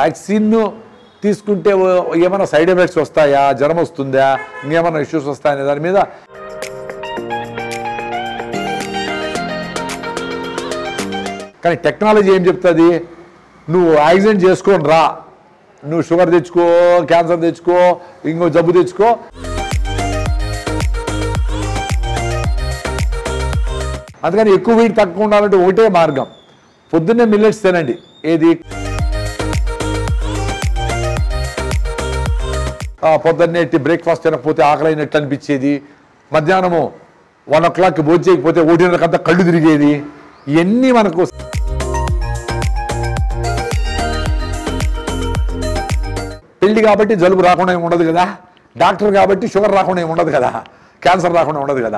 Vaccine తీసుకుంటే ఓ- ఏమైనా side effects వస్తాయా జ్వరం వస్తుందా ఇంకేమైనా ఇష్యూస్ వస్తాయనే దాని మీద కానీ టెక్నాలజీ ఏం చెప్తుంది నువ్వు యాక్సిడెంట్ చేసుకొని రా నువ్వు షుగర్ తెచ్చుకో క్యాన్సర్ తెచ్చుకో ఇంకో జబ్బు తెచ్చుకో అందుకని ఎక్కువ వెయిట్ తక్కువ ఉండాలంటే ఒకటే మార్గం పొద్దున్నే మిల్లెట్స్ తినండి ఏది ఆ, పొద్దున్నే బ్రేక్ఫాస్ట్ తినకపోతే ఆకలి అయినట్లు అనిపించేది మధ్యాహ్నము వన్ ఓ క్లాక్కి భోజనం చేయకపోతే ఒకటిన్నరకంతా కళ్ళు తిరిగేది ఇవన్నీ మనకు పెళ్లి కాబట్టి జలుబు రాకుండా ఏమి ఉండదు కదా డాక్టర్ కాబట్టి షుగర్ రాకుండా ఏమి ఉండదు కదా క్యాన్సర్ రాకుండా ఉండదు కదా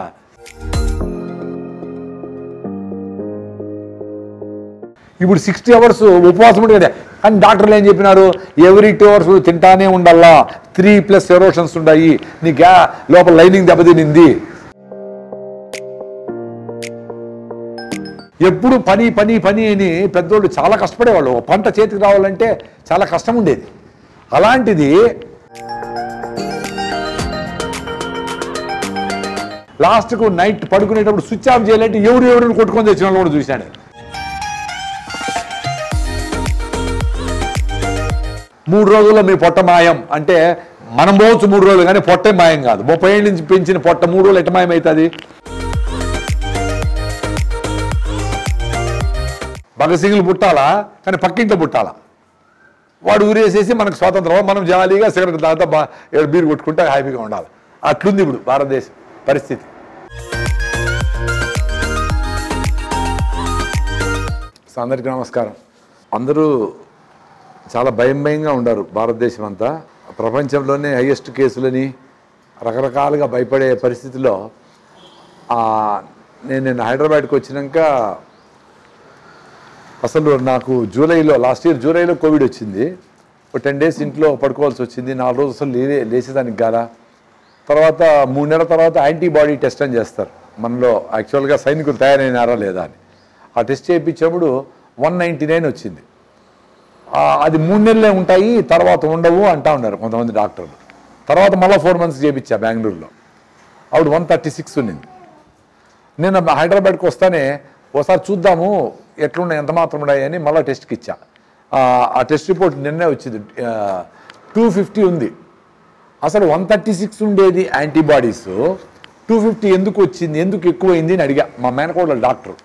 ఇప్పుడు సిక్స్టీ అవర్స్ ఉపవాసం ఉంటుంది కదా కానీ డాక్టర్లు ఏం చెప్పినారు ఎవ్రీ టూ అవర్స్ తింటానే ఉండాలా త్రీ ప్లస్ ఎరోషన్స్ ఉన్నాయి నీ గ్యా లోపల లైనింగ్ దెబ్బతినింది ఎప్పుడు పని పని పని అని పెద్దోళ్ళు చాలా కష్టపడేవాళ్ళు ఒక పంట చేతికి రావాలంటే చాలా కష్టం ఉండేది అలాంటిది లాస్ట్కు నైట్ పడుకునేటప్పుడు స్విచ్ ఆఫ్ చేయాలంటే ఎవరు ఎవరిని కొట్టుకొని తెచ్చిన వాళ్ళు కూడా చూశాను మూడు రోజుల్లో మీ పొట్ట మాయం అంటే మనం పోవచ్చు మూడు రోజులు కానీ పొట్టే మాయం కాదు ముప్పై ఏళ్ళ నుంచి పెంచిన పొట్ట మూడు రోజులు ఎట్ట మాయం అవుతుంది భగసింగులు పుట్టాలా కానీ పక్కింట్లో పుట్టాలా వాడు ఊరేసేసి మనకు స్వాతంత్రం మనం జాలీగా సిగరెట్ తాగుతా బా ఏడు బీరు కొట్టుకుంటే హ్యాపీగా ఉండాలి అట్లుంది ఇప్పుడు భారతదేశం పరిస్థితి సో అందరికీ నమస్కారం అందరూ చాలా భయం భయంగా ఉన్నారు భారతదేశం అంతా ప్రపంచంలోనే హైయెస్ట్ కేసులని రకరకాలుగా భయపడే పరిస్థితిలో ఆ, నేను నేను హైదరాబాద్కి వచ్చినాక అసలు నాకు జూలైలో లాస్ట్ ఇయర్ జూలైలో కోవిడ్ వచ్చింది ఒక టెన్ డేస్ ఇంట్లో పడుకోవాల్సి వచ్చింది నాలుగు రోజులు అసలు లే లేచేదానికి గారా తర్వాత మూడు నెలల తర్వాత యాంటీబాడీ టెస్ట్ అని చేస్తారు మనలో యాక్చువల్గా సైనికులు తయారైనారా లేదా అని ఆ టెస్ట్ చేయించినప్పుడు వన్ నైంటీ నైన్ వచ్చింది ఆ, అది మూడు నెలలే ఉంటాయి తర్వాత ఉండవు అంటా ఉన్నారు కొంతమంది డాక్టర్లు తర్వాత మళ్ళీ ఫోర్ మంత్స్ చేయించా బెంగళూరులో ఆవిడ వన్ థర్టీ సిక్స్ ఉన్నింది నేను హైదరాబాద్కి వస్తానే ఒకసారి చూద్దాము ఎట్లున్నాయి ఎంత మాత్రం ఉన్నాయి అని మళ్ళీ టెస్ట్కి ఇచ్చా ఆ, ఆ టెస్ట్ రిపోర్ట్ నిన్నే వచ్చింది టూ ఫిఫ్టీ ఉంది అసలు వన్ థర్టీ సిక్స్ ఉండేది యాంటీబాడీస్ టూ ఫిఫ్టీ ఎందుకు వచ్చింది ఎందుకు ఎక్కువైంది అని అడిగా మా మేనకోడల డాక్టర్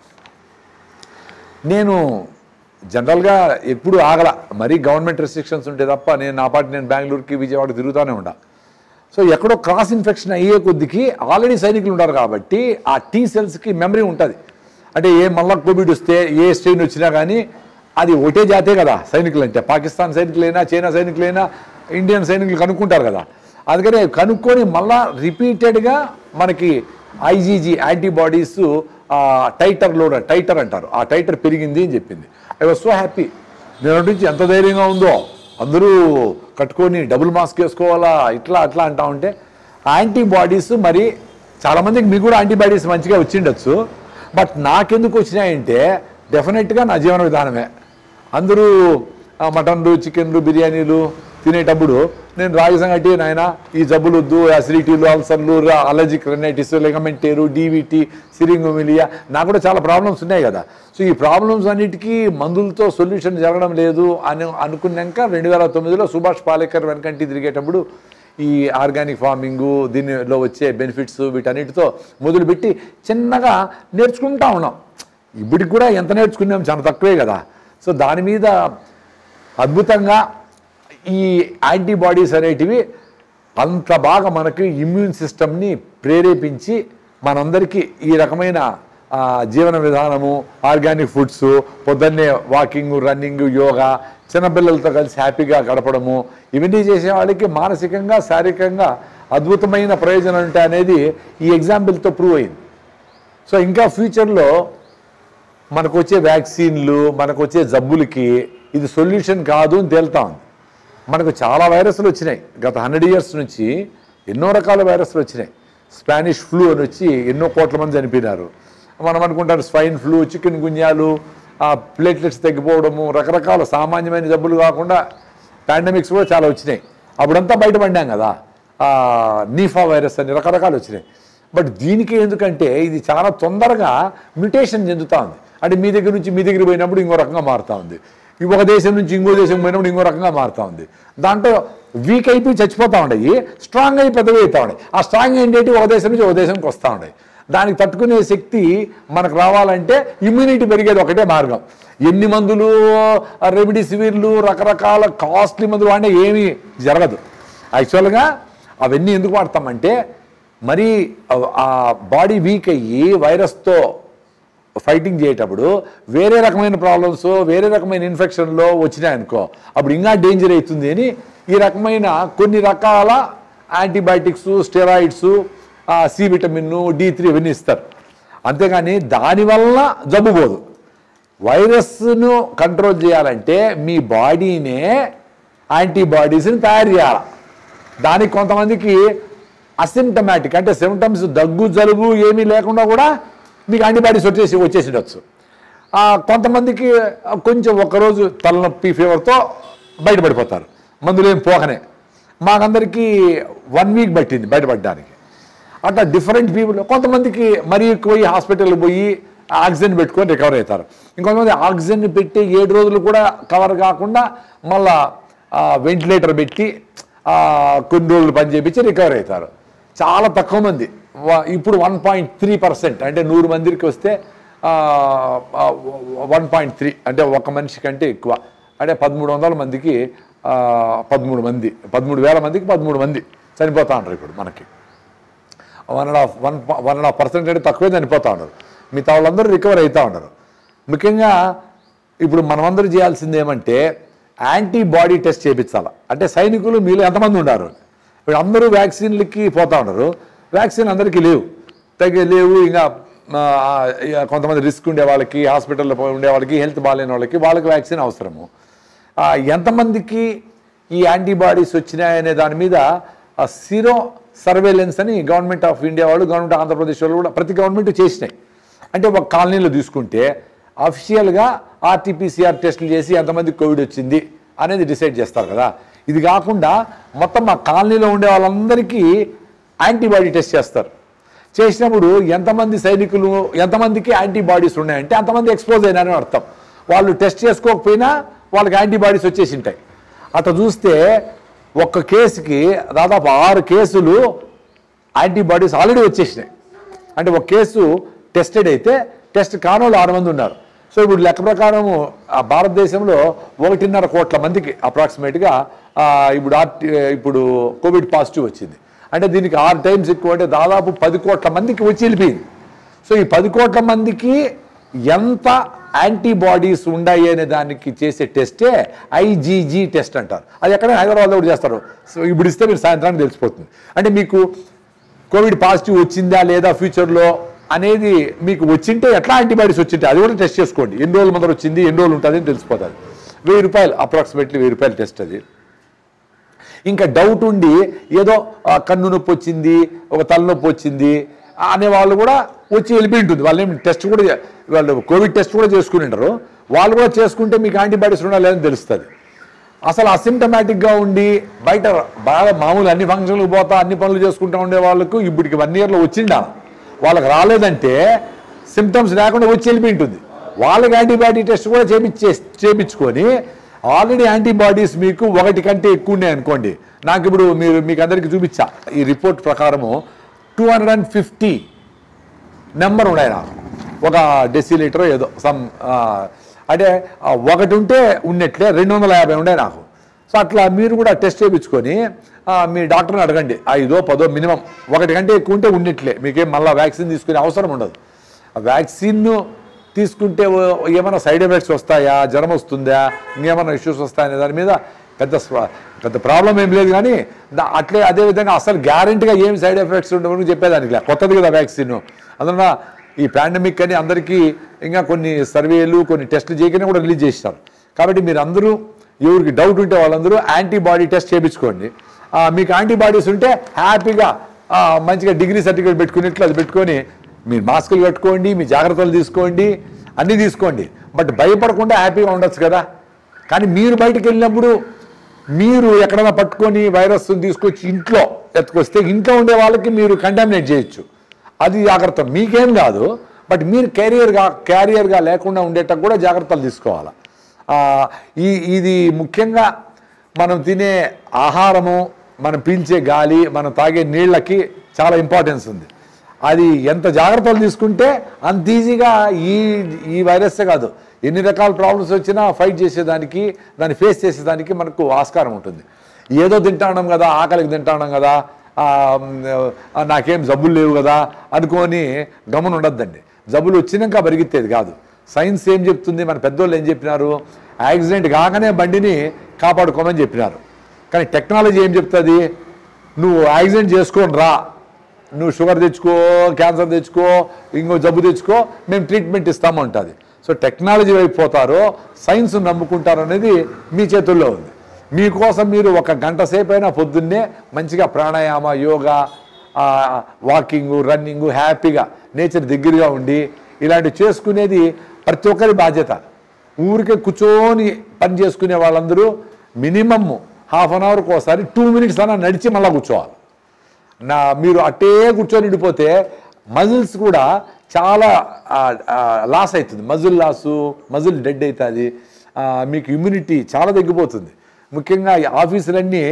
నేను జనరల్గా ఎప్పుడు ఆగల మరీ గవర్నమెంట్ రెస్ట్రిక్షన్స్ ఉంటే తప్ప నేను నా పాటి నేను బెంగళూరుకి విజయవాడ తిరుగుతూనే ఉండా సో ఎక్కడో క్రాస్ ఇన్ఫెక్షన్ అయ్యే కొద్దికి ఆల్రెడీ సైనికులు ఉంటారు కాబట్టి ఆ టీ సెల్స్కి మెమరీ ఉంటుంది అంటే ఏ మళ్ళా కోవిడ్ వస్తే ఏ స్ట్రెయిన్ వచ్చినా కానీ అది ఒకటే జాతే కదా సైనికులు అంటే పాకిస్తాన్ సైనికులైనా చైనా సైనికులైనా ఇండియన్ సైనికులు కనుక్కుంటారు కదా అందుకని కనుక్కొని మళ్ళా రిపీటెడ్గా మనకి I G G antibodies titre load titre అంటారు ఆ టైటర్ పెరిగింది అని చెప్పింది ఐ వాజ్ సో హ్యాపీ నేను నుంచి ఎంత ధైర్యంగా ఉందో అందరూ కట్టుకొని డబుల్ మాస్క్ వేసుకోవాలా ఇట్లా అట్లా అంటా ఉంటే యాంటీబాడీస్ మరి చాలామందికి మీకు కూడా యాంటీబాడీస్ మంచిగా వచ్చిండొచ్చు బట్ నాకెందుకు వచ్చినాయంటే డెఫినెట్గా నా జీవన విధానమే అందరూ ఆ, మటన్లు చికెన్లు బిర్యానీలు తినేటప్పుడు నేను రాగి సంగటి నాయన ఈ జబ్బులు వద్దు అసిడిటీలు అల్సర్లు అలర్జిక్ రెనైటిస్ లెగమెంటేరు డీవీటీ సిరింగోమిలియా నాకు కూడా చాలా ప్రాబ్లమ్స్ ఉన్నాయి కదా సో ఈ ప్రాబ్లమ్స్ అన్నిటికీ మందులతో సొల్యూషన్ జరగడం లేదు అని అనుకున్నాక రెండు వేల తొమ్మిదిలో సుభాష్ పాలేకర్ వెనకంటి తిరిగేటప్పుడు ఈ ఆర్గానిక్ ఫార్మింగు దీనిలో వచ్చే బెనిఫిట్స్ వీటన్నిటితో మొదలుపెట్టి చిన్నగా నేర్చుకుంటా ఉన్నాం ఇప్పటికి కూడా ఎంత నేర్చుకున్నాం చాలా తక్కువే కదా సో దాని మీద అద్భుతంగా ఈ యాంటీబాడీస్ అనేటివి అంత బాగా మనకి ఇమ్యూన్ సిస్టమ్ని ప్రేరేపించి మనందరికీ ఈ రకమైన ఆ, జీవన విధానము ఆర్గానిక్ ఫుడ్స్ పొద్దున్నే వాకింగ్ రన్నింగ్ యోగా చిన్నపిల్లలతో కలిసి హ్యాపీగా గడపడము ఇవన్నీ చేసే వాళ్ళకి మానసికంగా శారీరకంగా అద్భుతమైన ప్రయోజనం ఉంటాయి అనేది ఈ ఎగ్జాంపుల్తో ప్రూవ్ అయింది సో ఇంకా ఫ్యూచర్లో మనకు వచ్చే వ్యాక్సిన్లు మనకు వచ్చే జబ్బులకి ఇది సొల్యూషన్ కాదు అని తేలుతా ఉంది మనకు చాలా వైరస్లు వచ్చినాయి గత హండ్రెడ్ ఇయర్స్ నుంచి ఎన్నో రకాల వైరస్లు వచ్చినాయి స్పానిష్ ఫ్లూ అని వచ్చి ఎన్నో కోట్ల మంది చనిపోయినారు మనం అనుకుంటారు స్వైన్ ఫ్లూ చికెన్ గున్యాలు ఆ ప్లేట్లెట్స్ తగ్గిపోవడము రకరకాల సామాన్యమైన జబ్బులు కాకుండా పాండమిక్స్ కూడా చాలా వచ్చినాయి అప్పుడంతా బయటపడ్డాం కదా ఆ, నీఫా వైరస్ అని రకరకాలు వచ్చినాయి బట్ దీనికి ఎందుకంటే ఇది చాలా తొందరగా మ్యుటేషన్ చెందుతూ ఉంది అంటే మీ దగ్గర నుంచి మీ దగ్గర పోయినప్పుడు ఇంకో రకంగా మారుతూ ఉంది ఈ ఒక దేశం నుంచి ఇంకో దేశం పోయినప్పుడు ఇంకో రకంగా మారుతూ ఉంది దాంట్లో వీక్ అయిపోయి చచ్చిపోతూ ఉన్నాయి స్ట్రాంగ్ అయి పెద్దవి అవుతూ ఉన్నాయి ఆ స్ట్రాంగ్ ఏంటంటే ఒక దేశం నుంచి ఒక దేశంకి వస్తూ ఉన్నాయి దానికి తట్టుకునే శక్తి మనకు రావాలంటే ఇమ్యూనిటీ పెరిగేది ఒకటే మార్గం ఎన్ని మందులు రెమిడిసివిర్లు రకరకాల కాస్ట్లీ మందులు వాడినా ఏమీ జరగదు యాక్చువల్గా అవన్నీ ఎందుకు వాడతామంటే మరి ఆ బాడీ వీక్ అయ్యి వైరస్తో ఫైటింగ్ చేసేటప్పుడు వేరే రకమైన ప్రాబ్లమ్స్ వేరే రకమైన ఇన్ఫెక్షన్లో వచ్చినాయనుకో అప్పుడు ఇంకా డేంజర్ అవుతుంది అని ఈ రకమైన కొన్ని రకాల antibiotics steroids C vitamin D three ఇవన్నీ ఇస్తారు అంతేగాని దానివల్ల జబ్బు పోదు వైరస్ను కంట్రోల్ చేయాలంటే మీ బాడీనే యాంటీబాడీస్ని తయారు చేయాలి దానికి కొంతమందికి అసిమ్టమాటిక్ అంటే సిమ్టమ్స్ దగ్గు జలుబు ఏమీ లేకుండా కూడా మీకు యాంటీబాడీస్ వచ్చేసి వచ్చేసిడొచ్చు ఆ, కొంతమందికి కొంచెం ఒకరోజు తలనొప్పి ఫీవర్తో బయటపడిపోతారు మందులు ఏం పోకనే మాకందరికీ వన్ వీక్ పట్టింది బయటపడడానికి అట్లా డిఫరెంట్ పీపుల్ కొంతమందికి మరీ ఎక్కువ పోయి హాస్పిటల్కి పోయి ఆక్సిజన్ పెట్టుకొని రికవర్ అవుతారు ఇంకొంతమంది ఆక్సిజన్ పెట్టి ఏడు రోజులు కూడా కవర్ కాకుండా మళ్ళా వెంటిలేటర్ పెట్టి ఆ, కొన్ని రోజులు పని చేపించి రికవర్ అవుతారు చాలా తక్కువ మంది వ- ఇప్పుడు వన్ పాయింట్ త్రీ పర్సెంట్ అంటే నూరు మందికి వస్తే వన్ పాయింట్ త్రీ అంటే ఒక మనిషి కంటే ఎక్కువ అంటే పదమూడు వందల మందికి ఆ, పదమూడు మంది పదమూడు వేల మందికి పదమూడు మంది చనిపోతా ఉంటారు ఇప్పుడు మనకి one and half one one and half percent అంటే తక్కువే చనిపోతా ఉన్నారు మిగతా వాళ్ళందరూ రికవర్ అవుతూ ఉన్నారు ముఖ్యంగా ఇప్పుడు మనమందరూ చేయాల్సింది ఏమంటే యాంటీబాడీ టెస్ట్ చేయించాలి అంటే సైనికులు మీలో ఎంతమంది ఉన్నారు ఇప్పుడు అందరూ వ్యాక్సిన్లకి పోతా ఉన్నారు వ్యాక్సిన్ అందరికీ లేవు తగ్గ లేవు ఇంకా ఆ, ఇక కొంతమంది రిస్క్ ఉండే వాళ్ళకి హాస్పిటల్లో పోయి ఉండే వాళ్ళకి హెల్త్ బాగాలేని వాళ్ళకి వాళ్ళకి వ్యాక్సిన్ అవసరము ఆ, ఎంతమందికి ఈ యాంటీబాడీస్ వచ్చినాయనే దాని మీద సిరో సర్వేలెన్స్ అని గవర్నమెంట్ ఆఫ్ ఇండియా వాళ్ళు గవర్నమెంట్ ఆంధ్రప్రదేశ్ వాళ్ళు కూడా ప్రతి గవర్నమెంట్ చేసినాయి అంటే ఒక కాలనీలో తీసుకుంటే అఫిషియల్గా ఆర్టీపీసీఆర్ టెస్టులు చేసి ఎంతమంది కోవిడ్ వచ్చింది అనేది డిసైడ్ చేస్తారు కదా ఇది కాకుండా మొత్తం మా కాలనీలో ఉండే వాళ్ళందరికీ యాంటీబాడీ టెస్ట్ చేస్తారు చేసినప్పుడు ఎంతమంది సైనికులు ఎంతమందికి యాంటీబాడీస్ ఉన్నాయంటే అంతమంది ఎక్స్పోజ్ అయినారని అర్థం వాళ్ళు టెస్ట్ చేసుకోకపోయినా వాళ్ళకి యాంటీబాడీస్ వచ్చేసి ఉంటాయి అట్లా చూస్తే ఒక్క కేసుకి దాదాపు ఆరు కేసులు యాంటీబాడీస్ ఆల్రెడీ వచ్చేసినాయి అంటే ఒక కేసు టెస్టెడ్ అయితే టెస్ట్ కానోళ్ళు ఆరు మంది ఉన్నారు సో ఇప్పుడు లెక్క ప్రకారము ఆ భారతదేశంలో ఒకటిన్నర కోట్ల మందికి అప్రాక్సిమేట్గా ఇప్పుడు ఆర్టి ఇప్పుడు కోవిడ్ పాజిటివ్ వచ్చింది అంటే దీనికి ఆరు టైమ్స్ ఎక్కువ అంటే దాదాపు పది కోట్ల మందికి వచ్చి వెళ్ళిపోయింది సో ఈ పది కోట్ల మందికి ఎంత యాంటీబాడీస్ ఉన్నాయి అనే దానికి చేసే టెస్టే ఐజీజీ టెస్ట్ అంటారు అది ఎక్కడైనా హైదరాబాద్లో కూడా చేస్తారు సో ఇప్పుడు ఇస్తే మీరు సాయంత్రానికి తెలిసిపోతుంది అంటే మీకు కోవిడ్ పాజిటివ్ వచ్చిందా లేదా ఫ్యూచర్లో అనేది మీకు వచ్చింటే ఎట్లా యాంటీబాడీస్ వచ్చింటే అది కూడా టెస్ట్ చేసుకోండి ఎన్ని రోజుల ముందర వచ్చింది ఎన్ని రోజులు ఉంటుంది అని తెలిసిపోతుంది వెయ్యి రూపాయలు అప్రాక్సిమేట్లీ వెయ్యి రూపాయలు టెస్ట్ అది ఇంకా డౌట్ ఉండి ఏదో ఆ, కన్ను నొప్పి వచ్చింది ఒక తలనొప్పి వచ్చింది అనే వాళ్ళు కూడా వచ్చి వెళ్ళిపోయి ఉంటుంది వాళ్ళు ఏమి టెస్ట్ కూడా చే- వాళ్ళు కోవిడ్ టెస్ట్ కూడా చేసుకుని ఉంటారు వాళ్ళు కూడా చేసుకుంటే మీకు యాంటీబాడీస్ ఉన్నా లేదని తెలుస్తుంది అసలు అసిమ్టమాటిక్గా ఉండి బయట బాగా మామూలు అన్ని ఫంక్షన్లకు పోతా అన్ని పనులు చేసుకుంటూ ఉండే వాళ్ళకు ఇప్పటికి వన్ ఇయర్లో వచ్చిండా వాళ్ళకి రాలేదంటే సిమ్టమ్స్ లేకుండా వచ్చి వెళ్ళిపోయి ఉంటుంది వాళ్ళకి యాంటీబాడీ టెస్ట్ కూడా చేపించే చేపించుకొని ఆల్రెడీ యాంటీబాడీస్ మీకు ఒకటి కంటే ఎక్కువ ఉన్నాయి అనుకోండి నాకు ఇప్పుడు మీరు మీకు అందరికీ చూపించా ఈ రిపోర్ట్ ప్రకారము two hundred and fifty number ఉన్నాయి నాకు ఒక డెసిలీటర్ ఏదో సమ్ అంటే ఆ, ఒకటి ఉంటే ఉన్నట్లే రెండు వందల యాభై ఉండే నాకు సో అట్లా మీరు కూడా టెస్ట్ చేయించుకొని ఆ, మీ డాక్టర్ని అడగండి ఐదో పదో మినిమం ఒకటి కంటే ఎక్కువ ఉంటే ఉన్నట్లే మీకేం మళ్ళీ వ్యాక్సిన్ తీసుకునే అవసరం ఉండదు ఆ వ్యాక్సిన్ తీసుకుంటే ఓ- ఏమైనా సైడ్ ఎఫెక్ట్స్ వస్తాయా జ్వరం వస్తుందా ఇంకేమైనా ఇష్యూస్ వస్తాయనే దాని మీద పెద్ద స్వ- పెద్ద ప్రాబ్లం ఏం లేదు కానీ దా- అట్లే అదే విధంగా అసలు గ్యారంటీగా ఏం సైడ్ ఎఫెక్ట్స్ ఉండవని చెప్పేదానికి లే. కొత్తది కదా వ్యాక్సిన్ అందువల్ల ఈ పాండమిక్ అని అందరికీ ఇంకా కొన్ని సర్వేలు కొన్ని టెస్టులు చేయకనే కూడా రిలీజ్ చేస్తారు కాబట్టి మీరు అందరూ ఎవరికి డౌట్ ఉంటే వాళ్ళందరూ యాంటీబాడీ టెస్ట్ చేయించుకోండి ఆ, మీకు యాంటీబాడీస్ ఉంటే హ్యాపీగా ఆ, మంచిగా డిగ్రీ సర్టిఫికేట్ పెట్టుకున్నట్లు అది పెట్టుకొని మీరు మాస్కులు కట్టుకోండి మీ జాగ్రత్తలు తీసుకోండి అన్నీ తీసుకోండి బట్ భయపడకుండా హ్యాపీగా ఉండొచ్చు కదా కానీ మీరు బయటకు వెళ్ళినప్పుడు మీరు ఎక్కడైనా పట్టుకొని వైరస్ తీసుకొచ్చి ఇంట్లో ఎత్తుకొస్తే ఇంట్లో ఉండే వాళ్ళకి మీరు కంటామినేట్ చేయొచ్చు అది జాగ్రత్త మీకేం కాదు బట్ మీరు క్యారియర్గా క్యారియర్గా లేకుండా ఉండేటట్టు కూడా జాగ్రత్తలు తీసుకోవాలి ఆ, ఈ ఇది ముఖ్యంగా మనం తినే ఆహారము మనం పీల్చే గాలి మనం తాగే నీళ్ళకి చాలా ఇంపార్టెన్స్ ఉంది అది ఎంత జాగ్రత్తలు తీసుకుంటే అంత ఈజీగా ఈ ఈ వైరస్సే కాదు ఎన్ని రకాల ప్రాబ్లమ్స్ వచ్చినా ఫైట్ చేసేదానికి దాన్ని ఫేస్ చేసేదానికి మనకు ఆస్కారం ఉంటుంది ఏదో తింటాం కదా ఆకలికి తింటాం కదా ఆ, ఆ, నాకేం జబ్బులు లేవు కదా అనుకొని గమనం ఉండద్దండి జబ్బులు వచ్చినాక పరిగెత్తేది కాదు సైన్స్ ఏం చెప్తుంది మన పెద్దోళ్ళు ఏం చెప్పినారు యాక్సిడెంట్ కాగానే బండిని కాపాడుకోమని చెప్పినారు కానీ టెక్నాలజీ ఏం చెప్తుంది నువ్వు యాక్సిడెంట్ చేసుకొని రా నువ్వు షుగర్ తెచ్చుకో క్యాన్సర్ తెచ్చుకో ఇంకో జబ్బు తెచ్చుకో మేము ట్రీట్మెంట్ ఇస్తాము ఉంటుంది సో టెక్నాలజీ వైపు పోతారో సైన్స్ నమ్ముకుంటారో అనేది మీ చేతుల్లో ఉంది మీకోసం మీరు ఒక గంట సేపు అయినా పొద్దున్నే మంచిగా ప్రాణాయామ యోగా వాకింగ్ రన్నింగ్ హ్యాపీగా నేచర్ దగ్గరగా ఉండి ఇలాంటివి చేసుకునేది ప్రతి ఒక్కరి బాధ్యత ఊరికే కూర్చొని పని చేసుకునే వాళ్ళందరూ మినిమమ్ హాఫ్ అన్ అవర్కి ఒకసారి టూ మినిట్స్ అన్నా నడిచి మళ్ళీ కూర్చోవాలి నా మీరు అట్టే కూర్చొని ఉండిపోతే మజిల్స్ కూడా చాలా లాస్ అవుతుంది మజిల్ లాసు మజిల్ డెడ్ అవుతుంది మీకు ఇమ్యూనిటీ చాలా తగ్గిపోతుంది ముఖ్యంగా ఈ ఆఫీసులన్నీ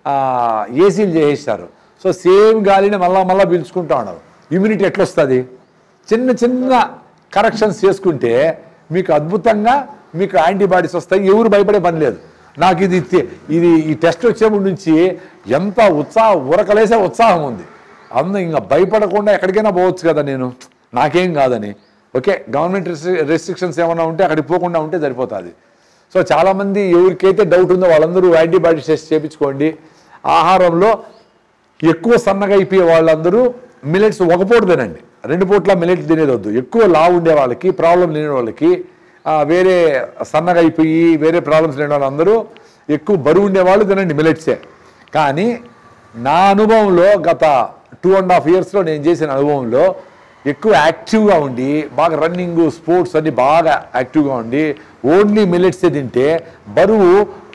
ఏసీలు చేసేస్తారు సో సేమ్ గాలిని మళ్ళా మళ్ళీ పీల్చుకుంటా ఉన్నారు ఇమ్యూనిటీ ఎట్లా వస్తుంది చిన్న చిన్న కరెక్షన్స్ చేసుకుంటే మీకు అద్భుతంగా మీకు యాంటీబాడీస్ వస్తాయి ఎవరు భయపడే పని లేదు నాకు ఇది తె- ఇది ఈ టెస్ట్ వచ్చేప్పటి నుంచి ఎంత ఉత్సాహం ఉరకలేసే ఉత్సాహం ఉంది అందు ఇంకా భయపడకుండా ఎక్కడికైనా పోవచ్చు కదా నేను నాకేం కాదని ఓకే గవర్నమెంట్ రెస్ట్రిక్షన్స్ ఏమైనా ఉంటే అక్కడికి పోకుండా ఉంటే సరిపోతుంది సో చాలామంది ఎవరికైతే డౌట్ ఉందో వాళ్ళందరూ యాంటీబాడీస్ టెస్ట్ చేయించుకోండి ఆహారంలో ఎక్కువ సన్నగా అయిపోయే వాళ్ళందరూ మిలెట్స్ ఒక పూట తినండి రెండు పూట్ల మిలెట్ తినేది వద్దు ఎక్కువ లావు ఉండే వాళ్ళకి ప్రాబ్లం లేని వాళ్ళకి ఆ, వేరే సన్నగా అయిపోయి వేరే ప్రాబ్లమ్స్ లేని వాళ్ళందరూ ఎక్కువ బరువు ఉండేవాళ్ళు తినండి మిలెట్సే కానీ నా అనుభవంలో గత టూ అండ్ హాఫ్ ఇయర్స్లో నేను చేసిన అనుభవంలో ఎక్కువ యాక్టివ్గా ఉండి బాగా రన్నింగ్ స్పోర్ట్స్ అన్ని బాగా యాక్టివ్గా ఉండి ఓన్లీ మిల్లెట్సే తింటే బరువు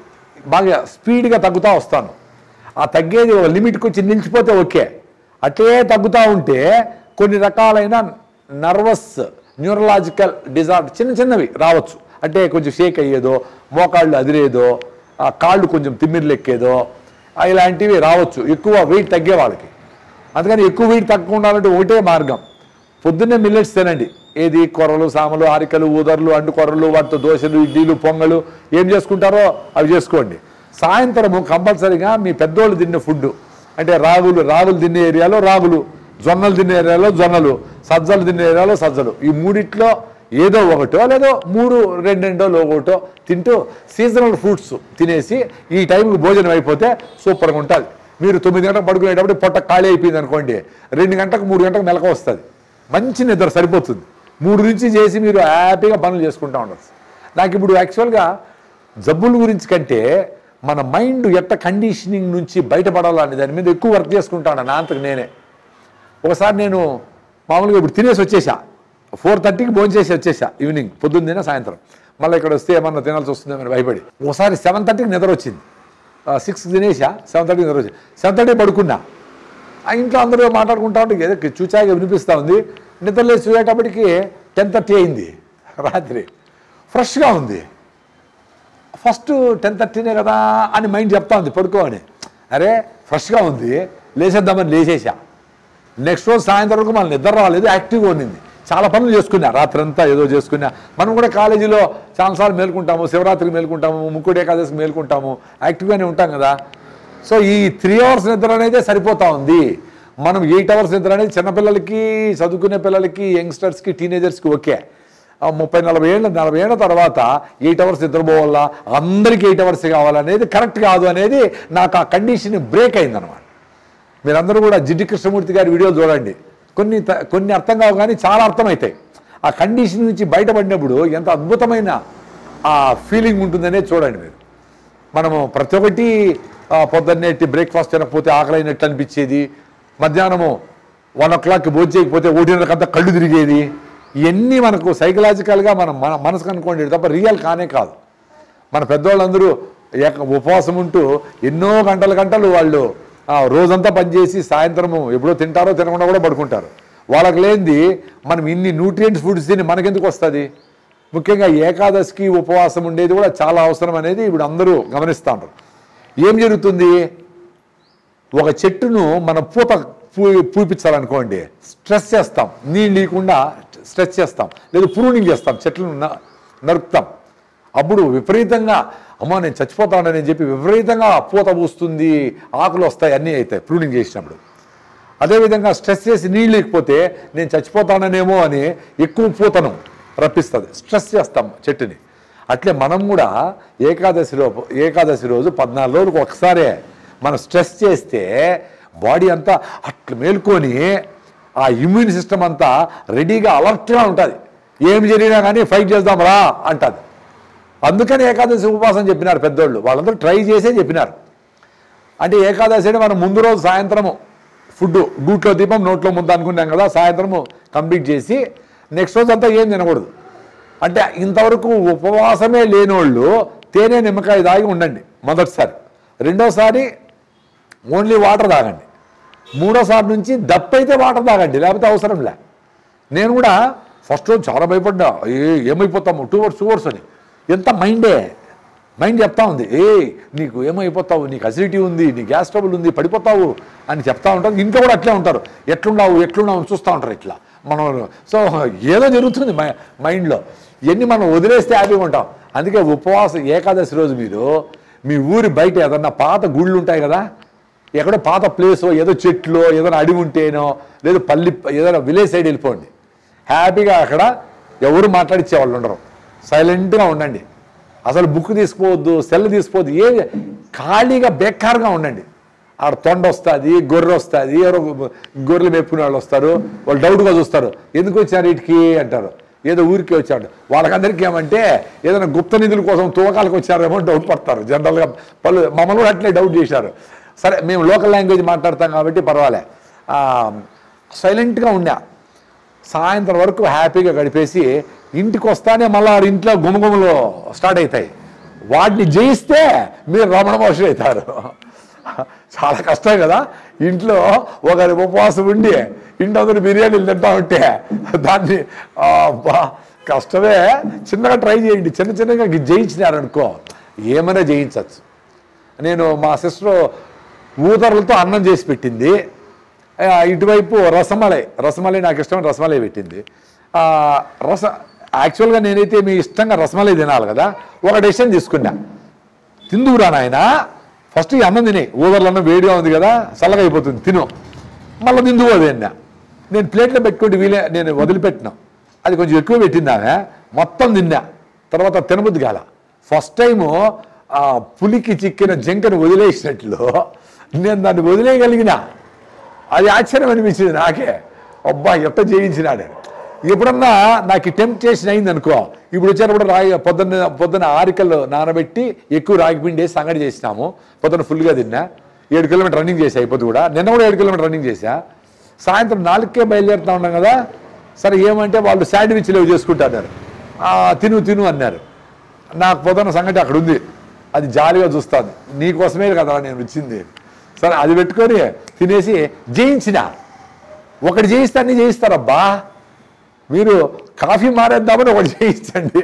బాగా స్పీడ్గా తగ్గుతూ వస్తాను ఆ తగ్గేది ఒక లిమిట్కి వచ్చి నిలిచిపోతే ఓకే అట్లే తగ్గుతూ ఉంటే కొన్ని రకాలైన నర్వస్ న్యూరలాజికల్ డిజార్డర్ చిన్న చిన్నవి రావచ్చు అంటే కొంచెం షేక్ అయ్యేదో మోకాళ్ళు అదిరేదో ఆ కాళ్ళు కొంచెం తిమ్మిర్లు ఎక్కేదో ఆ ఇలాంటివి రావచ్చు ఎక్కువ వెయిట్ తగ్గే వాళ్ళకి అందుకని ఎక్కువ వెయిట్ తక్కువ ఉండాలంటే ఒకటే మార్గం పొద్దున్నే మిల్లెట్స్ తినండి ఏది కొర్రలు సామలు ఆరికలు ఊదర్లు అండు కొర్రలు వాటితో దోశలు ఇడ్లీలు పొంగలు ఏం చేసుకుంటారో అవి చేసుకోండి సాయంత్రము కంపల్సరీగా మీ పెద్దోళ్ళు తిన్న ఫుడ్ అంటే రాగులు రాగులు తినే ఏరియాలో రాగులు జొన్నలు తినే ఏరియాలో జొన్నలు సజ్జలు తినే ఏరియాలో సజ్జలు ఈ మూడిట్లో ఏదో ఒకటో లేదో మూడు రెండెండో ఒకటో తింటూ సీజనల్ ఫ్రూట్స్ తినేసి ఈ టైంకి భోజనం అయిపోతే సూపర్గా ఉంటుంది మీరు తొమ్మిది గంటలకు పడుకునేటప్పుడు పొట్ట ఖాళీ అయిపోయింది అనుకోండి రెండు గంటలకు మూడు గంటలకు మెలక వస్తుంది మంచి నిద్ర సరిపోతుంది మూడు నుంచి చేసి మీరు హ్యాపీగా పనులు చేసుకుంటూ ఉండొచ్చు నాకు ఇప్పుడు యాక్చువల్గా జబ్బుల గురించి కంటే మన మైండ్ ఎట్ట కండిషనింగ్ నుంచి బయటపడాలని దాని మీద ఎక్కువ వర్క్ చేసుకుంటాను నా అంతకు నేనే ఒకసారి నేను మామూలుగా ఇప్పుడు తినేసి వచ్చేసా ఫోర్ థర్టీకి భోజనం చేసి వచ్చేసా ఈవినింగ్ పొద్దున్న తిన సాయంత్రం మళ్ళీ ఇక్కడ వస్తే ఏమన్నా తినాల్సి వస్తుందేమని భయపడి ఒకసారి సెవెన్ థర్టీకి నిద్ర వచ్చింది సిక్స్ తినేసా సెవెన్ థర్టీకి నిద్ర వచ్చింది సెవెన్ థర్టీ పడుకున్నా ఆ ఇంట్లో అందరూ మాట్లాడుకుంటా ఉంటే ఏదో చూచాగా వినిపిస్తూ ఉంది నిద్రలేసి చూసేటప్పటికి టెన్ థర్టీ అయింది రాత్రి ఫ్రెష్గా ఉంది ఫస్ట్ టెన్ థర్టీనే కదా అని మైండ్ చెప్తా ఉంది పడుకో అని అరే ఫ్రెష్గా ఉంది లేచేద్దామని లేచేసా నెక్స్ట్ రోజు సాయంత్రం వరకు మన నిద్ర రాలేదు యాక్టివ్గా ఉండింది చాలా పనులు చేసుకున్నా రాత్రంతా ఏదో చేసుకున్నా మనం కూడా కాలేజీలో చాలాసార్లు మేల్కుంటాము శివరాత్రికి మేల్కుంటాము ముక్కుడు ఏకాదశికి మేల్కుంటాము యాక్టివ్గానే ఉంటాం కదా సో ఈ త్రీ అవర్స్ నిద్ర అనేది సరిపోతా ఉంది మనం ఎయిట్ అవర్స్ నిద్ర అనేది చిన్నపిల్లలకి చదువుకునే పిల్లలకి యంగ్స్టర్స్కి టీనేజర్స్కి ఓకే ఆ ముప్పై నలభై ఏళ్ళ నలభై ఏళ్ళ తర్వాత ఎయిట్ అవర్స్ నిద్రపోవాలా అందరికీ ఎయిట్ అవర్స్ కావాలనేది కరెక్ట్ కాదు అనేది నాకు ఆ కండిషన్ బ్రేక్ అయిందనమాట మీరందరూ కూడా జిడ్డి కృష్ణమూర్తి గారి వీడియోలు చూడండి కొన్ని త- కొన్ని అర్థం కావు కానీ చాలా అర్థమవుతాయి ఆ కండిషన్ నుంచి బయటపడినప్పుడు ఎంత అద్భుతమైన ఆ ఫీలింగ్ ఉంటుందనేది చూడండి మీరు మనము ప్రతి ఒక్కటి ఆ, పొద్దున్నే బ్రేక్ఫాస్ట్ తినకపోతే ఆకలైనట్టు అనిపించేది మధ్యాహ్నము వన్ ఓ క్లాక్కి భోజనం చేయకపోతే ఒకటిన్నరకంతా కళ్ళు తిరిగేది ఇవన్నీ మనకు సైకలాజికల్గా మనం మన మనసుకు అనుకోండి తప్ప రియల్ కానే కాదు మన పెద్దవాళ్ళందరూ ఏక ఉపవాసం ఉంటూ ఎన్నో గంటల గంటలు వాళ్ళు ఆ, రోజంతా పనిచేసి సాయంత్రము ఎప్పుడో తింటారో తినకుండా కూడా పడుకుంటారు వాళ్ళకి లేనిది మనం ఇన్ని న్యూట్రియంట్స్ ఫుడ్స్ తిని మనకెందుకు వస్తుంది ముఖ్యంగా ఏకాదశికి ఉపవాసం ఉండేది కూడా చాలా అవసరం అనేది ఇప్పుడు అందరూ గమనిస్తూ ఉంటారు ఏం జరుగుతుంది ఒక చెట్టును మనం పూత పూ పూపించాలనుకోండి స్ట్రెస్ చేస్తాం నీళ్ళు లేకుండా స్ట్రెస్ చేస్తాం లేదా ప్రూనింగ్ చేస్తాం చెట్లను న- నరుకుతాం అప్పుడు విపరీతంగా అమ్మా నేను చచ్చిపోతానని చెప్పి విపరీతంగా పూత పూస్తుంది ఆకులు వస్తాయి అన్నీ అవుతాయి ప్రూనింగ్ చేసినప్పుడు అదేవిధంగా స్ట్రెస్ చేసి నీళ్ళు లేకపోతే నేను చచ్చిపోతాననేమో అని ఎక్కువ పూతను రప్పిస్తుంది స్ట్రెస్ చేస్తాం చెట్టుని అట్లే మనం కూడా ఏకాదశిలో ఏకాదశి రోజు పద్నాలుగు రోజులకు ఒకసారే మనం స్ట్రెస్ చేస్తే బాడీ అంతా అట్లా మేల్కొని ఆ ఇమ్యూన్ సిస్టమ్ అంతా రెడీగా అలర్ట్గా ఉంటుంది ఏం జరిగినా కానీ ఫైట్ చేద్దాం రా అంటుంది అందుకని ఏకాదశి ఉపవాసం చెప్పినారు పెద్దోళ్ళు వాళ్ళందరూ ట్రై చేసే చెప్పినారు అంటే ఏకాదశి అంటే మనం ముందు రోజు సాయంత్రము ఫుడ్ గూట్లో దీపం నోట్లో ముద్ద అనుకున్నాం కదా సాయంత్రము కంప్లీట్ చేసి నెక్స్ట్ రోజు అంతా ఏం తినకూడదు అంటే ఇంతవరకు ఉపవాసమే లేనోళ్ళు తేనె నిమ్మకాయ తాగి ఉండండి మొదటిసారి రెండోసారి ఓన్లీ వాటర్ తాగండి మూడోసారి నుంచి దప్పైతే వాటర్ తాగండి లేకపోతే అవసరం లే నేను కూడా ఫస్ట్ రోజు చాలా భయపడ్డా ఏ ఏమైపోతాము టూ అవర్స్ టూ అవర్స్ అని ఎంత మైండే మైండ్ చెప్తా ఉంది ఏ నీకు ఏమైపోతావు నీకు అసిడిటీ ఉంది నీ గ్యాస్ ట్రబుల్ ఉంది పడిపోతావు అని చెప్తా ఉంటారు ఇంట్లో కూడా అట్లే ఉంటారు ఎట్లున్నావు ఎట్లున్నావు అని చూస్తూ ఉంటారు ఇట్లా మనం సో ఏదో జరుగుతుంది మై మైండ్లో ఇవన్నీ మనం వదిలేస్తే హ్యాపీగా ఉంటాం అందుకే ఉపవాసం ఏకాదశి రోజు మీరు మీ ఊరి బయట ఏదన్నా పాత గుళ్ళు ఉంటాయి కదా ఎక్కడో పాత ప్లేస్ ఏదో చెట్లు ఏదైనా అడవి ఉంటేనో లేదా పల్లి ఏదైనా విలేజ్ సైడ్ వెళ్ళిపోండి హ్యాపీగా అక్కడ ఎవరు మాట్లాడిచ్చే వాళ్ళు ఉండరు సైలెంట్గా ఉండండి అసలు బుక్ తీసుకోవద్దు సెల్ తీసుకోవద్దు ఏ ఖాళీగా బేకారుగా ఉండండి ఆడ తొండ వస్తుంది గొర్రె వస్తుంది ఎవరో గొర్రెలు మేపుకునే వాళ్ళు వస్తారు వాళ్ళు డౌట్గా చూస్తారు ఎందుకు వచ్చారు వీటికి అంటారు ఏదో ఊరికి వచ్చాడు వాళ్ళకందరికీ ఏమంటే ఏదైనా గుప్త నిధుల కోసం తూకాలకు వచ్చారేమో డౌట్ పడతారు జనరల్గా పలు మమ్మల్ని కూడా అట్లే డౌట్ చేశారు సరే మేము లోకల్ లాంగ్వేజ్ మాట్లాడతాం కాబట్టి పర్వాలే ఆ, సైలెంట్గా ఉండా సాయంత్రం వరకు హ్యాపీగా గడిపేసి ఇంటికి వస్తానే మళ్ళా ఇంట్లో గుమగుమలు స్టార్ట్ అవుతాయి వాటిని జయిస్తే మీరు రమణ మహర్షి అవుతారు చాలా కష్టం కదా ఇంట్లో ఒకరి ఉపవాసం ఉండి ఇంటి అందరూ బిర్యానీలు తింటా ఉంటే దాన్ని ఆ, అబ్బా, కష్టమే చిన్నగా ట్రై చేయండి చిన్న చిన్నగా జయించినారనుకో ఏమైనా జయించవచ్చు నేను మా సిస్టర్ ఊదర్లతో అన్నం చేసి పెట్టింది ఆ, ఇటువైపు రసమలై రసమలై నాకు ఇష్టమైన రసమలై పెట్టింది ఆ, రస యాక్చువల్గా నేనైతే మీ ఇష్టంగా రసమలై తినాలి కదా ఒక డెసిషన్ తీసుకున్నా తిందువురా నాయన ఫస్ట్ ఈ అన్నం తినే ఊదర్ల అన్నం వేడిగా ఉంది కదా చల్లగా అయిపోతుంది తిను మళ్ళీ తిందువు అది అన్నా నేను ప్లేట్లో పెట్టుకుంటే వీలే నేను వదిలిపెట్టినా అది కొంచెం ఎక్కువ పెట్టింది ఆమె మొత్తం తిన్నా తర్వాత తినబుద్ధి కాల ఫస్ట్ టైము ఆ పులికి చిక్కిన జంకను వదిలేసినట్లు నేను దాన్ని వదిలేయగలిగిన అది ఆశ్చర్యం అనిపించింది నాకే అబ్బా ఎట్ట చేయించినాడు ఎప్పుడన్నా నాకు టెంప్టేషన్ అయింది అనుకో ఇప్పుడు వచ్చేటప్పుడు రాగి పొద్దున్న పొద్దున్న ఆరికలు నానబెట్టి ఎక్కువ రాగి పిండి వేసి సంగటి చేసినాము పొద్దున్న ఫుల్గా తిన్నా ఏడు కిలోమీటర్ రన్నింగ్ చేసా అయిపోతుంది కూడా నిన్న కూడా ఏడు కిలోమీటర్ రన్నింగ్ చేశా సాయంత్రం నాలుగుకే బయలుదేరుతా ఉన్నాం కదా సరే ఏమంటే వాళ్ళు శాండ్విచ్లు ఇవి చేసుకుంటారు "ఆ, తిను తిను అన్నారు నాకు పొద్దున్న సంగతి అక్కడ ఉంది అది జాలిగా చూస్తాను నీకోసమే కదా నేను వచ్చింది సరే అది పెట్టుకొని తినేసి జయించిన ఒకటి జయిస్తే అన్ని జయిస్తారబ్బా మీరు కాఫీ మారేద్దామని ఒకటి చేయించండి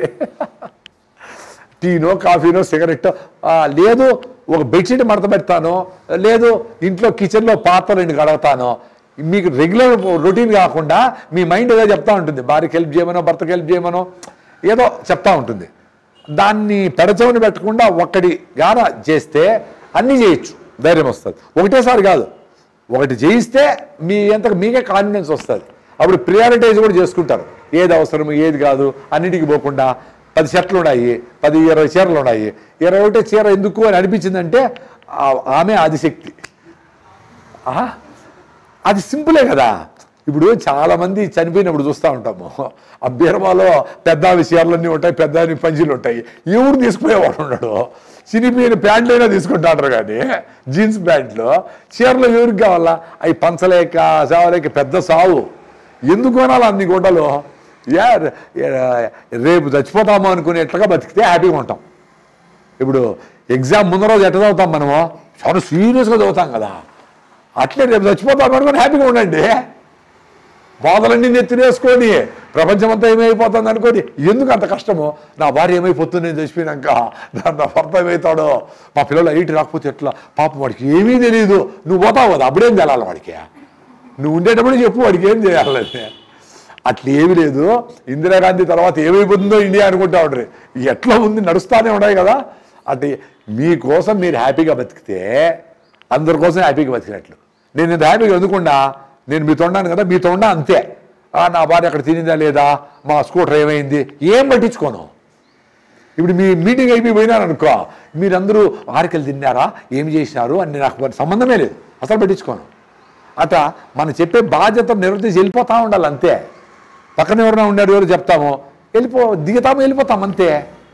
టీనో కాఫీనో సిగరెట్టో ఆ, లేదు ఒక బెడ్షీట్ మడత పెడతాను లేదు ఇంట్లో కిచెన్లో పాత్రలు రెండు కడగతాను మీకు రెగ్యులర్ రొటీన్ కాకుండా మీ మైండ్ ఏదో చెప్తా ఉంటుంది భార్యకి హెల్ప్ చేయమనో భర్తకి హెల్ప్ చేయమనో ఏదో చెప్తా ఉంటుంది దాన్ని పెడచవని పెట్టకుండా ఒక్కడి గాన చేస్తే అన్నీ చేయొచ్చు ధైర్యం వస్తుంది ఒకటేసారి కాదు ఒకటి చేయిస్తే మీ ఎంతకు మీకే కాన్ఫిడెన్స్ వస్తుంది అప్పుడు ప్రియారిటైజ్ కూడా చేసుకుంటారు ఏది అవసరం ఏది కాదు అన్నిటికీ పోకుండా పది షర్ట్లు ఉన్నాయి పది ఇరవై చీరలు ఉన్నాయి ఇరవై ఒకటే చీర ఎందుకు అని అనిపించిందంటే ఆ- ఆమె ఆదిశక్తి ఆహా, అది సింపులే కదా ఇప్పుడు చాలా మంది చనిపోయినప్పుడు చూస్తూ ఉంటాము ఆ బీరమాలో పెద్ద విషయాలన్నీ ఉంటాయి పెద్ద పంజీలు ఉంటాయి ఎవరు తీసుకుపోయేవాడు ఉన్నాడు చినిపోయిన ప్యాంట్లైనా తీసుకుంటాడు కానీ జీన్స్ ప్యాంట్లు చీరలు ఎవరికి కావాలా అవి పంచలేక చావలేక పెద్ద సావు ఎందుకు కొనాలి అన్ని గుండలు యా రే- రేపు చచ్చిపోతాము అనుకునేట్లుగా బతికితే హ్యాపీగా ఉంటాం ఇప్పుడు ఎగ్జామ్ ముందు రోజు ఎట్లా చదువుతాం మనము చాలా సీరియస్గా చదువుతాం కదా అట్లే రేపు చచ్చిపోతాం అనుకుని హ్యాపీగా ఉండండి బాధలన్నీ నెత్తినేసుకొని ప్రపంచమంతా ఏమైపోతుంది అనుకోని ఎందుకు అంత కష్టము నా భార్య ఏమైపోతుంది నేను చచ్చిపోయినాక నా నా భర్త ఏమవుతాడో మా పిల్లలు ఐటి రాకపోతే ఎట్లా పాప వాడికి ఏమీ తెలియదు నువ్వు పోతావు కదా అప్పుడేం తెలాలి వాడికి నువ్వు ఉండేటప్పుడు చెప్పు వాడికి ఏం చేయాలని అట్లా ఏమీ లేదు ఇందిరాగాంధీ తర్వాత ఏమైపోతుందో ఇండియా అనుకుంటా ఉంటారు ఎట్లా ఉంది నడుస్తానే ఉన్నాయి కదా అటు మీకోసం మీరు హ్యాపీగా బతికితే అందరి కోసం హ్యాపీగా బతికినట్లు నేను ఇంత హ్యాపీగా ఎందుకుండా నేను మీతో ఉన్నాను కదా మీతో ఉన్నా అంతే ఆ, నా భార్య అక్కడ తినిందా లేదా మా స్కూటర్ ఏమైంది ఏం పట్టించుకోను ఇప్పుడు మీ మీటింగ్ అయిపోయి పోయినారు అనుకో మీరందరూ ఆరికలు తిన్నారా ఏం చేసినారు అని నాకు మరి సంబంధమే లేదు అసలు పట్టించుకోను అట మనం చెప్పే బాధ్యత నిర్వర్తించి వెళ్ళిపోతా ఉండాలి అంతే పక్కన ఎవరైనా ఉన్నారు ఎవరు చెప్తాము వెళ్ళిపో దిగుతాము వెళ్ళిపోతాం అంతే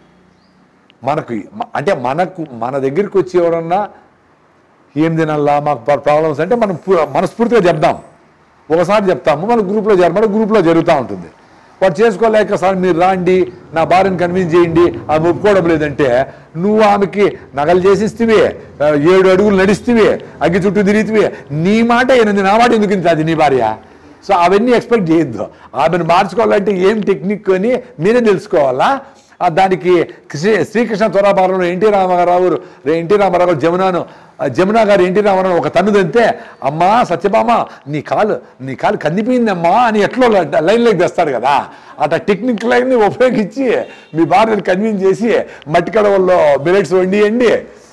మనకు అంటే మనకు మన దగ్గరికి వచ్చి ఎవరన్నా ఏం తినాలా మాకు ప్రాబ్లమ్స్ అంటే మనం పు- మనస్ఫూర్తిగా చెప్దాం ఒకసారి చెప్తాము మన గ్రూప్లో జర మన గ్రూప్లో జరుగుతూ ఉంటుంది వాడు చేసుకోలేక సార్ మీరు రాండి నా భార్యను కన్విన్స్ చేయండి ఆమె ఒప్పుకోవడం లేదంటే నువ్వు ఆమెకి నగలు చేసిstiవి ఆ, ఏడు అడుగులు నడిstiవి అగ్గి చుట్టూ తిరిగితివి నీ మాట ఎనిమిది నా మాట ఎందుకు ఇంత అది నీ భార్య సో అవన్నీ ఎక్స్పెక్ట్ చేయొద్దు ఆమెను మార్చుకోవాలంటే ఏం టెక్నిక్ అని మీరే తెలుసుకోవాలా ఆ దానికి శ్రీ శ్రీకృష్ణ తురాభారంలో ఎన్టీ రామారావు ఎన్టీ రామారావు జమునాను ఆ జమున గారు ఎన్టీ రామారావు ఒక తన్నుదంతే అమ్మా సత్యభామ నీ కాలు నీ కాలు కందిపోయిందమ్మా అని ఎట్లో లైన్లోకి తెస్తాడు కదా అట్లా టెక్నిక్ లైన్ని ఉపయోగించి మీ భార్యను కన్విన్స్ చేసి మట్టి కడవల్లో మిలెట్స్ వండియండి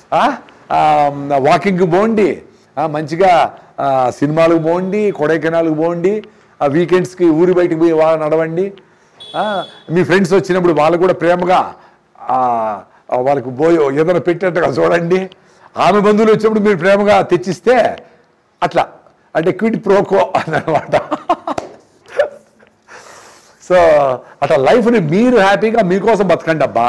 వాకింగ్కి పోండి ఆ, మంచిగా ఆ, సినిమాలకు పోండి కొడైకెనాల్కి పోండి ఆ వీకెండ్స్కి ఊరి బయటికి పోయి వాళ్ళ నడవండి ఆ, మీ ఫ్రెండ్స్ వచ్చినప్పుడు వాళ్ళు కూడా ప్రేమగా ఆ, ఆ, వాళ్ళకి పోయి ఏదైనా పెట్టినట్టుగా చూడండి ఆమె బంధువులు వచ్చినప్పుడు మీరు ప్రేమగా తెచ్చిస్తే అట్లా అంటే క్విట్ ప్రోకో అన్నమాట సో అట్లా లైఫ్ని మీరు హ్యాపీగా మీకోసం బతకండి అబ్బా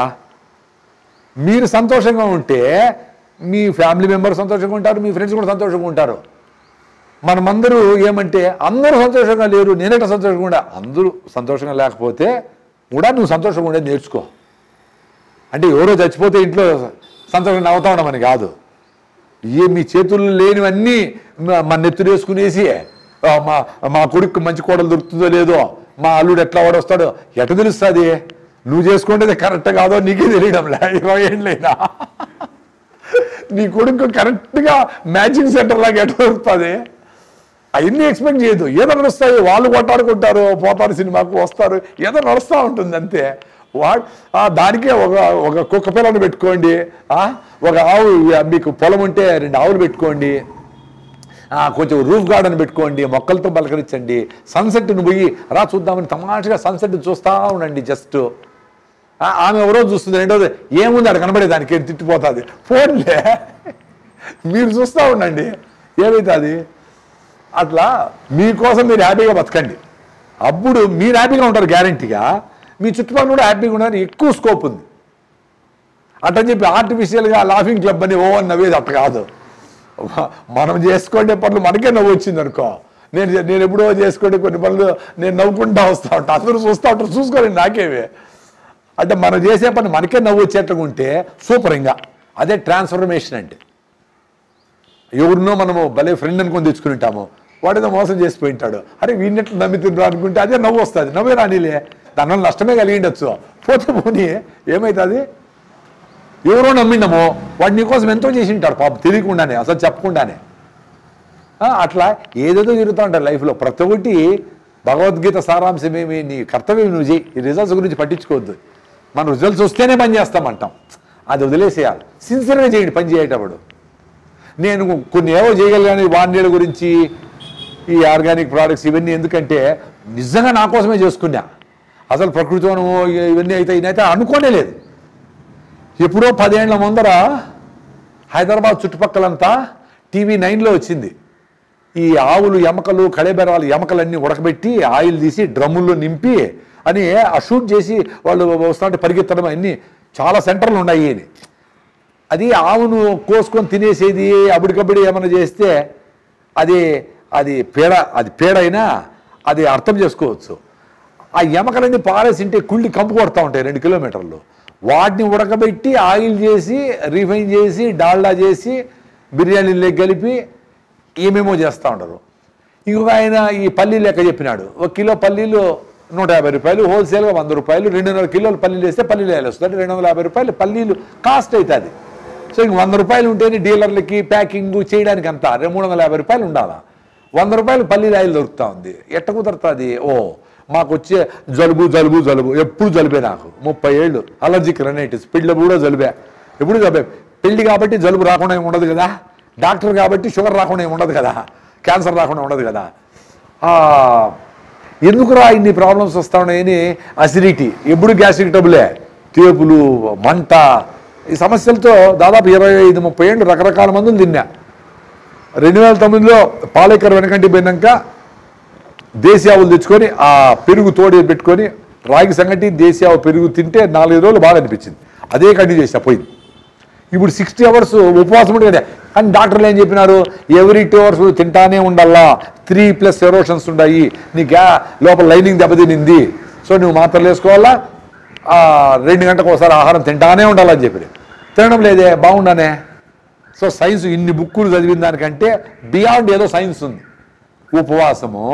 మీరు సంతోషంగా ఉంటే మీ ఫ్యామిలీ మెంబర్ సంతోషంగా ఉంటారు మీ ఫ్రెండ్స్ కూడా సంతోషంగా ఉంటారు మనమందరూ ఏమంటే అందరూ సంతోషంగా లేరు నేనెట్లా సంతోషంగా ఉండా అందరూ సంతోషంగా లేకపోతే కూడా నువ్వు సంతోషంగా ఉండేది నేర్చుకో అంటే ఎవరో చచ్చిపోతే ఇంట్లో సంతోషంగా నవ్వుతా ఉండమని కాదు ఏ మీ చేతుల్లో లేనివన్నీ మా- మా నెత్తురు వేసుకునేసి ఆ, మా మా కొడుకు మంచి కోడలు దొరుకుతుందో లేదో మా అల్లుడు ఎట్లా వాడొస్తాడో ఎట తెలుస్తుంది నువ్వు చేసుకుంటే కరెక్ట్ కాదో నీకే తెలియడం లే ఇరవై ఏళ్ళైనా నీ కొడుకు కరెక్ట్గా మ్యాచింగ్ సెంటర్ లాగా ఎట్లా దొరుకుతుంది అవన్నీ ఎక్స్పెక్ట్ చేయదు ఏదో నడుస్తాయి వాళ్ళు కొట్టాడుకుంటారు పోతారు సినిమాకు వస్తారు ఏదో నడుస్తూ ఉంటుంది అంతే వాడు ఆ, దానికే ఒక ఒక కుక్క పిల్లని పెట్టుకోండి ఆ, ఒక ఆవు మీకు పొలం ఉంటే రెండు ఆవులు పెట్టుకోండి ఆ, కొంచెం రూఫ్ గార్డెన్ పెట్టుకోండి మొక్కలతో పలకరించండి సన్సెట్ను పోయి రా చూద్దామని తమాషగా సన్సెట్ చూస్తూ ఉండండి జస్ట్ ఆమె ఎవరో చూస్తుంది రెండోది ఏముంది అక్కడ కనబడేదానికి ఏం తిట్టిపోతుంది ఫోన్లే మీరు చూస్తూ ఉండండి ఏమవుతుంది అట్లా మీకోసం మీరు హ్యాపీగా బతకండి అప్పుడు మీరు హ్యాపీగా ఉంటారు గ్యారంటీగా మీ చుట్టుపక్కల కూడా హ్యాపీగా ఉండడానికి ఎక్కువ స్కోప్ ఉంది అట్టని చెప్పి ఆర్టిఫిషియల్గా లాఫింగ్ క్లబ్ అని ఓ అని నవ్వేది అట్ట కాదు మనం చేసుకునే పనులు మనకే నవ్వు వచ్చింది అనుకో నేను నేను ఎప్పుడో చేసుకునే కొన్ని పనులు నేను నవ్వుకుంటా వస్తూ ఉంటా అందరూ చూస్తూ ఉంటారు చూసుకోలేదు నాకేమే అంటే మనం చేసే పని మనకే నవ్వు వచ్చేట్టుగా ఉంటే సూపర్ ఇంకా అదే ట్రాన్స్ఫర్మేషన్ అంటే ఎవరినో మనము భలే ఫ్రెండ్ అనుకొని తెచ్చుకుని ఉంటాము వాడేదో మోసం చేసి పోయింటాడు అరే వీడినట్లు నమ్మితుండ్రు అనుకుంటే అదే నవ్వు వస్తుంది నవ్వే రానిలే దానివల్ల నష్టమే కలిగి ఉండొచ్చు పోతే పోనీ ఏమవుతుంది ఎవరో నమ్మిండమో వాడు నీకోసం ఎంతో చేసి ఉంటాడు పాపం తెలియకుండానే అసలు చెప్పకుండానే ఆ, అట్లా ఏదేదో జరుగుతూ ఉంటారు లైఫ్లో ప్రతి ఒక్కటి భగవద్గీత సారాంశం ఏమి నీ కర్తవ్యం నువ్వు చేయి ఈ రిజల్ట్స్ గురించి పట్టించుకోవద్దు మనం రిజల్ట్స్ వస్తేనే పని చేస్తామంటాం అది వదిలేసేయాలి సిన్సియర్గా చేయండి పని చేయేటప్పుడు నేను కొన్ని ఏవో చేయగలిగాను వాణ్యాల గురించి ఈ ఆర్గానిక్ ప్రోడక్ట్స్ ఇవన్నీ ఎందుకంటే నిజంగా నా కోసమే చేసుకున్నా అసలు ప్రకృతి వనము ఇవన్నీ అయితే ఈయనైతే అనుకోనే లేదు ఎప్పుడో పదేళ్ల ముందర హైదరాబాద్ చుట్టుపక్కలంతా టీవీ నైన్లో వచ్చింది ఈ ఆవులు ఎమకలు కళేబెరాలు ఎమకలన్నీ ఉడకబెట్టి ఆయిల్ తీసి డ్రమ్ముల్లో నింపి అని ఆ షూట్ చేసి వాళ్ళు వస్తుంటే పరిగెత్తడం అన్నీ చాలా సెంటర్లు ఉన్నాయి అని అది ఆవును కోసుకొని తినేసేది అబడికబడి ఏమైనా చేస్తే అది అది పేడ అది పేడైనా అది అర్థం చేసుకోవచ్చు ఆ ఎమకలన్నీ పారేసింటే కుళ్ళి కంపు కొడతా ఉంటాయి రెండు కిలోమీటర్లు వాటిని ఉడకబెట్టి ఆయిల్ చేసి రీఫైన్ చేసి డాల్డా చేసి బిర్యానీలోకి కలిపి ఏమేమో చేస్తూ ఉంటారు ఇంకొక ఆయన ఈ పల్లీలు లెక్క చెప్పినాడు ఒక కిలో పల్లీలు నూట యాభై రూపాయలు హోల్సేల్గా వంద రూపాయలు రెండున్నర కిలోలు పల్లీలు వేస్తే పల్లీలు వేయాలి వస్తుంది రెండు వందల యాభై రూపాయలు పల్లీలు కాస్ట్ అవుతుంది సో ఇంక వంద రూపాయలు ఉంటేనే డీలర్లకి ప్యాకింగ్ చేయడానికి అంతా రెండు మూడు వందల యాభై రూపాయలు ఉండాలా వంద రూపాయలు పల్లీలు ఆయిల్ దొరుకుతా ఉంది ఎట్ట కుదరుతుంది ఓ మాకు వచ్చే జలుబు జలుబు జలుబు ఎప్పుడు జలుబే నాకు ముప్పై ఏళ్ళు అలర్జిక్ రెనైటిస్ పెళ్ళి కూడా జలుబే ఎప్పుడు జలుబే పెళ్లి కాబట్టి జలుబు రాకుండా ఏమి ఉండదు కదా డాక్టర్ కాబట్టి షుగర్ రాకుండా ఏమి ఉండదు కదా క్యాన్సర్ రాకుండా ఉండదు కదా ఆ, ఎందుకురా ఇన్ని ప్రాబ్లమ్స్ వస్తా ఉన్నాయని అసిడిటీ ఎప్పుడు గ్యాస్ట్రిక్ ట్రబులే తేపులు మంట ఈ సమస్యలతో దాదాపు ఇరవై ఐదు ముప్పై ఏళ్ళు రకరకాల మందులు తిన్నా రెండు వేల తొమ్మిదిలో పాలేకర్ వెనకంటి పోయినాక దేశీ ఆవులు తెచ్చుకొని ఆ పెరుగు తోడి పెట్టుకొని రాగి సంగటి దేశీ ఆవు పెరుగు తింటే నాలుగైదు రోజులు బాగా అనిపించింది అదే కంటిన్యూ చేసిన పోయింది ఇప్పుడు సిక్స్టీ అవర్స్ ఉపవాసం ఉండే కదా కానీ డాక్టర్లు ఏం చెప్పినారు ఎవ్రీ టూ అవర్స్ తింటానే ఉండాలా త్రీ ప్లస్ ఎరోషన్స్ ఉన్నాయి నీ గ్యా లోపల లైనింగ్ దెబ్బతినింది సో నువ్వు మాత్రలు వేసుకోవాలా ఆ, రెండు గంటలకు ఒకసారి ఆహారం తింటానే ఉండాలని చెప్పి తినడం లేదే బాగుండానే సో సైన్స్ ఇన్ని బుక్కులు చదివిన దానికంటే బియాండ్ ఏదో సైన్స్ ఉంది ఉపవాసము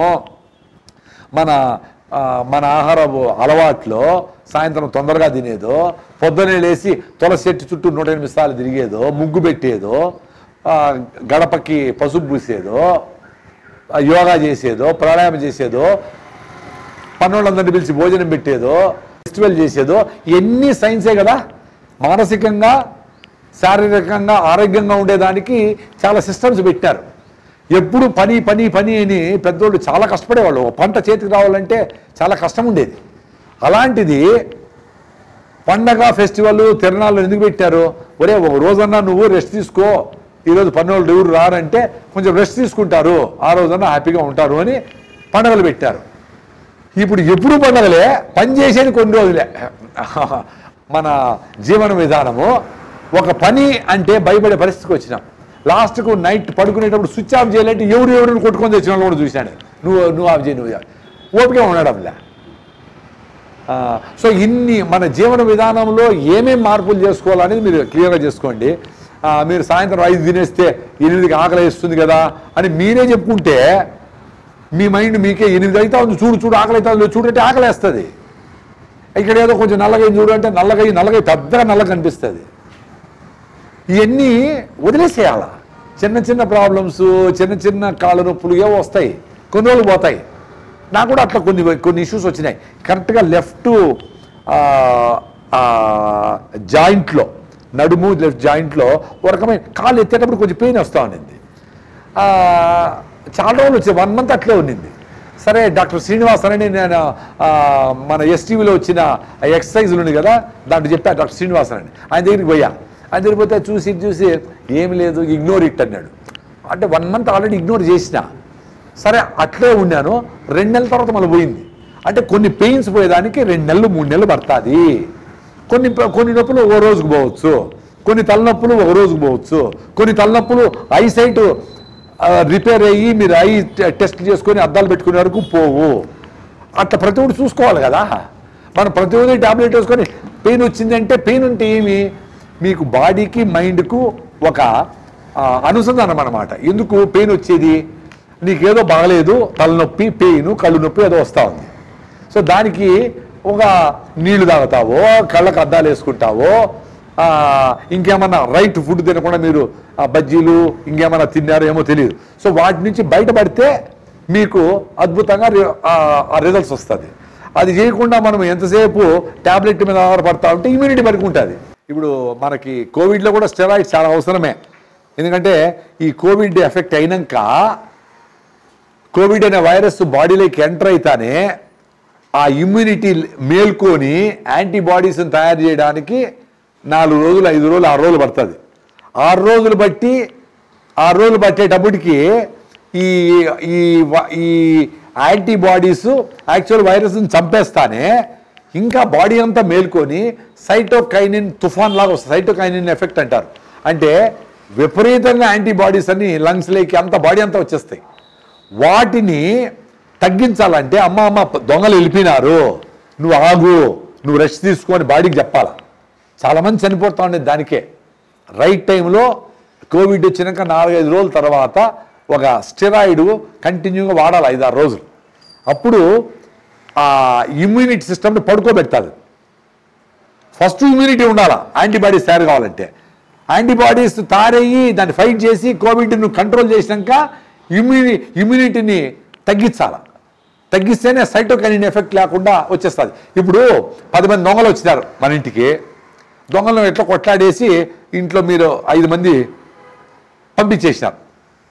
మన ఆ, మన ఆహారపు అలవాట్లో సాయంత్రం తొందరగా తినేదో పొద్దునే లేచి తులసి చెట్టు చుట్టూ నూట ఎనిమిది సార్లు తిరిగేదో ముగ్గు పెట్టేదో ఆ, గడపకి పసుపు పూసేదో ఆ, యోగా చేసేదో ప్రాణాయామం చేసేదో పన్నులందరినీ పిలిచి భోజనం పెట్టేదో ఫెస్టివల్ చేసేదో ఇవన్నీ సైన్సే కదా మానసికంగా శారీరకంగా ఆరోగ్యంగా ఉండేదానికి చాలా సిస్టమ్స్ పెట్టారు ఎప్పుడు పని పని పని అని పెద్దోళ్ళు చాలా కష్టపడేవాళ్ళు ఒక పంట చేతికి రావాలంటే చాలా కష్టం ఉండేది అలాంటిది పండగ ఫెస్టివల్ తిరణాలు ఎందుకు పెట్టారు ఒరే ఒక రోజన్నా నువ్వు రెస్ట్ తీసుకో ఈరోజు పన్నోళ్ళు ఎవరు రారంటే కొంచెం రెస్ట్ తీసుకుంటారు ఆ రోజన్నా హ్యాపీగా ఉంటారు అని పండగలు పెట్టారు ఇప్పుడు ఎప్పుడు పండగలే పని చేసేది కొన్ని రోజులే మన జీవన విధానము ఒక పని అంటే భయపడే పరిస్థితికి వచ్చినాం లాస్ట్కు నైట్ పడుకునేటప్పుడు స్విచ్ ఆఫ్ చేయాలంటే ఎవరు ఎవరిని కొట్టుకొని తెచ్చిన వాళ్ళు కూడా చూశాను నువ్వు నువ్వు ఆఫ్ చేయి నువ్వు ఆఫ్ చేయి. ఓపిక ఉండడంలే ఆ, సో ఇన్ని మన జీవన విధానంలో ఏమేం మార్పులు చేసుకోవాలనేది మీరు క్లియర్గా చేసుకోండి ఆ, మీరు సాయంత్రం ఐదు తినేస్తే ఎనిమిదికి ఆకలి వేస్తుంది కదా అని మీరే చెప్పుకుంటే మీ మైండ్ మీకే ఎనిమిది అయితే ఉంది చూడు చూడు ఆకలి అవుతుంది చూడు అంటే ఆకలి వేస్తుంది ఇక్కడ ఏదో కొంచెం నల్లగా చూడు అంటే నల్లగా నల్లగా పెద్దగా నల్లగా కనిపిస్తుంది ఇవన్నీ వదిలేసేయాల చిన్న చిన్న ప్రాబ్లమ్స్ చిన్న చిన్న కాళ్ళ నొప్పులు ఏవో వస్తాయి కొన్ని రోజులు పోతాయి నాకు కూడా అట్లా కొన్ని కొన్ని ఇష్యూస్ వచ్చినాయి కరెక్ట్గా లెఫ్ట్ జాయింట్లో నడుము లెఫ్ట్ జాయింట్లో ఒక రకమైన కాళ్ళు ఎత్తేటప్పుడు కొంచెం పెయిన్ వస్తూ ఉండింది ఆ, చాలా రోజులు వచ్చాయి వన్ మంత్ అట్లే ఉండింది సరే డాక్టర్ శ్రీనివాస్ అని నేను ఆ, మన ఎస్టీవీలో వచ్చిన ఎక్సర్సైజులు ఉన్నాయి కదా దాంట్లో చెప్పా డాక్టర్ శ్రీనివాస్ అని ఆయన దగ్గరికి పోయా ఆయన దగ్గరికి పోతే చూసి చూసి ఏమి లేదు ఇగ్నోర్ ఇట్ అన్నాడు అంటే వన్ మంత్ ఆల్రెడీ ఇగ్నోర్ చేసిన సరే అట్లే ఉన్నాను రెండు నెలల తర్వాత మళ్ళీ పోయింది అంటే కొన్ని పెయిన్స్ పోయేదానికి రెండు నెలలు మూడు నెలలు పడుతుంది కొన్ని కొన్ని నొప్పులు ఒక రోజుకు పోవచ్చు కొన్ని తలనొప్పులు ఒక రోజుకు పోవచ్చు కొన్ని తలనొప్పులు ఐసైట్ రిపేర్ అయ్యి మీరు ఐ టెస్ట్ చేసుకొని అద్దాలు పెట్టుకునే వరకు పోవు అట్లా ప్రతి ఒక్కటి చూసుకోవాలి కదా మనం ప్రతి ఒక్కటి టాబ్లెట్ వేసుకొని పెయిన్ వచ్చిందంటే పెయిన్ అంటే ఏమి మీకు బాడీకి మైండ్కు ఒక ఆ, అనుసంధానం అన్నమాట ఎందుకు పెయిన్ వచ్చేది నీకేదో బాగలేదు తలనొప్పి పెయిన్ కళ్ళు నొప్పి ఏదో వస్తూ ఉంది సో దానికి ఒక నీళ్లు తాగుతావో కళ్ళకు అద్దాలు వేసుకుంటావో ఆ, ఇంకేమన్నా రైట్ ఫుడ్ తినకుండా మీరు ఆ బజ్జీలు ఇంకేమన్నా తిన్నారో ఏమో తెలియదు సో వాటి నుంచి బయటపడితే మీకు అద్భుతంగా రి- ఆ- ఆ రిజల్ట్స్ వస్తుంది అది చేయకుండా మనం ఎంతసేపు టాబ్లెట్ మీద ఆధారపడతా ఉంటే ఇమ్యూనిటీ మనకు ఉంటుంది ఇప్పుడు మనకి కోవిడ్లో కూడా స్టెరాయిడ్స్ చాలా అవసరమే ఎందుకంటే ఈ కోవిడ్ ఎఫెక్ట్ అయినాక కోవిడ్ అనే వైరస్ బాడీలోకి ఎంటర్ అయితేనే ఆ ఇమ్యూనిటీ మేల్కొని యాంటీబాడీస్ని తయారు చేయడానికి నాలుగు రోజులు ఐదు రోజులు ఆరు రోజులు పడుతుంది ఆరు రోజులు బట్టి ఆరు రోజులు పట్టేటప్పటికి ఈ ఈ వ- ఈ యాంటీబాడీస్ యాక్చువల్ వైరస్ని చంపేస్తానే ఇంకా బాడీ అంతా మేల్కొని సైటోకైనిన్ తుఫాన్ లాగా వస్తుంది సైటోకైనిన్ ఎఫెక్ట్ అంటారు అంటే విపరీతంగా యాంటీబాడీస్ అన్ని లంగ్స్లోకి అంత బాడీ అంతా వచ్చేస్తాయి వాటిని తగ్గించాలంటే అమ్మ అమ్మ దొంగలు వెళ్ళిపోయినారు నువ్వు ఆగు నువ్వు రెస్ట్ తీసుకొని బాడీకి చెప్పాలా చాలామంది చనిపోతా ఉండేది దానికే రైట్ టైంలో కోవిడ్ వచ్చినాక నాలుగైదు రోజుల తర్వాత ఒక స్టెరాయిడ్ కంటిన్యూగా వాడాలి ఐదారు రోజులు అప్పుడు ఆ ఇమ్యూనిటీ సిస్టమ్ని పడుకోబెడతాది ఫస్ట్ ఇమ్యూనిటీ ఉండాలా యాంటీబాడీస్ తయారు కావాలంటే యాంటీబాడీస్ తయారయ్యి దాన్ని ఫైట్ చేసి కోవిడ్ను కంట్రోల్ చేసినాక ఇమ్యూని ఇమ్యూనిటీని తగ్గించాల తగ్గిస్తేనే సైటోకైనిన్ ఎఫెక్ట్ లేకుండా వచ్చేస్తుంది ఇప్పుడు పది మంది దొంగలు వచ్చినారు మన ఇంటికి దొంగలను ఎట్లా కొట్లాడేసి ఇంట్లో మీరు ఐదు మంది పంపించేసినారు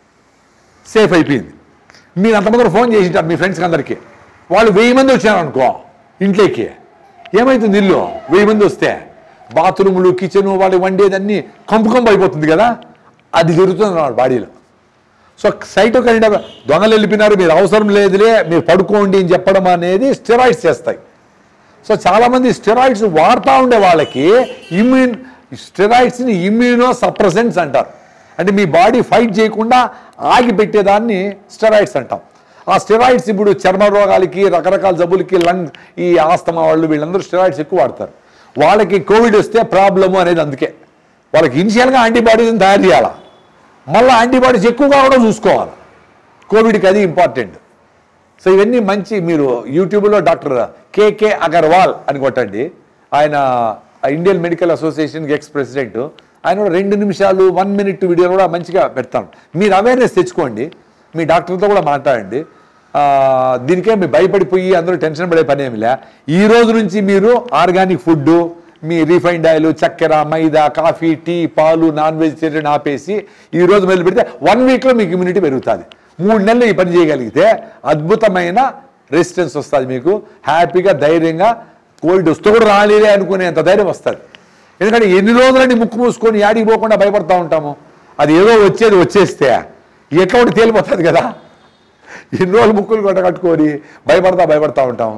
సేఫ్ అయిపోయింది మీరు అంతమంది ఫోన్ చేసింటారు మీ ఫ్రెండ్స్కి అందరికీ వాళ్ళు వెయ్యి మంది వచ్చారు అనుకో ఇంట్లోకి ఏమవుతుంది ఇల్లు వెయ్యి మంది వస్తే బాత్రూములు కిచెను వాళ్ళు వండేదన్నీ కంపు కంపు అయిపోతుంది కదా అది జరుగుతుంది అన్నమాట బాడీలో సో సైటోకైన్ దొంగలు వెళ్ళిపోయినారు మీరు అవసరం లేదులే మీరు పడుకోండి అని చెప్పడం అనేది స్టెరాయిడ్స్ చేస్తాయి సో చాలామంది స్టెరాయిడ్స్ వాడుతూ ఉండే వాళ్ళకి ఇమ్యూన్ స్టెరాయిడ్స్ని ఇమ్యూనో సప్రసెంట్స్ అంటారు అంటే మీ బాడీ ఫైట్ చేయకుండా ఆగి పెట్టేదాన్ని స్టెరాయిడ్స్ అంటాం ఆ స్టెరాయిడ్స్ ఇప్పుడు చర్మ రోగాలకి రకరకాల జబ్బులకి లంగ్ ఈ ఆస్తమా వాళ్ళు వీళ్ళందరూ స్టెరాయిడ్స్ ఎక్కువ వాడతారు వాళ్ళకి కోవిడ్ వస్తే ప్రాబ్లము అనేది అందుకే వాళ్ళకి ఇనిషియల్గా యాంటీబాడీస్ని తయారు చేయాలా మళ్ళీ యాంటీబాడీస్ ఎక్కువగా కూడా చూసుకోవాలి కోవిడ్కి అది ఇంపార్టెంట్ సో ఇవన్నీ మంచి మీరు యూట్యూబ్లో డాక్టర్ కేకే అగర్వాల్ అని కొట్టండి ఆయన ఇండియన్ మెడికల్ అసోసియేషన్కి ఎక్స్ ప్రెసిడెంట్ ఆయన కూడా రెండు నిమిషాలు వన్ మినిట్ వీడియో కూడా మంచిగా పెడతాను మీరు అవేర్నెస్ తెచ్చుకోండి మీ డాక్టర్తో కూడా మాట్లాడండి ఆ, దీనికే మీరు భయపడిపోయి అందరూ టెన్షన్ పడే పని ఏమిలే ఈ రోజు నుంచి మీరు ఆర్గానిక్ ఫుడ్ మీ రిఫైండ్ ఆయిల్ చక్కెర మైదా కాఫీ టీ పాలు నాన్ వెజిటేరియన్ ఆపేసి ఈ రోజు మొదలు పెడితే వన్ వీక్లో మీకు ఇమ్యూనిటీ పెరుగుతుంది మూడు నెలలు ఈ పని చేయగలిగితే అద్భుతమైన రెసిస్టెన్స్ వస్తుంది మీకు హ్యాపీగా ధైర్యంగా కోవిడ్ వస్తే కూడా రాలేదే అనుకునేంత ధైర్యం వస్తుంది ఎందుకంటే ఎన్ని రోజులని ముక్కు మూసుకొని యాడికి పోకుండా భయపడతా ఉంటాము అది ఏదో వచ్చేది వచ్చేస్తే ఎట్లా ఒకటి తేలిపోతుంది కదా ఎన్ని రోజులు ముక్కులు కొట్ట కట్టుకొని భయపడతా భయపడతా ఉంటాం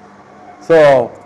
సో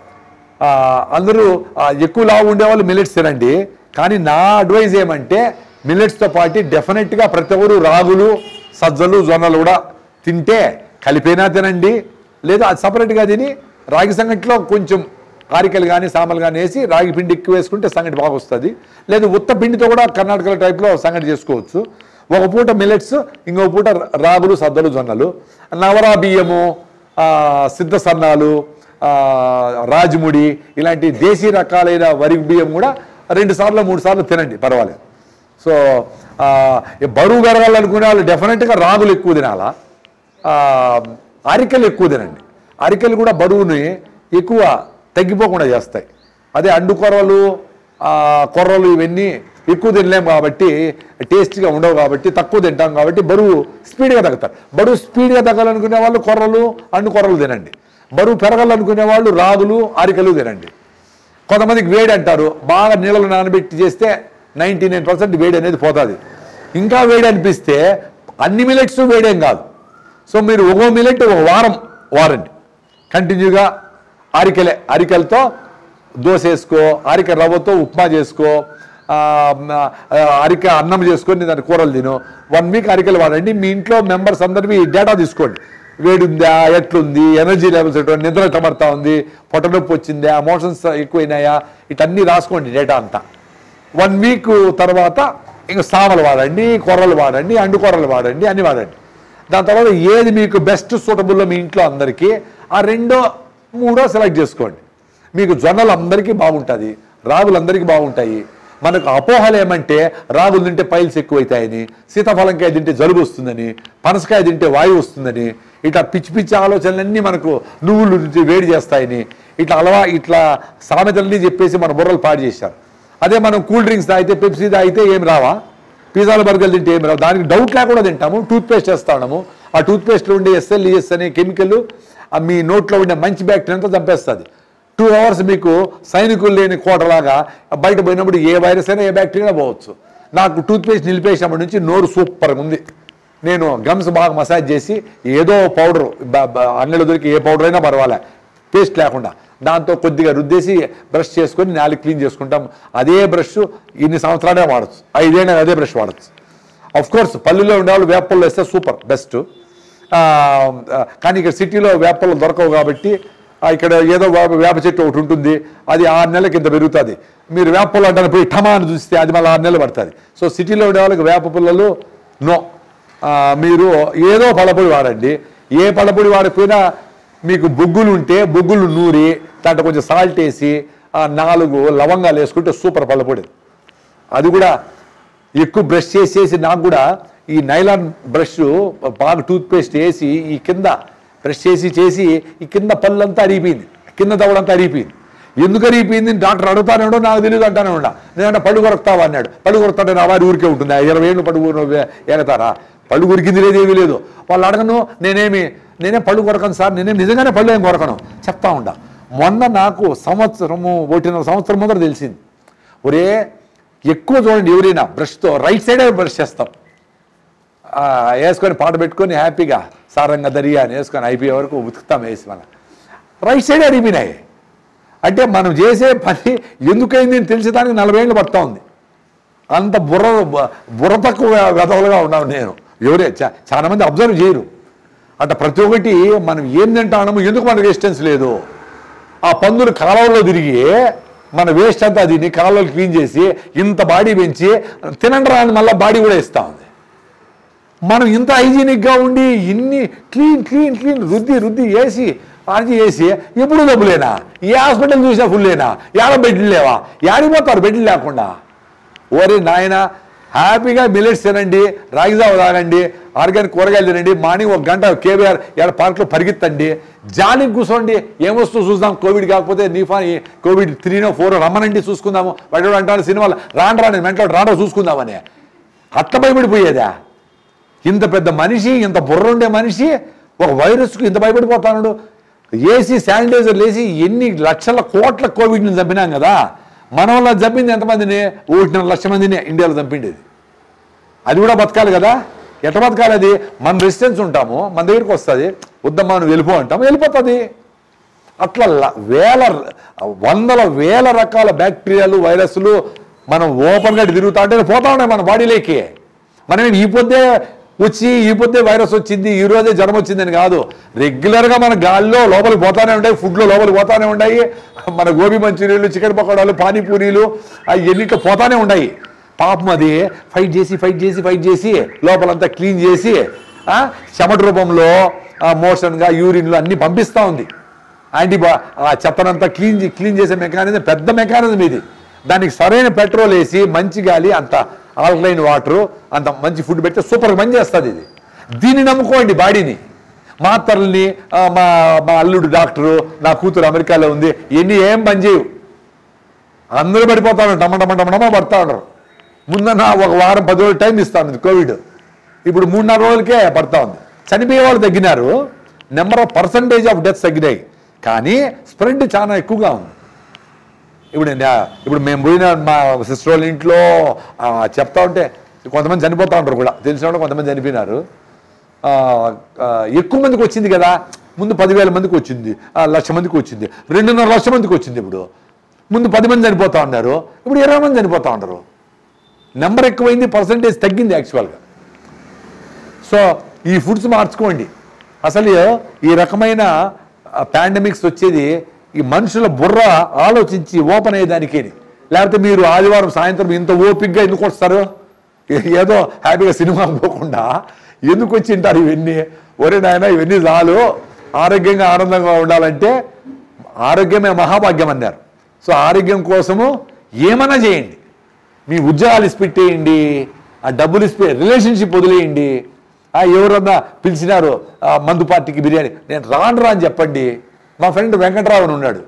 ఆ, అందరూ ఆ, ఎక్కువ లావు ఉండేవాళ్ళు మిల్లెట్స్ తినండి కానీ నా అడ్వైజ్ ఏమంటే మిల్లెట్స్తో పాటు డెఫినెట్గా ప్రతి ఒక్కరు రాగులు సజ్జలు జొన్నలు కూడా తింటే కలిపైనా తినండి లేదా అది సపరేట్గా తిని రాగి సంగటిలో కొంచెం ఆరికలు కానీ సామలు కానీ వేసి రాగి పిండి ఎక్కువ వేసుకుంటే సంగటి బాగా వస్తుంది లేదు ఉత్త పిండితో కూడా కర్ణాటక టైప్లో సంగటి చేసుకోవచ్చు ఒక పూట మిల్లెట్స్ ఇంకో పూట రాగులు సద్దలు జొన్నలు నవరా బియ్యము ఆ, సిద్ధ సన్నాలు ఆ, రాజముడి ఇలాంటి దేశీ రకాలైన వరి బియ్యం కూడా రెండు సార్లు మూడు సార్లు తినండి పర్వాలేదు సో ఆ, ఈ బరువు పెరగాలనుకునే వాళ్ళు డెఫినెట్గా రాగులు ఎక్కువ తినాలా ఆ, అరికెలు ఎక్కువ తినండి అరికెలు కూడా బరువుని ఎక్కువ తగ్గిపోకుండా చేస్తాయి అదే అండు కొర్రలు ఆ, కొర్రలు ఇవన్నీ ఎక్కువ తినలేం కాబట్టి టేస్టీగా ఉండవు కాబట్టి తక్కువ తింటాం కాబట్టి బరువు స్పీడ్గా తగ్గుతారు బరువు స్పీడ్గా తగ్గాలనుకునే వాళ్ళు కొర్రలు అండు కొర్రలు తినండి బరువు పెరగాలనుకునే వాళ్ళు రాగులు అరికెలు తినండి కొంతమందికి వేడి అంటారు బాగా నీళ్ళలో నానబెట్టి చేస్తే నైంటీ నైన్ పర్సెంట్ వేడి అనేది పోతుంది ఇంకా వేడి అనిపిస్తే అన్ని మిలెట్స్ వేడేం కాదు సో మీరు ఒక్కో మిలెట్ ఒక వారం వారండి కంటిన్యూగా అరికెలే అరికెలతో దోశ వేసుకో అరికె రవ్వతో ఉప్మా చేసుకో ఆ, ఆ, అరిక అన్నం చేసుకొని దాని కూరలు తిను వన్ వీక్ అరికెలు వాడండి మీ ఇంట్లో మెంబర్స్ అందరివి డేటా తీసుకోండి వేడుందా ఎట్లుంది ఎనర్జీ లెవెల్స్ ఎట్లా నిద్ర ఎట్టబడతా ఉంది పొట్ట నొప్పి వచ్చిందా మోషన్స్ ఎక్కువైనాయా ఇటన్నీ రాసుకోండి డేటా అంతా వన్ వీక్ తర్వాత ఇంకా సామలు వాడండి కొర్రలు వాడండి అండు కొర్రలు వాడండి అన్ని వాడండి దాని తర్వాత ఏది మీకు బెస్ట్ సూటబుల్లో మీ ఇంట్లో అందరికీ ఆ రెండో మూడో సెలెక్ట్ చేసుకోండి మీకు జొన్నలు అందరికీ బాగుంటుంది రాగులు అందరికీ బాగుంటాయి మనకు అపోహలు ఏమంటే రాగులు తింటే పైల్స్ ఎక్కువైతాయని సీతాఫలంకాయ తింటే జలుబు వస్తుందని పనసకాయ తింటే వాయువు వస్తుందని ఇట్లా పిచ్చి పిచ్చి ఆలోచనలన్నీ మనకు నువ్వులు నుంచి వేడి చేస్తాయని ఇట్లా అలవా ఇట్లా సామెతలన్నీ చెప్పేసి మన బుర్రలు పాడు చేశారు అదే మనం కూల్ డ్రింక్స్ తాగితే పెప్సీ తాగితే ఏం రావా పిజ్జాలు బర్గర్లు తింటే ఏం రావు దానికి డౌట్ లేకుండా తింటాము టూత్ పేస్ట్ చేస్తా ఉన్నాము ఆ టూత్ పేస్ట్లో ఉండే ఎస్ఎల్ఈఎస్ అనే కెమికల్ మీ నోట్లో ఉండే మంచి బ్యాక్టీరియా అంతా చంపేస్తుంది టూ అవర్స్ మీకు సైనికులు లేని కోటలాగా బయట పోయినప్పుడు ఏ వైరస్ అయినా ఏ బ్యాక్టీరియా పోవచ్చు నాకు టూత్ పేస్ట్ నిలిపేసినప్పటి నుంచి నోరు సూపర్గా ఉంది నేను గమ్స్ బాగా మసాజ్ చేసి ఏదో పౌడర్ అంగడిలో దొరికి ఏ పౌడర్ అయినా పర్వాలే పేస్ట్ లేకుండా దాంతో కొద్దిగా రుద్దేసి బ్రష్ చేసుకొని నాలుగు క్లీన్ చేసుకుంటాం అదే బ్రష్ ఇన్ని సంవత్సరాలే వాడచ్చు ఐదేళ్ళ అదే బ్రష్ వాడచ్చు అఫ్ కోర్స్ పల్లెల్లో ఉండేవాళ్ళు వేపల్లో వేస్తే సూపర్ బెస్ట్ కానీ ఇక్కడ సిటీలో వేపలు దొరకవు కాబట్టి ఆ, ఇక్కడ ఏదో వేప వేప చెట్టు ఒకటి ఉంటుంది అది ఆరు నెలలకి ఇంత పెరుగుతుంది మీరు వేప పుల్ల అంటే పోయి టమా అని చూస్తే అది మళ్ళీ ఆరు నెలలు పడుతుంది సో సిటీలో ఉండే వాళ్ళకి వేప పుల్లలు నో ఆ, మీరు ఏదో పళ్ళపొడి వాడండి ఏ పళ్ళపొడి వాడకపోయినా మీకు బొగ్గులు ఉంటే బొగ్గులు నూరి దాంట్లో కొంచెం సాల్ట్ వేసి ఆ నాలుగు లవంగాలు వేసుకుంటే సూపర్ పళ్ళపొడి అది కూడా ఎక్కువ బ్రష్ చేసేసి నాకు కూడా ఈ నైలాన్ బ్రష్ బాగా టూత్ పేస్ట్ వేసి ఈ కింద బ్రష్ చేసి చేసి ఈ కింద పళ్ళంతా అరిగిపోయింది కింద దవడంతా అరిగిపోయింది ఎందుకు అరిగిపోయింది అని డాక్టర్ అడుగుతానే నాకు తెలియదు అంటానే ఉండా నేనంటే పళ్ళు కొరకుతావా అన్నాడు పళ్ళు కొరకుతాడే నా వారి ఊరికే ఉంటుంది ఆ ఇరవై ఏళ్ళు పళ్ళు ఊరు ఏగతారా పళ్ళు కొరికింది లేదు ఏమీ లేదు వాళ్ళు అడగను నేనేమి నేనేం పళ్ళు కొరకను సార్ నేనేం నిజంగానే పళ్ళు ఏం కొరకను చెప్తా ఉండా మొన్న నాకు సంవత్సరము ఒకటిన్నర సంవత్సరం ముందర తెలిసింది ఒరే ఎక్కువ చూడండి ఎవరైనా బ్రష్తో రైట్ సైడే బ్రష్ చేస్తాం ఆ, వేసుకొని పాట పెట్టుకొని హ్యాపీగా సారంగ దరియా అని వేసుకొని అయిపోయే వరకు ఉతుకుతాం వేసి మన రైట్ సైడే అరిగిపోయినాయి అంటే మనం చేసే పని ఎందుకైంది అని తెలిసేదానికి నలభై ఏళ్ళు పడతా ఉంది అంత బుర్ర బుర్ర తక్కువ వెదవలుగా ఉన్నాను నేను ఎవరే చా- చాలా మంది అబ్జర్వ్ చేయరు అంటే ప్రతి ఒక్కటి మనం ఏం తింటామో ఎందుకు మనకు రెసిస్టెన్స్ లేదు ఆ పందులు కాలువలో తిరిగి మన వేస్ట్ అంతా దీన్ని కాలువలు క్లీన్ చేసి ఇంత బాడీ పెంచి తినండి రాని మళ్ళీ బాడీ కూడా ఇస్తా ఉంది మనం ఇంత హైజీనిక్గా ఉండి ఇన్ని క్లీన్ క్లీన్ క్లీన్ రుద్ది రుద్ది వేసి ఆర్జీ వేసి ఎప్పుడు డబ్బులేనా ఏ హాస్పిటల్ చూసినా ఫుల్లేనా ఏడ బెడ్లు లేవా ఏడిపోతారు బెడ్లు లేకుండా ఓరే నాయన హ్యాపీగా మిలెట్స్ తినండి రాగిజావ తాగండి ఆర్గానిక్ కూరగాయలు తినండి మార్నింగ్ ఒక గంట కేబీఆర్ ఏడ పార్క్లో పరిగెత్తండి జాలికి కూర్చోండి ఏం వస్తువు చూద్దాం కోవిడ్ కాకపోతే నీఫా కోవిడ్ త్రీనో ఫోర్ రమ్మనండి చూసుకుందాము వాడు అంటాను సినిమాలు రాను రాని మెంట్లో రానో చూసుకుందామని అట్ట భయపడిపోయేదా ఇంత పెద్ద మనిషి ఇంత బుర్ర ఉండే మనిషి ఒక వైరస్కు ఇంత భయపడిపోతాడు ఏసీ శానిటైజర్ లేసి ఎన్ని లక్షల కోట్ల కోవిడ్ని చంపినాం కదా మన వల్ల చంపింది ఎంతమందిని ఒకటిన్నర లక్ష మందిని ఇండియాలో చంపిండేది అది కూడా బతకాలి కదా ఎట్ట బతకాలి అది మన రెసిస్టెన్స్ ఉంటాము మన దగ్గరికి వస్తుంది వద్దమ్మా నువ్వు వెళ్ళిపో అంటాము వెళ్ళిపోతుంది అట్లా ల- వేల వందల వేల రకాల బ్యాక్టీరియాలు వైరస్లు మనం ఓపెన్గా తిరుగుతా ఉంటే పోతా ఉన్నాయి మన బాడీలోకి మనం ఈ పొద్దే వచ్చి ఈ పొద్దే వైరస్ వచ్చింది ఈ రోజే జ్వరం వచ్చిందని కాదు రెగ్యులర్గా మన గాల్లో లోపలికి పోతానే ఉంటాయి ఫుడ్లో లోపలికి పోతానే ఉన్నాయి మన గోబీ మంచూరియలు చికెన్ పకోడాలు పానీపూరీలు అవి ఎన్నిట్లో పోతానే ఉన్నాయి పాపం అది ఫైట్ చేసి ఫైట్ చేసి ఫైట్ చేసి లోపలంతా క్లీన్ చేసి ఆ, చెమట రూపంలో మోషన్గా యూరిన్లు అన్ని పంపిస్తూ ఉంది యాంటీబా ఆ చెత్తనంతా క్లీన్ చే- క్లీన్ చేసే మెకానిజం పెద్ద మెకానిజం ఇది దానికి సరైన పెట్రోల్ వేసి మంచి గాలి అంత ఆల్కలైన్ వాటర్ అంత మంచి ఫుడ్ పెడితే సూపర్ పని చేస్తుంది ఇది దీన్ని నమ్ముకోండి బాడీని మాత్రల్ని ఆ, మా మా అల్లుడు డాక్టరు నా కూతురు అమెరికాలో ఉంది ఇవన్నీ ఏం పని చేయవు అందరూ పడిపోతా ఉన్నారు టమ టమ టమ టమ పడతా ఉన్నారు ముందన్న ఒక వారం పది రోజులు టైం ఇస్తా ఉంది కోవిడ్ ఇప్పుడు మూడున్నర రోజులకే పడతా ఉంది చనిపోయే వాళ్ళు తగ్గినారు number of percentage of deaths తగ్గినాయి కానీ స్ప్రెడ్ చాలా ఎక్కువగా ఉంది ఇప్పుడు నేను- ఇప్పుడు మేము పోయిన మా సిస్టర్ వాళ్ళ ఇంట్లో ఆ, చెప్తా ఉంటే కొంతమంది చనిపోతా ఉంటారు కూడా తెలిసిన వాళ్ళు కొంతమంది చనిపోయినారు ఆ, ఆ, ఎక్కువ మందికి వచ్చింది కదా ముందు పదివేల మందికి వచ్చింది ఆ, లక్ష మందికి వచ్చింది రెండున్నర లక్ష మందికి వచ్చింది ఇప్పుడు ముందు పది మంది చనిపోతా ఉన్నారు ఇప్పుడు ఇరవై మంది చనిపోతా ఉన్నారు నెంబర్ ఎక్కువైంది పర్సంటేజ్ తగ్గింది యాక్చువల్గా సో ఈ ఫుడ్స్ మార్చుకోండి అసలు ఈ రకమైన పాండమిక్స్ వచ్చేది ఈ మనుషుల బుర్ర ఆలోచించి ఓపెన్ అయ్యేదానికి లేకపోతే మీరు ఆదివారం సాయంత్రం ఇంత ఓపిక్గా ఎందుకు వస్తారు ఏ- ఏదో హ్యాపీగా సినిమా పోకుండా ఎందుకు వచ్చి ఉంటారు ఇవన్నీ ఒరే నాయన ఇవన్నీ చాలు ఆరోగ్యంగా ఆనందంగా ఉండాలంటే ఆరోగ్యమే మహాభాగ్యం అన్నారు సో ఆరోగ్యం కోసము ఏమైనా చేయండి మీ ఉద్యోగాలు ఇసిపెట్టేయండి ఆ డబ్బులు ఇసిపె రిలేషన్షిప్ వదిలేయండి ఆ ఎవరన్నా పిలిచినారు ఆ మందు పార్టీకి బిర్యానీ నేను రాను రా అని చెప్పండి మా ఫ్రెండ్ వెంకటరావు అని ఉన్నాడు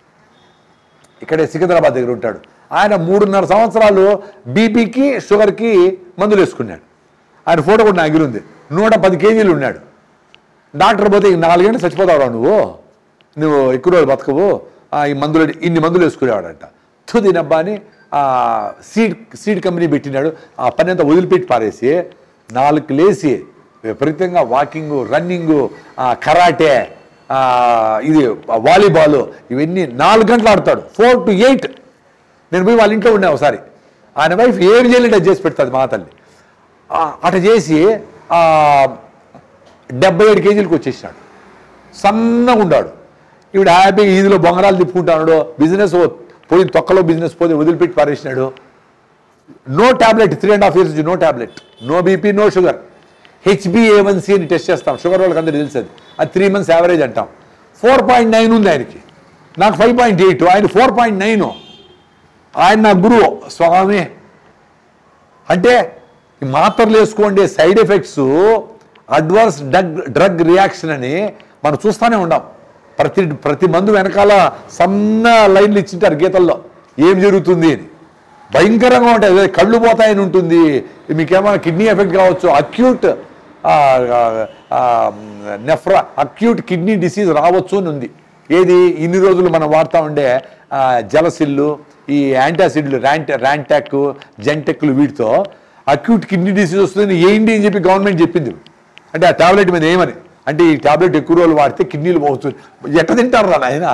ఇక్కడే సికింద్రాబాద్ దగ్గర ఉంటాడు ఆయన మూడున్నర సంవత్సరాలు బీపీకి షుగర్కి మందులు వేసుకున్నాడు ఆయన ఫోటో కూడా నా దగ్గర ఉంది నూట పది కేజీలు ఉన్నాడు డాక్టర్ పోతే ఈ నాలుగేళ్ళు చచ్చిపోతావు నువ్వు నువ్వు ఎక్కువ రోజులు బతకవు ఆ, ఈ మందులు ఇన్ని మందులు వేసుకునేవాడంట తుది నబ్బా అని ఆ సీడ్ సీడ్ కంపెనీ పెట్టినాడు ఆ పని అంతా వదిలిపెట్టి పారేసి నాలుగు లేసి విపరీతంగా వాకింగ్ రన్నింగ్ కరాటే ఆ, ఇది వాలీబాల్ ఇవన్నీ నాలుగు గంటలు ఆడతాడు ఫోర్ టు ఎయిట్ నేను పోయి వాళ్ళ ఇంట్లో ఉన్నా ఒకసారి ఆయన వైఫ్ ఏం చేయలేడు అది చేసి పెడుతుంది మా తల్లి ఆ, అట చేసి ఆ, డెబ్బై ఏడు కేజీలకు వచ్చేసినాడు సన్నగా ఉన్నాడు ఇప్పుడు హ్యాపీగా ఈదిలో బొంగరాలు తిప్పుకుంటాడు బిజినెస్ పోయి తొక్కలో బిజినెస్ పోతే వదిలిపెట్టి పారేసినాడు no tablet three and half years no tablet no BP no sugar H B A one C అని టెస్ట్ చేస్తాం షుగర్ వాళ్ళకి అందరూ తెలుసు అది అది త్రీ మంత్స్ యావరేజ్ అంటాం ఫోర్ పాయింట్ నైన్ ఉంది ఆయనకి నాకు ఫైవ్ పాయింట్ ఎయిట్ ఆయన ఫోర్ పాయింట్ నైన్ ఆయన నా గురువు స్వామి అంటే ఈ మాత్రలు వేసుకోండి side effects adverse drug drug reaction అని మనం చూస్తూనే ఉన్నాం ప్రతి ప్రతి మందు వెనకాల సన్న లైన్లు ఇచ్చింటారు గీతల్లో ఏం జరుగుతుంది అని భయంకరంగా ఉంటాయి అదే కళ్ళు పోతాయని ఉంటుంది మీకేమైనా కిడ్నీ ఎఫెక్ట్ కావచ్చు అక్యూట్ నెఫ్రా అక్యూట్ కిడ్నీ డిసీజ్ రావచ్చు అని ఉంది ఏది ఇన్ని రోజులు మనం వాడుతూ ఉండే ఆ, జలసిల్లు ఈ యాంటాసిడ్లు ర్యాంట్ ర్యాంటాక్ జెంటెక్లు వీటితో అక్యూట్ కిడ్నీ డిసీజ్ వస్తుంది ఏంటి అని చెప్పి గవర్నమెంట్ చెప్పింది అంటే ఆ టాబ్లెట్ మీద ఏమని అంటే ఈ టాబ్లెట్ ఎక్కువ రోజులు వాడితే కిడ్నీలు పోతుంది ఎట్ట తింటారు రా నాయన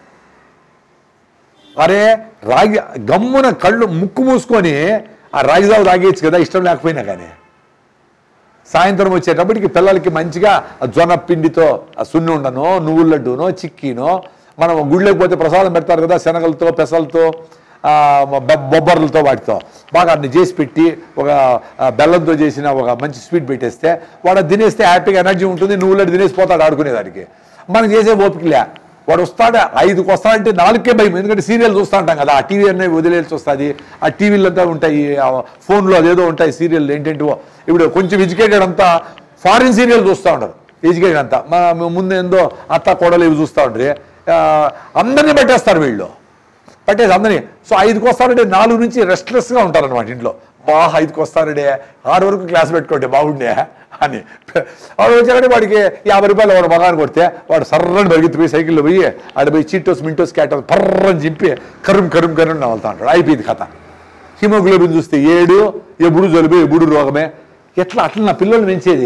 అరే రాగి గమ్మున కళ్ళు ముక్కు మూసుకొని ఆ రాగిజావు తాగేయచ్చు కదా ఇష్టం లేకపోయినా కానీ సాయంత్రం వచ్చేటప్పటికి పిల్లలకి మంచిగా ఆ జొన్న పిండితో ఆ సున్ని ఉండనో నువ్వుల లడ్డూనో చిక్కీనో మనం గుళ్ళకి పోతే ప్రసాదం పెడతారు కదా శనగలతో పెసలతో ఆ, బొ- బొబ్బర్లతో వాటితో బాగా అన్ని చేసి పెట్టి ఒక ఆ, బెల్లంతో చేసిన ఒక మంచి స్వీట్ పెట్టేస్తే వాడు అది తినేస్తే హ్యాపీగా ఎనర్జీ ఉంటుంది నువ్వుల లడ్డు తినేసి పోతాడు ఆడుకునేదానికి మనం చేసే ఓపికలే వాడు వస్తాడు ఐదుకి వస్తాడంటే నాలుగుకే భయం ఎందుకంటే సీరియల్ చూస్తూ ఉంటాం కదా ఆ టీవీ అన్నీ వదిలేసి వస్తుంది ఆ టీవీలు అంతా ఉంటాయి ఆ ఫోన్లో అదేదో ఉంటాయి సీరియల్ ఏంటంటే ఇప్పుడు కొంచెం ఎడ్యుకేటెడ్ అంతా ఫారిన్ సీరియల్ చూస్తూ ఉంటారు ఎడ్యుకేటెడ్ అంతా మా ముందు ఏందో అత్త కోడలు ఇవి చూస్తూ ఉంటారు ఆ, అందరినీ పెట్టేస్తారు వీళ్ళు పట్టేసి అందరినీ సో ఐదుకి వస్తారంటే నాలుగు నుంచి రెస్ట్లెస్గా ఉంటారు అనమాట ఇంట్లో బాగా ఐదుకి వస్తారండే ఆరు వరకు క్లాస్ పెట్టుకోండి బాగుండే అని వాడు వచ్చాకంటే వాడికి యాభై రూపాయలు వాడు మగాన్ని కొడితే వాడు సర్రని పరిగెత్తిపోయి సైకిల్లో పోయి ఆడ పోయి చీటోస్ మింటోస్ క్యాటోస్ పర్రని చింపి కరుం కరుం కరుం నవ్వుతా ఉంటాడు అయిపోయింది కథ హిమోగ్లోబిన్ చూస్తే ఏడు ఎప్పుడు జలుబు ఎప్పుడు రోగమే ఎట్లా అట్లా నా పిల్లల్ని పెంచేది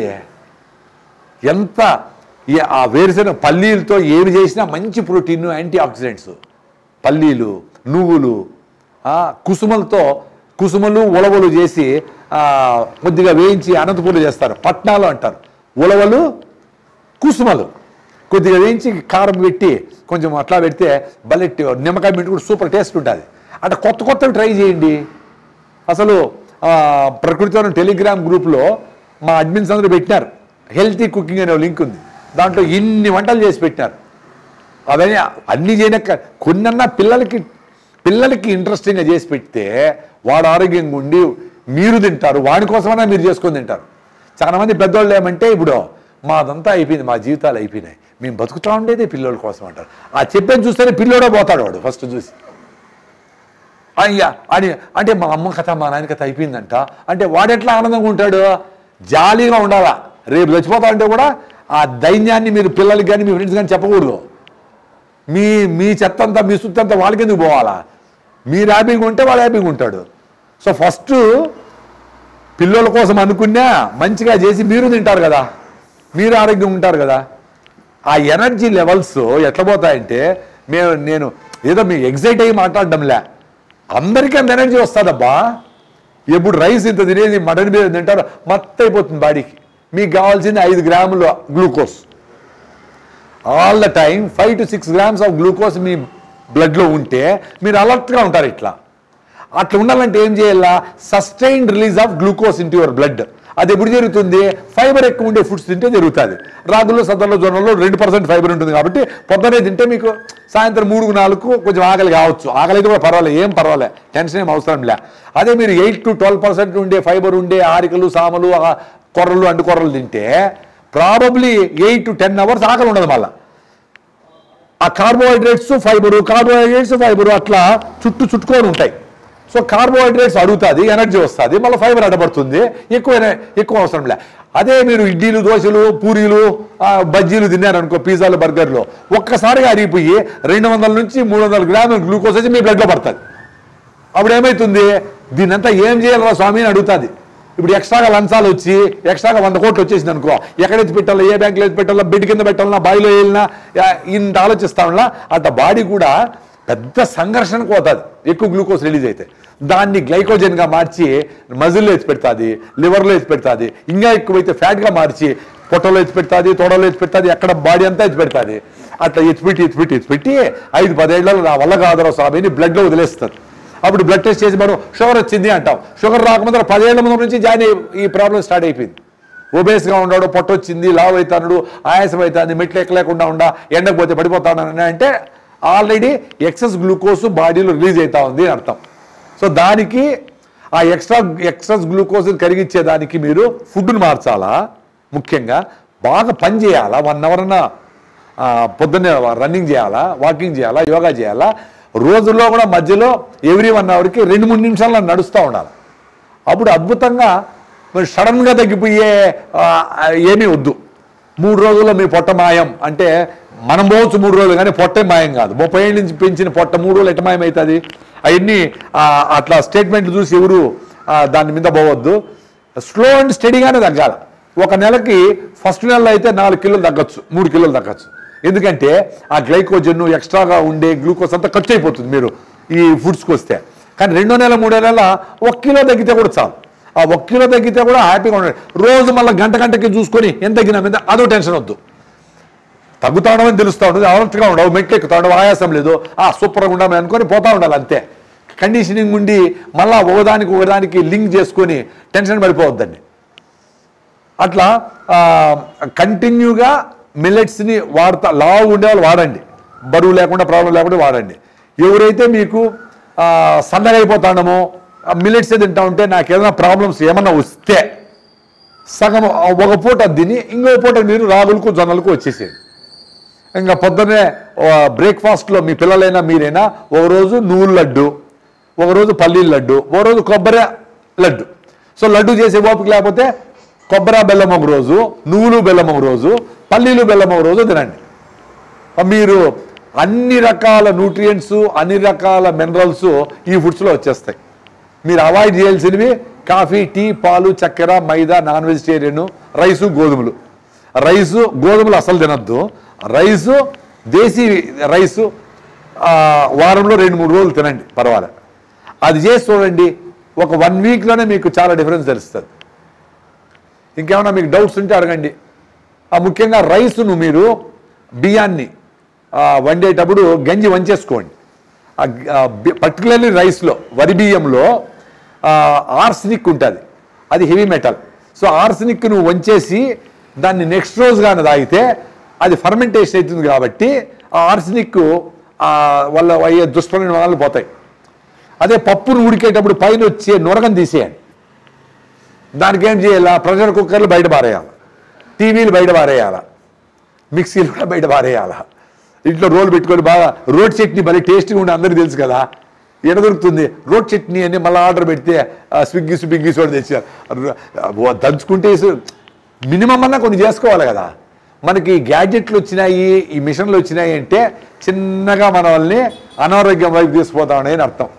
ఎంత ఈ ఆ వేరుశెనగ పల్లీలతో ఏమి చేసినా మంచి ప్రోటీన్ యాంటీ ఆక్సిడెంట్స్ పల్లీలు నువ్వులు ఆ, కుసుమలతో కుసుమలు ఉలవలు చేసి ఆ, కొద్దిగా వేయించి అనంతపూర్లు చేస్తారు పట్నాలు అంటారు ఉలవలు కుసుమలు కొద్దిగా వేయించి కారం పెట్టి కొంచెం అట్లా పెడితే భలే టే- నిమ్మకాయ పెట్టి కూడా సూపర్ టేస్ట్ ఉంటుంది అంటే కొత్త కొత్తవి ట్రై చేయండి అసలు ఆ, ప్రకృతివనం టెలిగ్రామ్ గ్రూప్లో మా అడ్మిన్స్ అందరూ పెట్టినారు హెల్తీ కుకింగ్ అనే లింక్ ఉంది దాంట్లో ఇన్ని వంటలు చేసి పెట్టినారు అవన్నీ అన్ని చేయనక్క కొన్నన్నా పిల్లలకి పిల్లలకి ఇంట్రెస్టింగ్గా చేసి పెడితే వాడు ఆరోగ్యంగా ఉండి మీరు తింటారు వాడి కోసమైనా మీరు చేసుకొని తింటారు చాలా మంది పెద్దోళ్ళు ఏమంటే ఇప్పుడు మాదంతా అయిపోయింది మా జీవితాలు అయిపోయినాయి మేము బతుకుతా ఉండేదే పిల్లల కోసం అంటారు ఆ చెప్పేది చూస్తేనే పిల్లోడే పోతాడు వాడు ఫస్ట్ చూసి అయ్యా అని అంటే మా అమ్మ కథ మా నాయన కథ అయిపోయిందంట అంటే వాడెట్లా ఆనందంగా ఉంటాడు జాలీగా ఉండాలా రేపు చచ్చిపోతా అంటే కూడా ఆ దైన్యాన్ని మీరు పిల్లలకి కానీ మీ ఫ్రెండ్స్ కానీ చెప్పకూడదు మీ మీ చెత్త అంతా మీ సుత్తి అంతా వాళ్ళకి ఎందుకు పోవాలా మీరు హ్యాపీగా ఉంటే వాడు హ్యాపీగా ఉంటాడు సో ఫస్ట్ పిల్లల కోసం అనుకున్నా మంచిగా చేసి మీరు తింటారు కదా మీరు ఆరోగ్యంగా ఉంటారు కదా ఆ ఎనర్జీ లెవెల్స్ ఎట్లా పోతాయంటే మేము నేను ఏదో మీ ఎగ్జైట్ అయ్యి మాట్లాడడంలే అందరికీ అంత ఎనర్జీ వస్తుందబ్బా ఎప్పుడు రైస్ ఇంత తినేది మటన్ మీద తింటారు మత్త అయిపోతుంది బాడీకి మీకు కావాల్సింది ఐదు గ్రాములు glucose all the time five to six grams of glucose మీ బ్లడ్లో ఉంటే మీరు అలర్ట్గా ఉంటారు ఇట్లా అట్లా ఉండాలంటే ఏం చేయాలా sustained release of glucose into your blood అది ఎప్పుడు జరుగుతుంది ఫైబర్ ఎక్కువ ఉండే ఫుడ్స్ తింటే జరుగుతుంది రాగులు సద్దల్లో జొన్నలో రెండు పర్సెంట్ ఫైబర్ ఉంటుంది కాబట్టి పొద్దునే తింటే మీకు సాయంత్రం మూడు నాలుగు కొంచెం ఆకలి కావచ్చు ఆకలి అయితే కూడా పర్వాలేదు ఏం పర్వాలేదు టెన్షన్ ఏం అవసరం లే అదే మీరు ఎయిట్ టు ట్వెల్వ్ పర్సెంట్ ఉండే ఫైబర్ ఉండే ఆరికలు సామలు ఆ కొర్రలు అంటు కొర్రలు తింటే probably eight to ten hours ఆకలి ఉండదు మళ్ళీ ఆ కార్బోహైడ్రేట్స్ ఫైబరు కార్బోహైడ్రేట్స్ ఫైబరు అట్లా చుట్టూ చుట్టుకొని ఉంటాయి సో కార్బోహైడ్రేట్స్ అడుగుతుంది ఎనర్జీ వస్తుంది మళ్ళీ ఫైబర్ అడ్డపడుతుంది ఎక్కువ ఎన- ఎక్కువ అవసరం లే అదే మీరు ఇడ్లీలు దోశలు పూరీలు ఆ, బజ్జీలు తిన్నారనుకో పిజ్జాలు బర్గర్లు ఒక్కసారిగా అరిగిపోయి రెండు వందల నుంచి మూడు వందల గ్రాముల గ్లూకోజ్ వచ్చి మీ బ్లడ్లో పడుతుంది అప్పుడు ఏమవుతుంది దీన్నంతా ఏం చేయాలరా స్వామి అని అడుగుతుంది ఇప్పుడు ఎక్స్ట్రాగా లంచాలు వచ్చి ఎక్స్ట్రాగా వంద కోట్లు వచ్చేసింది అనుకో ఎక్కడైతే పెట్టాలో ఏ బ్యాంకులో అయితే పెట్టాలో బెడ్ కింద పెట్టాలన్నా బావిలో వెళ్ళినా యా, ఇంత ఆలోచిస్తా ఉన్నా అట్ట బాడీ కూడా పెద్ద సంఘర్షణకు పోతుంది ఎక్కువ గ్లూకోజ్ రిలీజ్ అయితే దాన్ని గ్లైకోజన్గా మార్చి మజిల్లో ఎత్తి పెడుతుంది లివర్లో ఎత్తి పెడుతుంది ఇంకా ఎక్కువైతే ఫ్యాట్గా మార్చి పొట్టలో ఎత్తి పెడుతుంది తోడలో ఎత్తి పెడుతుంది ఎక్కడ బాడీ అంతా ఎత్తి పెడుతుంది అట్లా ఎత్తిపెట్టి ఎత్తిపెట్టి ఎత్తిపెట్టి ఐదు పదేళ్లలో నా వల్ల కాదురా స్వామిని బ్లడ్లో వదిలేస్తారు అప్పుడు బ్లడ్ టెస్ట్ చేసి మనం షుగర్ వచ్చింది అంటాం షుగర్ రాకముందు పదేళ్ల ముందు నుంచి జాయిన్ అయ్యి ఈ ప్రాబ్లం స్టార్ట్ అయిపోయింది ఒబేస్గా ఉన్నాడు పొట్ట వచ్చింది లావ్ అవుతాడు ఆయాసం అవుతుంది మెట్లు ఎక్కలేకుండా ఉండా ఎండకు పోతే పడిపోతాడు అని అంటే ఆల్రెడీ ఎక్సెస్ గ్లూకోజ్ బాడీలో రిలీజ్ అవుతా ఉంది అని అర్థం సో దానికి ఆ ఎక్స్ట్రా ఎక్సెస్ గ్లూకోజ్ కరిగించే దానికి మీరు ఫుడ్ని మార్చాలా ముఖ్యంగా బాగా పని చేయాలా వన్ అవర్ అన్న పొద్దున్నే రన్నింగ్ చేయాలా వాకింగ్ చేయాలా యోగా చేయాలా రోజుల్లో కూడా మధ్యలో ఎవ్రీ వన్ అవర్కి రెండు మూడు నిమిషాలు నడుస్తూ ఉండాలి అప్పుడు అద్భుతంగా మరి సడన్గా తగ్గిపోయే ఆ, ఏమీ వద్దు మూడు రోజుల్లో మీ పొట్ట మాయం అంటే మనం పోవచ్చు మూడు రోజులు కానీ పొట్టే మాయం కాదు ముప్పై ఏళ్ళ నుంచి పెంచిన పొట్ట మూడు రోజులు ఎట్ట మాయం అవుతుంది అవన్నీ ఆ, అట్లా స్టేట్మెంట్ చూసి ఎవరు ఆ, దాని మీద పోవద్దు స్లో అండ్ స్టడీగానే తగ్గాల ఒక నెలకి ఫస్ట్ నెలలో అయితే నాలుగు కిలోలు తగ్గొచ్చు మూడు కిలోలు తగ్గొచ్చు ఎందుకంటే ఆ గ్లైకోజన్ ఎక్స్ట్రాగా ఉండే గ్లూకోజ్ అంతా ఖర్చు అయిపోతుంది మీరు ఈ ఫుడ్స్కి వస్తే కానీ రెండో నెల మూడో నెల ఒక కిలో తగ్గితే కూడా చాలు ఆ ఒక కిలో తగ్గితే కూడా హ్యాపీగా ఉండండి రోజు మళ్ళీ గంట గంటకి చూసుకొని ఎంత తగ్గినా మీద అదో టెన్షన్ వద్దు తగ్గుతా ఉండమని తెలుస్తూ ఉంటుంది అలర్ట్గా ఉండవు మెట్లు ఎక్కుతా ఉండవు ఆయాసం లేదు ఆ సూపర్గా ఉండమని అనుకొని పోతా ఉండాలి అంతే కండిషనింగ్ ఉండి మళ్ళా ఒకదానికి ఒకదానికి లింక్ చేసుకొని టెన్షన్ పడిపోవద్దండి అట్లా కంటిన్యూగా మిల్లెట్స్ని వాడతా లావు ఉండేవాళ్ళు వాడండి బరువు లేకుండా ప్రాబ్లం లేకుండా వాడండి ఎవరైతే మీకు ఆ, సన్నగా అయిపోతాడమో మిల్లెట్స్ తింటా ఉంటే నాకు ఏదైనా ప్రాబ్లమ్స్ ఏమన్నా వస్తే సగం ఆ ఒక పూట తిని ఇంకో పూట మీరు రాగులకు జొన్నలకు వచ్చేసేయండి ఇంకా పొద్దున్నే బ్రేక్ఫాస్ట్లో మీ పిల్లలైనా మీరైనా ఒక రోజు నువ్వుల లడ్డు ఒక రోజు పల్లీల లడ్డు ఒక రోజు కొబ్బరి లడ్డు సో లడ్డు చేసే ఓపిక లేకపోతే కొబ్బరి బెల్లం ఒక రోజు నువ్వులు బెల్లం ఒక రోజు పల్లీలు బెల్లం ఒక రోజు తినండి మీరు అన్ని రకాల న్యూట్రియంట్స్ అన్ని రకాల మినరల్స్ ఈ ఫుడ్స్లో వచ్చేస్తాయి మీరు అవాయిడ్ చేయాల్సినవి కాఫీ టీ పాలు చక్కెర మైదా నాన్ వెజిటేరియన్ రైసు గోధుమలు రైసు గోధుమలు అసలు తినద్దు రైసు దేశీ రైసు ఆ, వారంలో రెండు మూడు రోజులు తినండి పర్వాలేదు అది చేసి చూడండి ఒక వన్ వీక్లోనే మీకు చాలా డిఫరెన్స్ తెలుస్తుంది ఇంకేమైనా మీకు డౌట్స్ ఉంటే అడగండి ఆ ముఖ్యంగా రైస్ను మీరు బియ్యాన్ని ఆ, వండేటప్పుడు గంజి వంచేసుకోండి పర్టికులర్లీ రైస్లో వరి బియ్యంలో ఆర్సనిక్ ఉంటుంది అది హెవీ మెటల్ సో ఆర్సనిక్ నువ్వు వంచేసి దాన్ని నెక్స్ట్ రోజు కానీ తాగితే అది ఫర్మెంటేషన్ అవుతుంది కాబట్టి ఆ ఆర్సనిక్ వల్ల అయ్యే దుష్పరిణామాలు పోతాయి అదే పప్పును ఉడికేటప్పుడు పైన వచ్చే నొరగని తీసేయండి దానికి ఏం చేయాలా ప్రెషర్ కుక్కర్లు బయట పారేయాలి టీవీలు బయట పారేయాలా మిక్సీలు కూడా బయట పారేయాలా ఇంట్లో రోల్ పెట్టుకొని బాగా రోడ్ చట్నీ భలే టేస్టీగా ఉండి అందరికీ తెలుసు కదా ఎడ దొరుకుతుంది రోడ్ చట్నీ అని మళ్ళీ ఆర్డర్ పెడితే ఆ, స్విగ్గీ స్విగ్గీ కూడా తెచ్చారు ఓ, దంచుకుంటే మినిమం అన్నా కొన్ని చేసుకోవాలి కదా మనకి గ్యాడ్జెట్లు వచ్చినాయి ఈ మిషన్లు వచ్చినాయి అంటే చిన్నగా మన వాళ్ళని అనారోగ్యం వైపు తీసుకుపోతా ఉన్నాయని అర్థం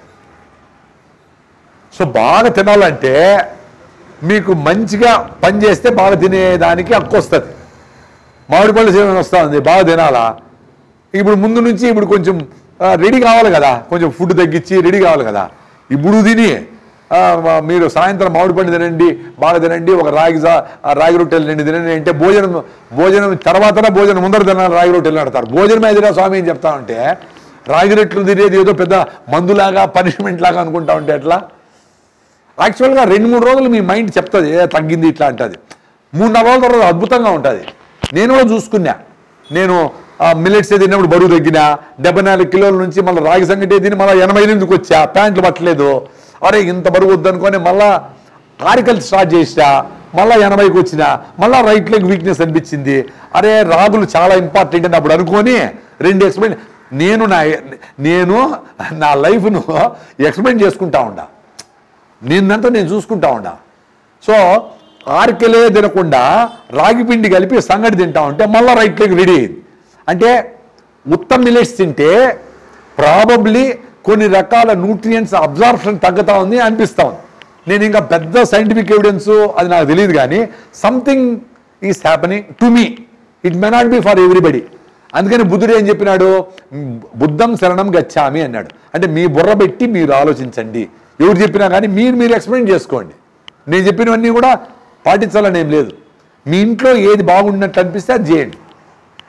సో బాగా తినాలంటే మీకు మంచిగా పని చేస్తే బాగా తినేదానికి హక్కు వస్తుంది మామిడి పళ్ళు సీజన్ వస్తూ ఉంది బాగా తినాలా ఇప్పుడు ముందు నుంచి ఇప్పుడు కొంచెం రెడీ కావాలి కదా కొంచెం ఫుడ్ తగ్గించి రెడీ కావాలి కదా ఇప్పుడు తిని ఆ, మా- మీరు సాయంత్రం మామిడి పండు తినండి బాగా తినండి ఒక రాగి జా- ఆ రాగి రొట్టెలు తినండి తినండి అంటే భోజనం భోజనం తర్వాతనే భోజనం ముందర తినాలి రాగి రొట్టెలు అంటారు భోజనం ఎదురా స్వామి అని చెప్తా ఉంటే రాగి రొట్టెలు తినేది ఏదో పెద్ద మందులాగా పనిష్మెంట్ లాగా అనుకుంటా ఉంటే ఎట్లా యాక్చువల్గా రెండు మూడు రోజులు మీ మైండ్ చెప్తుంది ఏ తగ్గింది ఇట్లా అంటుంది మూడు నాలుగు రోజుల తర్వాత అద్భుతంగా ఉంటుంది నేను కూడా చూసుకున్నా నేను మిల్లెట్స్ తిన్నప్పుడు బరువు తగ్గినా డెబ్బై నాలుగు కిలోల నుంచి మళ్ళీ రాగి సంగటి తిని మళ్ళీ ఎనభై ఎనిమిదికి వచ్చా ప్యాంట్లు పట్టలేదు అరే ఇంత బరువు వద్దనుకొని మళ్ళా ఆరికల్ స్టార్ట్ చేసా మళ్ళీ ఎనభైకి వచ్చిన మళ్ళీ రైట్ లెగ్ వీక్నెస్ అనిపించింది అరే రాగులు చాలా ఇంపార్టెంట్ అని అప్పుడు అనుకొని రెండు ఎక్స్ప్లెయిన్ నేను నా నేను నా లైఫ్ను ఎక్స్ప్లెయిన్ చేసుకుంటా ఉండా నిన్నంతా నేను చూసుకుంటా ఉండా సో ఆర్కెలే తినకుండా రాగి పిండి కలిపి సంగటి తింటా ఉంటే మళ్ళీ రైట్ లెగ్ రెడీ అయింది అంటే ఉత్తమ్ మిలెట్స్ తింటే ప్రాబబ్లీ కొన్ని రకాల న్యూట్రియంట్స్ అబ్జార్ప్షన్ తగ్గుతా ఉంది అనిపిస్తా ఉంది నేను ఇంకా పెద్ద సైంటిఫిక్ ఎవిడెన్స్ అది నాకు తెలియదు కానీ something is happening to me it may not be for everybody అందుకని బుద్ధుడు ఏం చెప్పినాడు బుద్ధం శరణం గచ్చామి అన్నాడు అంటే మీ బుర్ర పెట్టి మీరు ఆలోచించండి ఎవరు చెప్పినా కానీ మీరు మీరు ఎక్స్ప్లెయిన్ చేసుకోండి నేను చెప్పినవన్నీ కూడా పాటించాలని ఏం లేదు మీ ఇంట్లో ఏది బాగున్నట్టు అనిపిస్తే అది చేయండి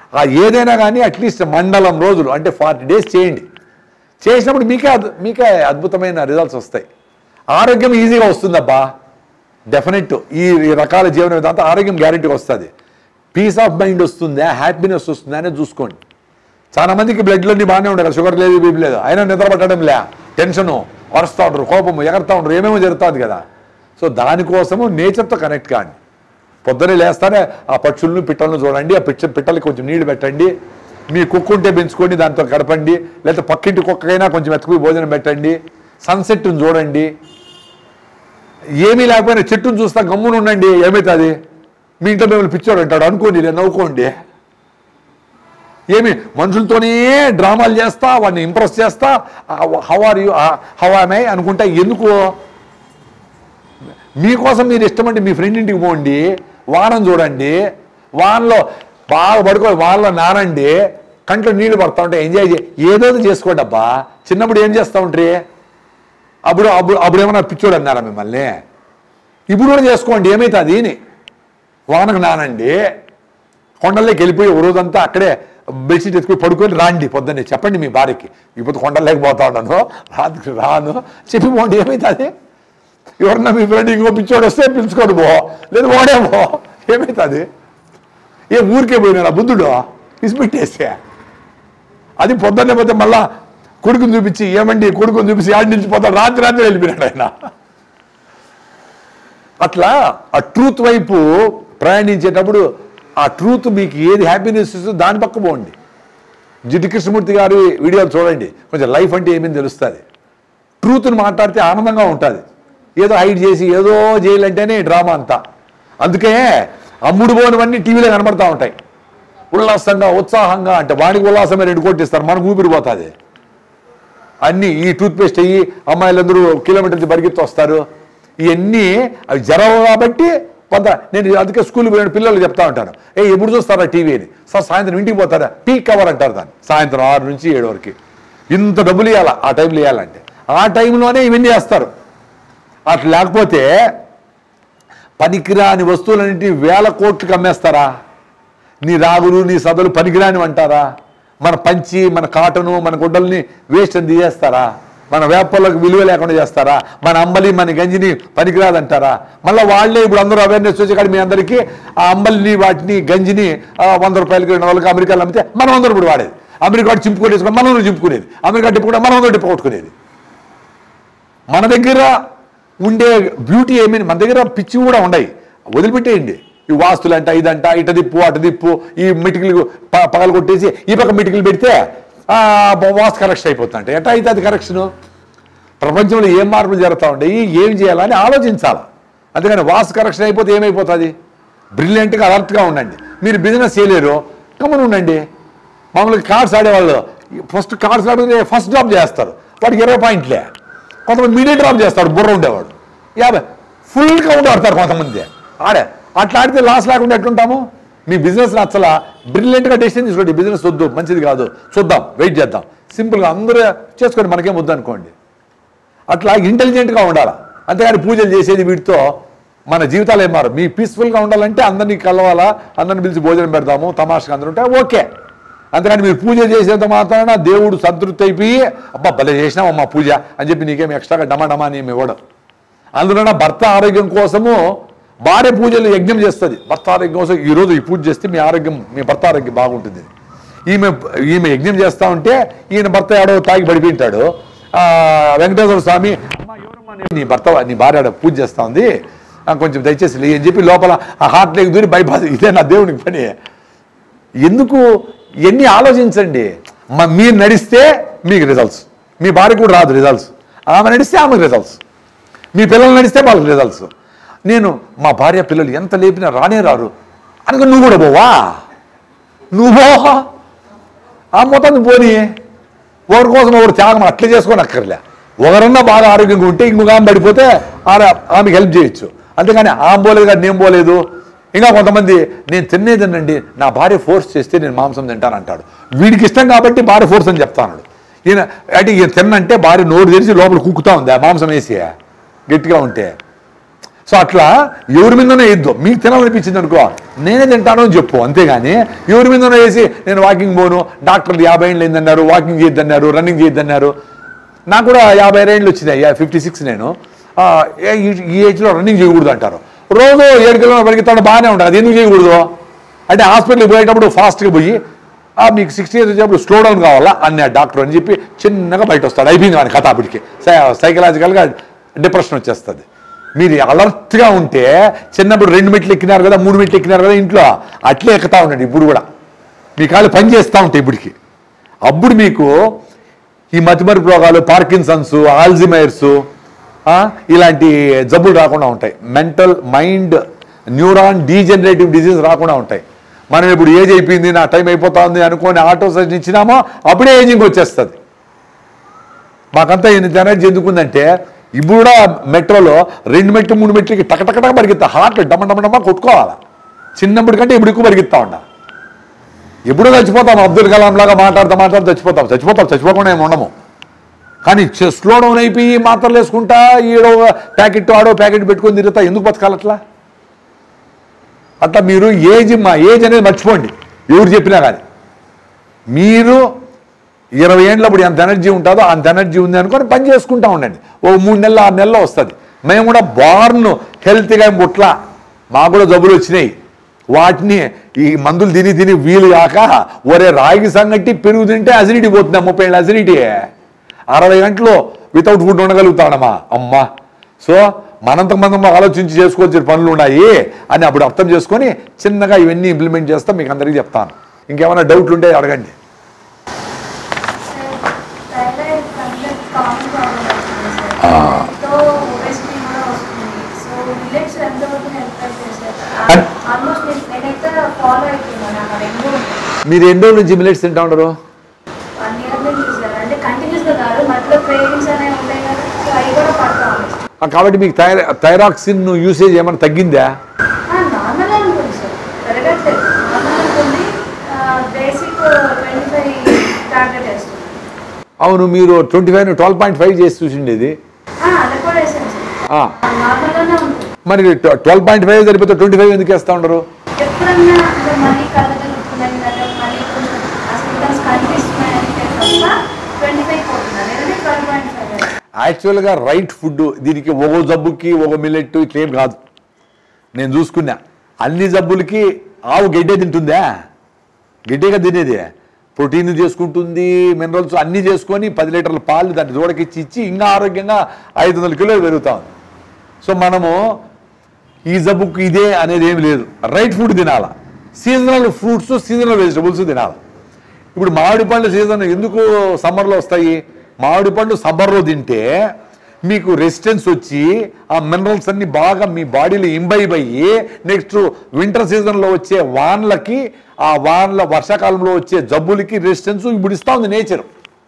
ఆ ఏదైనా కానీ అట్లీస్ట్ మండలం రోజులు అంటే ఫార్టీ డేస్ చేయండి చేసినప్పుడు మీకే అద్- మీకే అద్భుతమైన రిజల్ట్స్ వస్తాయి ఆరోగ్యం ఈజీగా వస్తుందబ్బా డెఫినెట్ ఈ ఈ రకాల జీవన విధానంతో ఆరోగ్యం గ్యారెంటీగా వస్తుంది పీస్ ఆఫ్ మైండ్ వస్తుందా హ్యాపీనెస్ వస్తుందా అనేది చూసుకోండి చాలా మందికి బ్లడ్లన్నీ బాగానే ఉంటాయి కదా షుగర్ లేదు బీపీ లేదు అయినా నిద్ర పట్టడం లే టెన్షను అరుస్తూ ఉంటారు కోపము ఎగరుతూ ఉంటారు ఏమేమో జరుగుతుంది కదా సో దానికోసము నేచర్తో కనెక్ట్ కాండి పొద్దున్నే లేస్తానే ఆ పక్షులను పిట్టలను చూడండి ఆ పిచ్చ పిట్టలకి కొంచెం నీళ్లు పెట్టండి మీ కుక్క ఉంటే పెంచుకోండి దాంతో గడపండి లేకపోతే పక్కింటి కుక్కకైనా కొంచెం ఎత్తుకుపోయి భోజనం పెట్టండి సన్సెట్ని చూడండి ఏమీ లేకపోయినా చెట్టును చూస్తా గమ్మున ఉండండి ఏమవుతుంది మీ ఇంట్లో మిమ్మల్ని పిచ్చోడు అంటాడు అనుకోండి లేదా నవ్వుకోండి ఏమి మనుషులతోనే డ్రామాలు చేస్తా వాడిని ఇంప్రెస్ చేస్తా హౌ ఆర్ యూ హౌ ఆమె అనుకుంటా ఎందుకు మీకోసం మీరు ఇష్టమంటే మీ ఫ్రెండ్ ఇంటికి పోండి వానం చూడండి వానలో బాగా పడుకో వానలో నానండి కంట్లో నీళ్లు పడతా ఉంటే ఎంజాయ్ చే ఏదో ఒకటి చేసుకోండి అబ్బా చిన్నప్పుడు ఏం చేస్తూ ఉంటారు అప్పుడు అప్పుడు అప్పుడు ఏమన్నా పిచ్చోడు అన్నారా మిమ్మల్ని ఇప్పుడు కూడా చేసుకోండి ఏమవుతుంది అని వానకు నానండి కొండల్లోకి వెళ్ళిపోయి ఓ రోజంతా అక్కడే బెడ్షీట్ ఎత్తుకుని పడుకొని రాండి పొద్దున్నే చెప్పండి మీ భార్యకి ఇప్పుడు కొండల్లోకి పోతా ఉన్నాను రాత్రికి రాను చెప్పి పోండి ఏమవుతుంది ఎవరన్నా మీ ఫ్రెండ్ ఇంకో పిచ్చోడు వస్తే పిలుచుకోడు పో లేదు ఓడే పో ఏమవుతుంది ఏ ఊరికే పోయినా బుద్ధుడు ఇసిపెట్టేస్తే అది పొద్దున్నే పోతే మళ్ళా కొడుకుని చూపించి ఏమండి కొడుకుని చూపించి ఆడి నిలిచిపోతాడు రాత్రి రాత్రి వెళ్ళిపోయినాడు ఆయన అట్లా ఆ ట్రూత్ వైపు ప్రయాణించేటప్పుడు ఆ ట్రూత్ మీకు ఏది హ్యాపీనెస్ ఇస్తుందో దాని పక్క పోండి జిడ్డు కృష్ణమూర్తి గారి వీడియోలు చూడండి కొంచెం లైఫ్ అంటే ఏమని తెలుస్తుంది ట్రూత్ని మాట్లాడితే ఆనందంగా ఉంటుంది ఏదో హైడ్ చేసి ఏదో చేయాలంటేనే డ్రామా అంతా అందుకే అమ్ముడు పోనివన్నీ టీవీలో కనబడతా ఉంటాయి ఉల్లాసంగా ఉత్సాహంగా అంటే వాడికి ఉల్లాసమే రెండు కొట్టిస్తారు మనకు ఊపిరిపోతుంది అన్నీ ఈ టూత్పేస్ట్ అయ్యి అమ్మాయిలందరూ కిలోమీటర్స్ పరిగెత్తి వస్తారు ఇవన్నీ అవి జరగవు కాబట్టి కొంత నేను అందుకే స్కూల్కి పోయిన పిల్లలు చెప్తా ఉంటాను ఏ ఎప్పుడు చూస్తారా టీవీ అని సార్ సాయంత్రం ఇంటికి పోతారా పీక్ కవర్ అంటారు దాన్ని సాయంత్రం ఆరు నుంచి ఏడు వరకు ఇంత డబ్బులు ఇవ్వాలా ఆ టైంలో ఇవ్వాలంటే ఆ టైంలోనే ఇవన్నీ చేస్తారు అట్లా లేకపోతే పనికిరాని వస్తువులన్నింటినీ వేల కోట్లకు అమ్మేస్తారా నీ రాగులు నీ సదలు పనికిరాని అంటారా మన పంచి మన కాటను మన గుడ్డల్ని వేస్ట్ అని తీసేస్తారా మన వేపలకు విలువ లేకుండా చేస్తారా మన అంబలి మన గంజిని పనికిరాదంటారా మళ్ళీ వాళ్ళే ఇప్పుడు అందరూ అవేర్నెస్ వచ్చి కాదు మీ అందరికీ ఆ అంబలిని వాటిని గంజిని ఆ, వంద రూపాయలకి రెండు వందలకి అమెరికాలో అమ్మితే మనం అందరూ ఇప్పుడు వాడేది అమెరికా వాడు చింపుకొని మనం చింపుకునేది అమెరికా టిప్పు కూడా మనం అందరూ టిప్పు కొట్టుకునేది మన దగ్గర ఉండే బ్యూటీ ఏమీ మన దగ్గర పిచ్చి కూడా ఉన్నాయి వదిలిపెట్టేయండి ఈ వాస్తులు అంట ఇదంట ఇట దిప్పు అట దిప్పు ఈ మిటికలు పగలు కొట్టేసి ఈ పక్క మిటికలు పెడితే ఆ, వాస్తు కరెక్షన్ అయిపోతుందంట ఎట్లా అయితే అది కరెక్షను ప్రపంచంలో ఏం మార్పులు జరుగుతూ ఉంటాయి ఏం చేయాలని ఆలోచించాలి అందుకని వాస్తు కరెక్షన్ అయిపోతే ఏమైపోతుంది బ్రిలియంట్గా అలర్ట్గా ఉండండి మీరు బిజినెస్ చేయలేరు కమ్మని ఉండండి మామూలుగా కార్డ్స్ ఆడేవాళ్ళు ఫస్ట్ కార్డ్స్ ఆడితే ఫస్ట్ డ్రాప్ చేస్తారు వాడికి ఇరవై పాయింట్లే కొంతమంది మీడియం డ్రాప్ చేస్తాడు బుర్ర ఉండేవాడు యాభై ఫుల్ కౌంట్ ఆడతారు కొంతమంది ఆడే అట్లా ఆడితే లాస్ లేకుండా ఎట్లుంటాము మీ బిజినెస్ నచ్చలా బ్రిలియంట్గా డెసిషన్ తీసుకోండి బిజినెస్ వద్దు మంచిది కాదు చూద్దాం వెయిట్ చేద్దాం సింపుల్గా అందరూ చేసుకోండి మనకేం వద్దు అనుకోండి అట్లా ఇంటెలిజెంట్గా ఉండాలి అంతేగాని పూజలు చేసేది వీటితో మన జీవితాలు ఏం మారు మీ పీస్ఫుల్గా ఉండాలంటే అందరినీ కలవాలా అందరిని పిలిచి భోజనం పెడదాము తమాషగా అందరూ ఉంటే ఓకే అంతేగాని మీరు పూజ చేసేంత మాత్రాన దేవుడు సంతృప్తి అయిపోయి అబ్బా భలే చేసినామమ్మా పూజ అని చెప్పి నీకేం ఎక్స్ట్రాగా డమా డమా అని ఏమి ఇవ్వడం అందులోన భర్త ఆరోగ్యం కోసము భార్య పూజలు యజ్ఞం చేస్తుంది భర్త ఆరోగ్యం కోసం ఈ రోజు ఈ పూజ చేస్తే మీ ఆరోగ్యం మీ భర్త ఆరోగ్యం బాగుంటుంది ఈమె ఈమె యజ్ఞం చేస్తా ఉంటే ఈయన భర్త ఏడో తాగి పడిపోయింటాడు ఆ, వెంకటేశ్వర స్వామి "అమ్మా, ఎవరమ్మా నీ- నీ భర్త నీ భార్య ఆడ పూజ చేస్తా ఉంది ఆ, కొంచెం దయచేసి లే అని చెప్పి లోపల ఆ హార్ట్ లేక దూరి బైపాస్ ఇదే నా దేవునికి పని ఎందుకు ఎన్ని ఆలోచించండి మ- మీరు నడిస్తే మీకు రిజల్ట్స్ మీ భార్య కూడా రాదు రిజల్ట్స్ ఆమె నడిస్తే ఆమెకు రిజల్ట్స్ మీ పిల్లలు నడిస్తే వాళ్ళకి రిజల్ట్స్ నేను మా భార్య పిల్లలు ఎంత లేపినా రానే రారు అనుకో నువ్వు కూడా పోవా నువ్వు పో ఆ మొత్తం పోనీ ఒకరి కోసం ఒకరు త్యాగం అట్లే చేసుకొని అక్కర్లే ఒకరన్నా బాగా ఆరోగ్యంగా ఉంటే ఇంకొక ఆమె పడిపోతే ఆమె ఆమెకి హెల్ప్ చేయొచ్చు అంతేగాని ఆమె పోలేదు కానీ నేను పోలేదు ఇంకా కొంతమంది నేను తినేదనండి నా భార్య ఫోర్స్ చేస్తే నేను మాంసం తింటాను అంటాడు వీడికి ఇష్టం కాబట్టి భార్య ఫోర్స్ అని చెప్తాను ఈయన అంటే ఈయన తిన్నంటే భార్య నోరు తెరిచి లోపల కుక్కుతా ఉంది ఆ మాంసం వేసి గట్టిగా ఉంటే సో అట్లా ఎవరి మీదనే వేయద్దు మీకు తినాలనిపించింది అనుకో నేనే తింటాను అని చెప్పు అంతేగాని ఎవరి మీదనే వేసి నేను వాకింగ్ పోను డాక్టర్లు యాభై ఏళ్ళు ఏందన్నారు వాకింగ్ చేయొద్దన్నారు రన్నింగ్ చేయొద్దన్నారు నాకు కూడా యాభై ఏళ్ళు వచ్చినాయి ఫిఫ్టీ సిక్స్ నేను ఆ, ఏ- ఈ- ఈ ఏజ్లో రన్నింగ్ చేయకూడదు అంటారు రోజు ఏడు కిలోమీటర్ పరిగెత్తాడు బాగానే ఉంటుంది అది ఎందుకు చేయకూడదు అంటే హాస్పిటల్కి పోయేటప్పుడు ఫాస్ట్గా పోయి "ఆ, మీకు సిక్స్టీ ఇయర్స్ వచ్చేప్పుడు స్లో డౌన్ కావాలా అన్న డాక్టర్ అని చెప్పి చిన్నగా బయట వస్తాడు అయిపోయింది వాని కథ అప్పటికి సైకలాజికల్గా డిప్రెషన్ వచ్చేస్తుంది మీరు అలర్ట్గా ఉంటే చిన్నప్పుడు రెండు మెట్లు ఎక్కినారు కదా మూడు మెట్లు ఎక్కినారు కదా ఇంట్లో అట్లే ఎక్కుతా ఉండండి ఇప్పుడు కూడా మీ కాళ్ళు పని చేస్తూ ఉంటాయి ఇప్పటికి అప్పుడు మీకు ఈ మతిమరుపు రోగాలు పార్కిన్సన్స్ ఆల్జిమైర్స్ ఇలాంటి జబ్బులు రాకుండా ఉంటాయి mental mind neuron degenerative disease రాకుండా ఉంటాయి మనం ఇప్పుడు ఏజ్ అయిపోయింది నా టైం అయిపోతా ఉంది అనుకొని ఆటో సజెషన్ ఇచ్చినామో అప్పుడే ఏజింగ్ వచ్చేస్తుంది మాకంతా ఇంత ఎనర్జీ ఎందుకుందంటే ఇప్పుడు కూడా మెట్రోలో రెండు మెట్లు మూడు మెట్లకి టకటకటక పరిగెత్తా హార్ట్ డమ్మ డమ్మ డమ్మ కొట్టుకోవాలి చిన్నప్పటి కంటే ఇప్పుడు ఎక్కువ పరిగెత్తా ఉండా ఎప్పుడో చచ్చిపోతాం అబ్దుల్ కలాం లాగా మాట్లాడుతూ మాట్లాడుతూ చచ్చిపోతాం చచ్చిపోతాం చచ్చిపోకుండా ఏమి ఉండము కానీ స్లో డౌన్ అయిపోయి మాత్రలు వేసుకుంటా ఈడో ప్యాకెట్ ఆడో ప్యాకెట్ పెట్టుకొని తిరుగుతా ఎందుకు బతకాలట్లా అట్లా మీరు ఏజ్ మా ఏజ్ అనేది మర్చిపోండి ఎవరు చెప్పినా కానీ మీరు ఇరవై ఏళ్ళప్పుడు ఎంత ఎనర్జీ ఉంటుందో అంత ఎనర్జీ ఉంది అనుకొని పని చేసుకుంటా ఉండండి ఓ మూడు నెలలు ఆరు నెలల్లో వస్తుంది మేము కూడా బార్న్ హెల్త్గా పుట్ల మాకు కూడా జబ్బులు వచ్చినాయి వాటిని ఈ మందులు తిని తిని వీలు కాక ఒరే రాగి సంగటి పెరుగు తింటే అసిడిటీ పోతుంది ముప్పై ఏళ్ళ అసిడిటీ అరవై గంటలు వితౌట్ ఫుడ్ ఉండగలుగుతాడమ్మా అమ్మా సో మనంతకు మనం ఆలోచించి చేసుకోవాల్సిన పనులు ఉన్నాయి అని అప్పుడు అర్థం చేసుకొని చిన్నగా ఇవన్నీ ఇంప్లిమెంట్ చేస్తా మీకు అందరికీ చెప్తాను ఇంకేమైనా డౌట్లు ఉంటే అడగండి థైరాయిడ్ కంప్లీట్ కామన్ ప్రాబ్లం అవుతుంది సార్ సో ఒబెసిటీ కూడా వస్తుంది సో మిల్లెట్స్ ఎంతవరకు హెల్ప్ అవుతుంది సార్ అన్- ఆల్మోస్ట్ నేను నేనైతే ఫాలో అవుతున్నాను అక్కడ రెండు మీరు ఎన్ని రోజుల నుంచి మిల్లెట్స్ తింటా ఉండరు వన్ ఇయర్ నుంచి సార్ అంటే కంటిన్యూస్గా కాదు మధ్యలో క్రేవింగ్స్ అనేవి ఉంటాయి కదా సో అవి కూడా పడతా ఉన్నాయి ఆ, కాబట్టి మీకు థైరా థైరాక్సిన్ యూసేజ్ ఏమైనా తగ్గిందా నార్మల్ ఉంటుంది సార్ పెరగట్లేదు నార్మల్ ఉంటుంది బేసిక్ ట్వంటీ ఫైవ్ టార్గెట్ వేస్తుంది అవును మీరు twenty five twelve point five చేసి చూసిండేది అది కూడా వేసాను సార్ ఆ, నార్మల్గానే ఉంటుంది మరి ట్వెల్వ్ పాయింట్ ఫైవ్ సరిపోతే ట్వంటీ ఫైవ్ ఎందుకు వేస్తా ఉండరు ఎప్పుడన్నా అంటే మళ్ళీ కళ్ళ తిరుగుతున్నాయి లేదా మళ్ళీ కొంచెం ఆ సిమ్టమ్స్ కనిపిస్తున్నాయి అంటే తప్ప ట్వంటీ ఫైవ్ పోతున్నా లేదంటే ట్వెల్వ్ పాయింట్ ఫైవ్ యాక్చువల్గా రైట్ ఫుడ్ దీనికి ఒక జబ్బుకి ఒక మిల్లెట్ ఇట్లేం కాదు నేను చూసుకున్నా అన్ని జబ్బులకి ఆవు గడ్డే తింటుందా గడ్డేగా తినేది ప్రోటీన్ చేసుకుంటుంది మినరల్స్ అన్నీ చేసుకొని పది లీటర్ల పాలు దాన్ని దూడకిచ్చి ఇచ్చి ఇంకా ఆరోగ్యంగా ఐదు వందల కిలోలు పెరుగుతా ఉంది సో మనము ఈ జబ్బుకు ఇదే అనేది ఏమి లేదు రైట్ ఫుడ్ తినాలా సీజనల్ ఫ్రూట్స్ సీజనల్ వెజిటబుల్స్ తినాలి ఇప్పుడు మామిడి పండ్ల సీజన్ ఎందుకు సమ్మర్లో వస్తాయి మామిడి పండు సమ్మర్లో తింటే మీకు రెసిస్టెన్స్ వచ్చి ఆ మినరల్స్ అన్ని బాగా మీ బాడీలో ఇంబైబ్ అయ్యి నెక్స్ట్ వింటర్ సీజన్లో వచ్చే వాన్లకి ఆ వాన్ల వర్షాకాలంలో వచ్చే జబ్బులకి రెసిస్టెన్స్ ఇప్పుడు ఇస్తా ఉంది నేచర్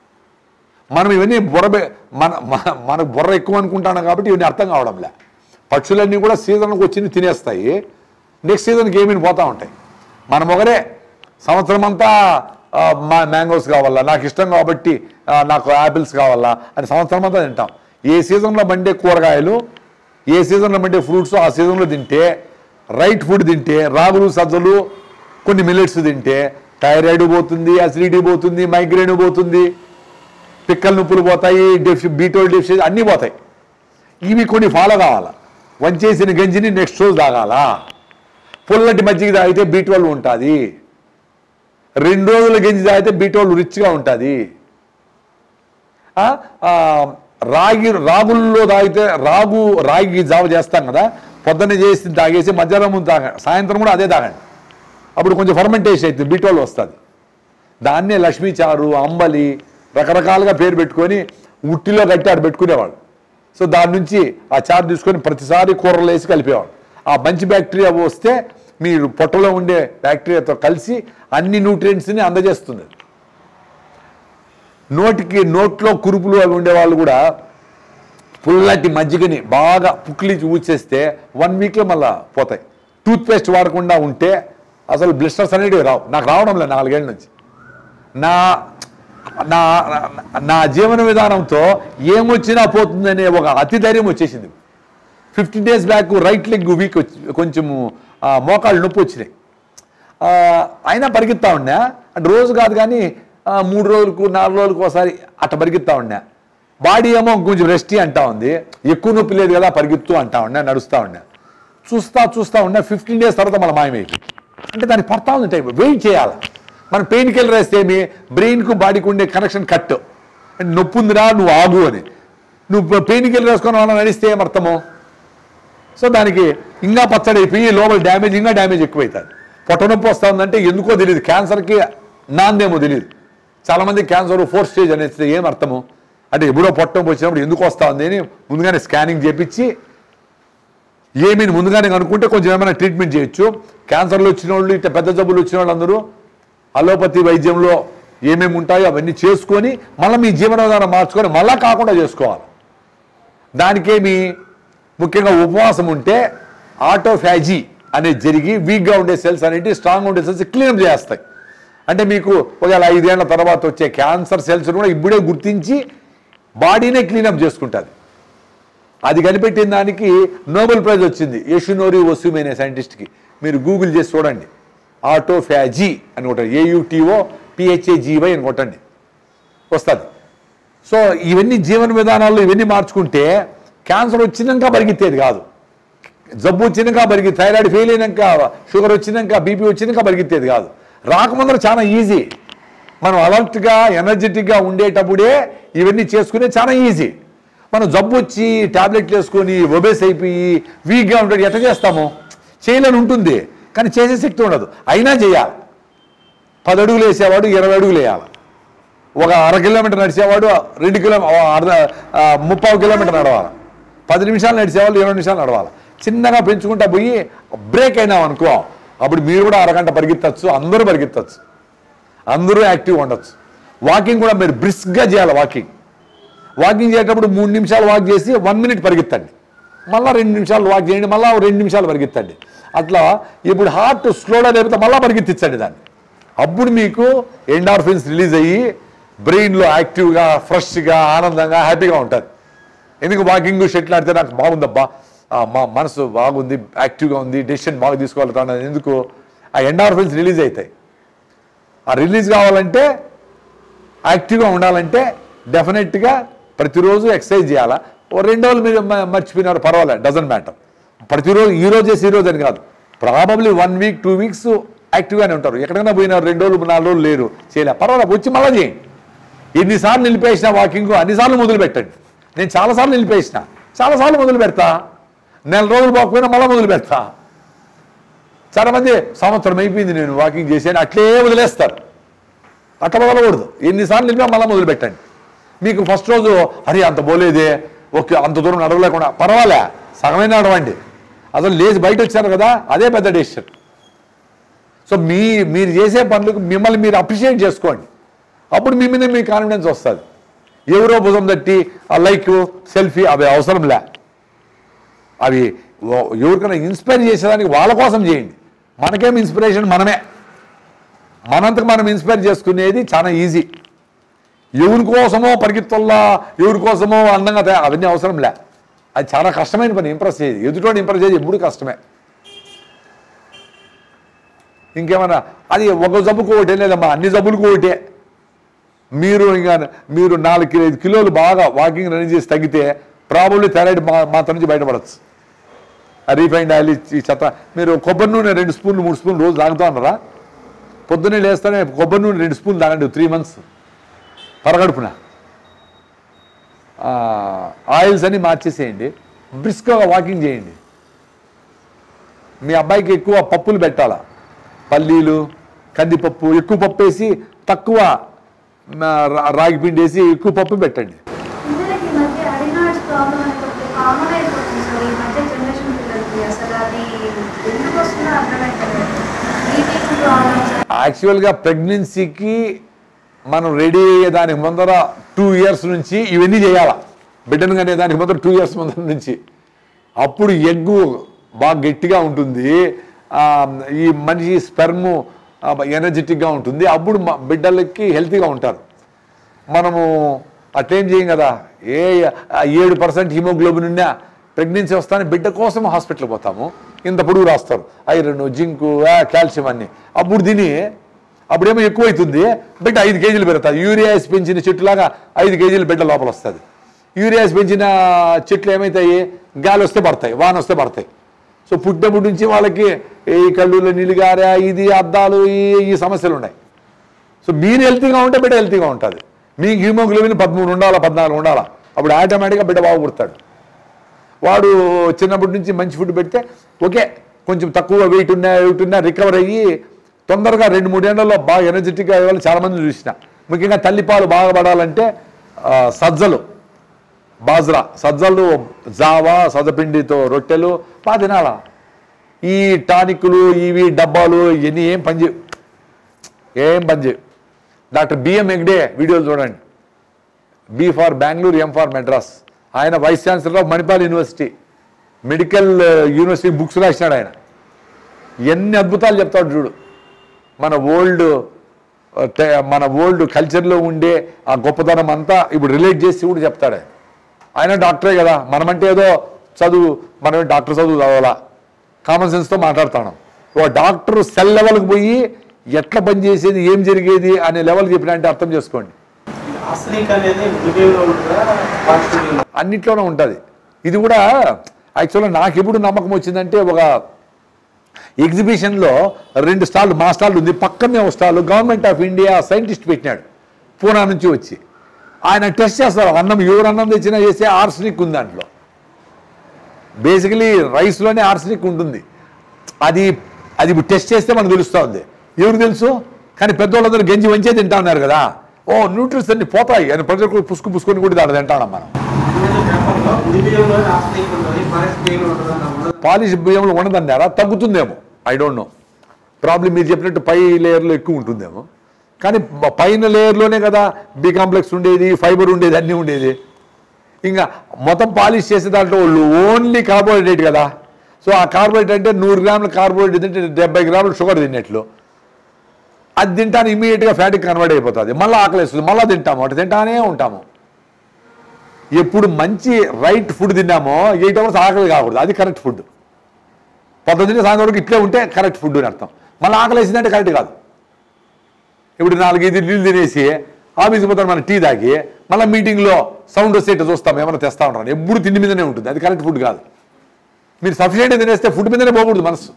మనం ఇవన్నీ బుర్ర బె- మన మన- మనకు బుర్ర ఎక్కువ అనుకుంటాను కాబట్టి ఇవన్నీ అర్థం కావడంలే పక్షులన్నీ కూడా సీజన్కి వచ్చింది తినేస్తాయి నెక్స్ట్ సీజన్కి ఏమీ పోతూ ఉంటాయి మనం ఒకరే సంవత్సరం అంతా ఆ, మా మ్యాంగోస్ కావాలా నాకు ఇష్టం కాబట్టి ఆ, నాకు యాపిల్స్ కావాలా అని సంవత్సరం అంతా తింటాం ఏ సీజన్లో పండే కూరగాయలు ఏ సీజన్లో పండే ఫ్రూట్స్ ఆ సీజన్లో తింటే రైట్ ఫుడ్ తింటే రాగులు సజ్జలు కొన్ని మిల్లెట్స్ తింటే థైరాయిడ్ పోతుంది అసిడిటీ పోతుంది మైగ్రేన్ పోతుంది పిక్కల నొప్పులు పోతాయి డెఫి బీటోల్ డెఫిషియన్సీ అన్నీ పోతాయి ఇవి కొన్ని ఫాలో కావాలా వంచేసిన గంజిని నెక్స్ట్ రోజు తాగాలా పుల్లటి మజ్జిగ తాగితే బీ ట్వెల్వ్ ఉంటుంది రెండు రోజుల గంజి తాగితే బీ ట్వెల్వ్ రిచ్గా ఉంటుంది ఆ, ఆ, రాగి రాగుల్లో తాగితే రాగు రాగి జావ చేస్తాం కదా పొద్దున్నే చేసి తాగేసి మధ్యాహ్నం ముందు తాగండి సాయంత్రం కూడా అదే తాగండి అప్పుడు కొంచెం ఫర్మెంటేషన్ అవుతుంది బీ ట్వెల్వ్ వస్తుంది దాన్నే లక్ష్మీ చారు అంబలి రకరకాలుగా పేరు పెట్టుకొని ఉట్టిలో కట్టి ఆడ పెట్టుకునేవాడు సో దాని నుంచి ఆ చారు తీసుకొని ప్రతిసారి కూరలు వేసి కలిపేవాడు ఆ మంచి బ్యాక్టీరియా వస్తే మీరు పొట్టలో ఉండే బ్యాక్టీరియాతో కలిసి అన్ని న్యూట్రియంట్స్ని అందజేస్తుంది నోటికి నోట్లో కురుపులు అవి ఉండేవాళ్ళు కూడా పుల్లటి మజ్జిగని బాగా పుక్కిలిచి ఊచేస్తే వన్ వీక్లో మళ్ళీ పోతాయి టూత్ పేస్ట్ వాడకుండా ఉంటే అసలు బ్లిస్టర్స్ అనేటివి రావు నాకు రావడం లేదు నాలుగేళ్ళ నుంచి నా నా నా జీవన విధానంతో ఏమొచ్చినా పోతుందనే ఒక అతి ధైర్యం వచ్చేసింది fifteen days back right leg weak వచ్చి కొంచెము ఆ, మోకాళ్ళు నొప్పి వచ్చినాయి ఆ, అయినా పరిగెత్తా ఉన్నా అంటే రోజు కాదు కానీ ఆ, మూడు రోజులకు నాలుగు రోజులకు ఒకసారి అట్ట పరిగెత్తా ఉన్నా బాడీ ఏమో కొంచెం రెస్టీ అంటా ఉంది ఎక్కువ నొప్పి లేదు కదా పరిగెత్తు అంటా ఉన్నా నడుస్తూ ఉన్నా చూస్తా చూస్తా ఉన్నా ఫిఫ్టీన్ డేస్ తర్వాత మళ్ళీ మాయమైపోయింది అంటే దానికి పడతా ఉంది టైం వెయిట్ చేయాలి మనం పెయిన్ కిల్లర్ వేస్తే ఏమి బ్రెయిన్కు బాడీకి ఉండే కనెక్షన్ కట్ అంటే నొప్పి ఉందిరా నువ్వు ఆగు అని నువ్వు పెయిన్ కిల్లర్ వేసుకొని వాళ్ళని నడిస్తే ఏం అర్థము సో దానికి ఇంకా పచ్చడి అయిపోయి లోపల డ్యామేజ్ ఇంకా డ్యామేజ్ ఎక్కువవుతుంది పొట్ట నొప్పి వస్తూ ఉందంటే ఎందుకో తెలియదు క్యాన్సర్కి నాందేమో తెలియదు చాలామంది క్యాన్సర్ ఫోర్త్ స్టేజ్ అనేది ఏం అర్థము అంటే ఎప్పుడో పొట్ట నొప్పి వచ్చినప్పుడు ఎందుకు వస్తూ ఉంది అని ముందుగానే స్కానింగ్ చేపించి ఏమీ ముందుగానే అనుకుంటే కొంచెం ఏమైనా ట్రీట్మెంట్ చేయొచ్చు క్యాన్సర్లు వచ్చిన వాళ్ళు ఇట్లా పెద్ద జబ్బులు వచ్చిన వాళ్ళందరూ అలోపతి వైద్యంలో ఏమేమి ఉంటాయో అవన్నీ చేసుకొని మళ్ళీ మీ జీవన విధానం మార్చుకొని మళ్ళా కాకుండా చేసుకోవాలి దానికేమి ముఖ్యంగా ఉపవాసం ఉంటే ఆటోఫ్యాజీ అనేది జరిగి వీక్గా ఉండే సెల్స్ అనేవి స్ట్రాంగ్ ఉండే సెల్స్ క్లీన్ చేస్తాయి అంటే మీకు ఒకవేళ ఐదేళ్ల తర్వాత వచ్చే క్యాన్సర్ సెల్స్ కూడా ఇప్పుడే గుర్తించి బాడీనే క్లీనప్ చేసుకుంటుంది అది కనిపెట్టిన దానికి నోబెల్ ప్రైజ్ వచ్చింది యషునోరి వసూమి అనే సైంటిస్ట్కి మీరు గూగుల్ చేసి చూడండి ఆటోఫ్యాజీ అని కొట్టండి ఏయుటీఓ పిహెచ్ఏజీవై అని కొట్టండి వస్తుంది సో ఇవన్నీ జీవన విధానాల్లో ఇవన్నీ మార్చుకుంటే క్యాన్సర్ వచ్చినాక పరిగెత్తేది కాదు జబ్బు వచ్చినాక పరిగి థైరాయిడ్ ఫెయిల్ అయినాక షుగర్ వచ్చినాక బీపీ వచ్చినాక పరిగెత్తేది కాదు రాకముందర చాలా ఈజీ మనం అలర్ట్గా ఎనర్జెటిక్గా ఉండేటప్పుడే ఇవన్నీ చేసుకునే చాలా ఈజీ మనం జబ్బు వచ్చి టాబ్లెట్లు వేసుకొని ఒబేస్ అయిపోయి వీక్గా ఉంటాడు ఎట్లా చేస్తాము చేయలేని ఉంటుంది కానీ చేసే శక్తి ఉండదు అయినా చేయాలి పది అడుగులు వేసేవాడు ఇరవై అడుగులు వేయాలి ఒక అర కిలోమీటర్ నడిచేవాడు రెండు కిలో అర్ధ ఆ, ముప్పావు కిలోమీటర్ నడవాలి పది నిమిషాలు నడిచేవాళ్ళు ఇరవై నిమిషాలు నడవాలి చిన్నగా పెంచుకుంటా పోయి బ్రేక్ అయినాం అనుకో అప్పుడు మీరు కూడా అరగంట పరిగెత్తచ్చు అందరూ పరిగెత్తచ్చు అందరూ యాక్టివ్ ఉండొచ్చు వాకింగ్ కూడా మీరు బ్రిస్క్గా చేయాలి వాకింగ్ వాకింగ్ చేసేటప్పుడు మూడు నిమిషాలు వాక్ చేసి వన్ మినిట్ పరిగెత్తండి మళ్ళీ రెండు నిమిషాలు వాక్ చేయండి మళ్ళీ రెండు నిమిషాలు పరిగెత్తండి అట్లా ఇప్పుడు హార్ట్ స్లోగా లేకపోతే మళ్ళీ పరిగెత్తించండి దాన్ని అప్పుడు మీకు ఎండార్ఫిన్స్ రిలీజ్ అయ్యి బ్రెయిన్లో యాక్టివ్గా ఫ్రెష్గా ఆనందంగా హ్యాపీగా ఉంటుంది ఎందుకు వాకింగ్ షెటిల్ ఆడితే నాకు బాగుందబ్బా ఆ, మా మనసు బాగుంది యాక్టివ్గా ఉంది డెసిషన్ బాగా తీసుకోగలుగుతాను ఎందుకు ఆ ఎండార్ఫిన్స్ రిలీజ్ అవుతాయి ఆ రిలీజ్ కావాలంటే యాక్టివ్గా ఉండాలంటే డెఫినెట్గా ప్రతిరోజు ఎక్సర్సైజ్ చేయాలా ఓ రెండు రోజులు మీరు మ- మర్చిపోయినారు పర్వాలేదు డజన్ మ్యాటర్ ప్రతిరోజు ఈ రోజు చేసి ఈ రోజు అని కాదు probably one week two weeks యాక్టివ్గానే ఉంటారు ఎక్కడికైనా పోయినారు రెండు రోజులు నాలుగు రోజులు లేరు చేయలే పర్వాలేదు వచ్చి మళ్ళీ చేయండి ఎన్నిసార్లు నిలిపేసిన వాకింగ్ అన్నిసార్లు మొదలు పెట్టండి నేను చాలాసార్లు నిలిపేసిన చాలాసార్లు మొదలు పెడతా నెల రోజులు పోకపోయినా మళ్ళీ మొదలు పెడతా చాలా మంది సంవత్సరం అయిపోయింది నేను వాకింగ్ చేసాను అట్లే వదిలేస్తారు అట్ట వదలకూడదు ఎన్నిసార్లు నిలిపా మళ్ళీ మొదలు పెట్టండి మీకు ఫస్ట్ రోజు అరే అంత పోలేదే ఓకే అంత దూరం నడవలేకుండా పర్వాలే సగమైన నడవండి అసలు లేచి బయట వచ్చారు కదా అదే పెద్ద డెసిషన్ సో మీ మీరు చేసే పనులకు మిమ్మల్ని మీరు అప్రిషియేట్ చేసుకోండి అప్పుడు మీ మీద మీ కాన్ఫిడెన్స్ వస్తుంది ఎవరో భుజం తట్టి ఆ లైక్ సెల్ఫీ అవి అవసరం లే అవి ఓ- ఎవరికైనా ఇన్స్పైర్ చేసేదానికి వాళ్ళ కోసం చేయండి మనకేం ఇన్స్పిరేషన్ మనమే మనంతకు మనం ఇన్స్పైర్ చేసుకునేది చాలా ఈజీ ఎవరి కోసమో పరిగెత్తుల్లా ఎవరి కోసమో అందంగా తయా- అవన్నీ అవసరం లే అది చాలా కష్టమైన పని ఇంప్రెస్ చేయదు ఎదుటోని ఇంప్రెస్ చేయదు ఎప్పుడు కష్టమే ఇంకేమన్నా అది ఒక జబ్బుకు ఒకటే లేదమ్మా అన్ని జబ్బులకు ఒకటే మీరు ఇంకా మీరు నాలుగు కిలో ఐదు కిలోలు బాగా వాకింగ్ రన్ చేసి తగ్గితే ప్రాబబ్లీ థైరాయిడ్ మా మాత్రం నుంచి బయటపడచ్చు ఆ రీఫైండ్ ఆయిల్ ఈ చెత్త మీరు కొబ్బరి నూనె రెండు స్పూన్లు మూడు స్పూన్లు రోజు తాగుతా ఉన్నారా పొద్దున్నే లేస్తేనే కొబ్బరి నూనె రెండు స్పూన్లు తాగండి త్రీ మంత్స్ పరగడుపున ఆ, ఆయిల్స్ అన్ని మార్చేసేయండి బ్రిస్క్గా వాకింగ్ చేయండి మీ అబ్బాయికి ఎక్కువ పప్పులు పెట్టాలా పల్లీలు కందిపప్పు ఎక్కువ పప్పు వేసి తక్కువ ఆ, రా- రాగి పిండి వేసి ఎక్కువ పప్పు పెట్టండి పిల్లలకి ఈ మధ్య అడినాయిడ్స్ ప్రాబ్లం అయిపోతుంది కామన్ అయిపోతుంది సార్ ఈ మధ్య జనరేషన్ పిల్లలకి అసలు అది ఎందుకు వస్తుందో అర్థమవుతుంది బీపీ ప్రాబ్లమ్స్ యాక్చువల్గా ప్రెగ్నెన్సీకి మనం రెడీ అయ్యే దానికి ముందర టూ ఇయర్స్ నుంచి ఇవన్నీ చేయాలా బిడ్డను కనే దానికి ముందర టూ ఇయర్స్ ముందర నుంచి అప్పుడు ఎగ్గు బాగా గట్టిగా ఉంటుంది ఆ, ఈ మనిషి స్పెర్ము ఎనర్జెటిక్గా ఉంటుంది అప్పుడు మ- బిడ్డలకి హెల్తీగా ఉంటారు మనము అట్లేం చేయం కదా ఏ ఆ ఏడు పర్సెంట్ హిమోగ్లోబిన్ ఉన్నా ప్రెగ్నెన్సీ వస్తానే బిడ్డ కోసం హాస్పిటల్కి పోతాము ఇంత పొడుగు రాస్తారు ఐరన్ జింకు ఆ, కాల్షియం అన్ని అప్పుడు తిని అప్పుడేమో ఎక్కువ అవుతుంది బిడ్డ ఐదు కేజీలు పెరుగుతుంది యూరియాస్ పెంచిన చెట్టులాగా ఐదు కేజీలు బిడ్డ లోపల వస్తుంది యూరియాస్ పెంచిన చెట్లు ఏమవుతాయి గాలి వస్తే పడతాయి వాన వస్తే పడతాయి సో పుట్టినప్పటి నుంచి వాళ్ళకి ఈ కళ్ళులో నీళ్ళుగారా ఇది అద్దాలు ఈ ఈ సమస్యలు ఉన్నాయి సో మీరు హెల్తీగా ఉంటే బిడ్డ హెల్తీగా ఉంటుంది మీకు హ్యూమోగ్లోబిన్ పదమూడు ఉండాలా పద్నాలుగు ఉండాలా అప్పుడు ఆటోమేటిక్గా బిడ్డ బాగా పుడతాడు వాడు చిన్నప్పటి నుంచి మంచి ఫుడ్ పెడితే ఓకే కొంచెం తక్కువ వెయిట్ ఉన్నా వెయిట్ ఉన్నా రికవర్ అయ్యి తొందరగా రెండు మూడేళ్లలో బాగా ఎనర్జెటిక్గా అయ్యేవాళ్ళు చాలామంది చూసిన ముఖ్యంగా తల్లిపాలు బాగా పడాలంటే ఆ, సజ్జలు బాజ్రా సజ్జలు జావా సజ్జపిండితో రొట్టెలు బాగా తినాలా ఈ టానిక్లు ఇవి డబ్బాలు ఇవన్నీ ఏం పనిచేయవు ఏం పనిచేయవు డాక్టర్ బిఎం ఎగ్డే వీడియోలు చూడండి B pharm Bengaluru M pharm Madras ఆయన vice chancellor of Manipal university medical university books రాసినాడు ఆయన ఎన్ని అద్భుతాలు చెప్తాడు చూడు మన ఓల్డ్ మన ఓల్డ్ కల్చర్లో ఉండే ఆ గొప్పతనం అంతా ఇప్పుడు రిలేట్ చేసి కూడా చెప్తాడు ఆయన. ఆయన డాక్టరే కదా మనమంటే ఏదో చదువు మనం డాక్టర్ చదువు చదవాలా కామన్ సెన్స్తో మాట్లాడుతున్నాం ఓ డాక్టర్ సెల్ లెవెల్కి పోయి ఎట్లా పనిచేసేది ఏం జరిగేది అనే లెవెల్ చెప్పిన అంటే అర్థం చేసుకోండి ఆశ్రయిక అనేది మృగంలో ఉంటుందా పాక్షికంలో అన్నిట్లోనే ఉంటుంది ఇది కూడా యాక్చువల్గా నాకు ఎప్పుడు నమ్మకం వచ్చిందంటే ఒక ఎగ్జిబిషన్లో రెండు స్టాల్ మా స్టాల్ ఉంది పక్కనే ఒక stall government of India scientist పెట్టినాడు పూనా నుంచి వచ్చి ఆయన టెస్ట్ చేస్తారు అన్నం ఎవరు అన్నం తెచ్చినా చేసే ఆర్సనిక్ ఉంది దాంట్లో బేసికలీ రైస్లోనే ఆర్సనిక్ ఉంటుంది అది అది ఇప్పుడు టెస్ట్ చేస్తే మనకు తెలుస్తూ ఉంది ఎవరు తెలుసు కానీ పెద్దవాళ్ళందరూ గంజి వంచే తింటా ఉన్నారు కదా ఓ న్యూట్రిన్స్ అన్ని పోతాయి అని ప్రజలు కూడా పుసుకు పుసుకొని కూడా దాంట్లో తింటాం మనం పేపర్లో ఉడిబియ్యంలో ఆశ్రయిక ఉంటుంది ఫారెస్ట్ బియ్యంలో ఉంటుంది అన్న ఉండదు పాలిష్ బియ్యంలో ఉండదన్నారా తగ్గుతుందేమో ఐ డోంట్ నో ప్రాబ్లం మీరు చెప్పినట్టు పై లేయర్లో ఎక్కువ ఉంటుందేమో కానీ బ- పైన లేయర్లోనే కదా బి కాంప్లెక్స్ ఉండేది ఫైబర్ ఉండేది అన్నీ ఉండేది ఇంకా మొత్తం పాలిష్ చేసే దాంట్లో వాళ్ళు ఓన్లీ కార్బోహైడ్రేట్ కదా సో ఆ కార్బోహైడ్రేట్ అంటే నూరు గ్రాముల కార్బోహైడ్రేట్ తింటే డెబ్బై గ్రాముల షుగర్ తిన్నట్లు అది తింటాను ఇమీడియట్గా ఫ్యాట్కి కన్వర్ట్ అయిపోతుంది మళ్ళీ ఆకలిస్తుంది మళ్ళీ తింటాము అటు తింటానే ఉంటాము ఎప్పుడు మంచి రైట్ ఫుడ్ తిన్నామో ఎయిట్ అవర్స్ ఆకలి కాకూడదు అది కరెక్ట్ ఫుడ్ పొద్దున్నే సాయంత్రం వరకు ఇట్లే ఉంటే కరెక్ట్ ఫుడ్ అని అర్థం మళ్ళీ ఆకలి వేసిందంటే కరెక్ట్ కాదు ఇప్పుడు నాలుగు ఐదు నీళ్ళు తినేసి ఆఫీస్కి పోతాను మన టీ తాగి మళ్ళీ మీటింగ్లో సౌండ్ వస్తే చూస్తాం ఏమైనా తెస్తా ఉంటాను ఎప్పుడు తిండి మీదనే ఉంటుంది అది కరెక్ట్ ఫుడ్ కాదు మీరు సఫిషియెంట్గా తినేస్తే ఫుడ్ మీదనే పోకూడదు మనసు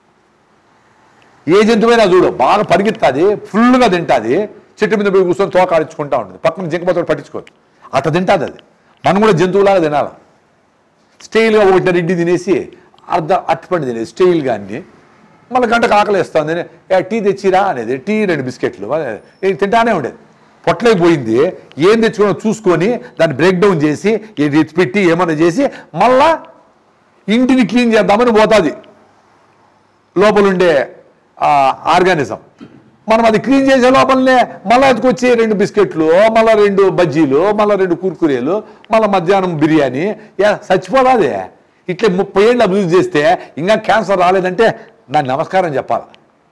ఏ జంతువైనా చూడు బాగా పరిగెత్తాది ఫుల్గా తింటాది చెట్టు మీద పోయి కూర్చొని తోక ఆడించుకుంటా ఉంటుంది పక్కన జింకపోతాడు పట్టించుకోదు అట్లా తింటాది అది మనం కూడా జంతువులాగా తినాలి స్టైల్గా ఒకటి రెడ్డి తినేసి అర్ధ అట్టుపండి తినేసి స్టైల్గా అన్ని మళ్ళీ గంటకు ఆకలి వేస్తుంది ఏ టీ తెచ్చిరా అనేది టీ రెండు బిస్కెట్లు అదే, ఇది తింటానే ఉండేది పొట్లకి పోయింది ఏం తెచ్చుకున్నా చూసుకొని దాన్ని బ్రేక్ డౌన్ చేసి ఇది ఎత్తి పెట్టి ఏమన్నా చేసి మళ్ళా ఇంటిని క్లీన్ చేద్దామని పోతుంది లోపల ఉండే ఆర్గానిజం మనం అది క్లీన్ చేసే లోపలనే మళ్ళీ ఎత్తుకొచ్చి రెండు బిస్కెట్లు మళ్ళీ రెండు బజ్జీలు మళ్ళీ రెండు కుర్కురేలు మళ్ళీ మధ్యాహ్నం బిర్యానీ యా చచ్చిపోదాదే ఇట్లా ముప్పై ఏళ్ళు అభివృద్ధి చేస్తే ఇంకా క్యాన్సర్ రాలేదంటే నా నమస్కారం చెప్పాలి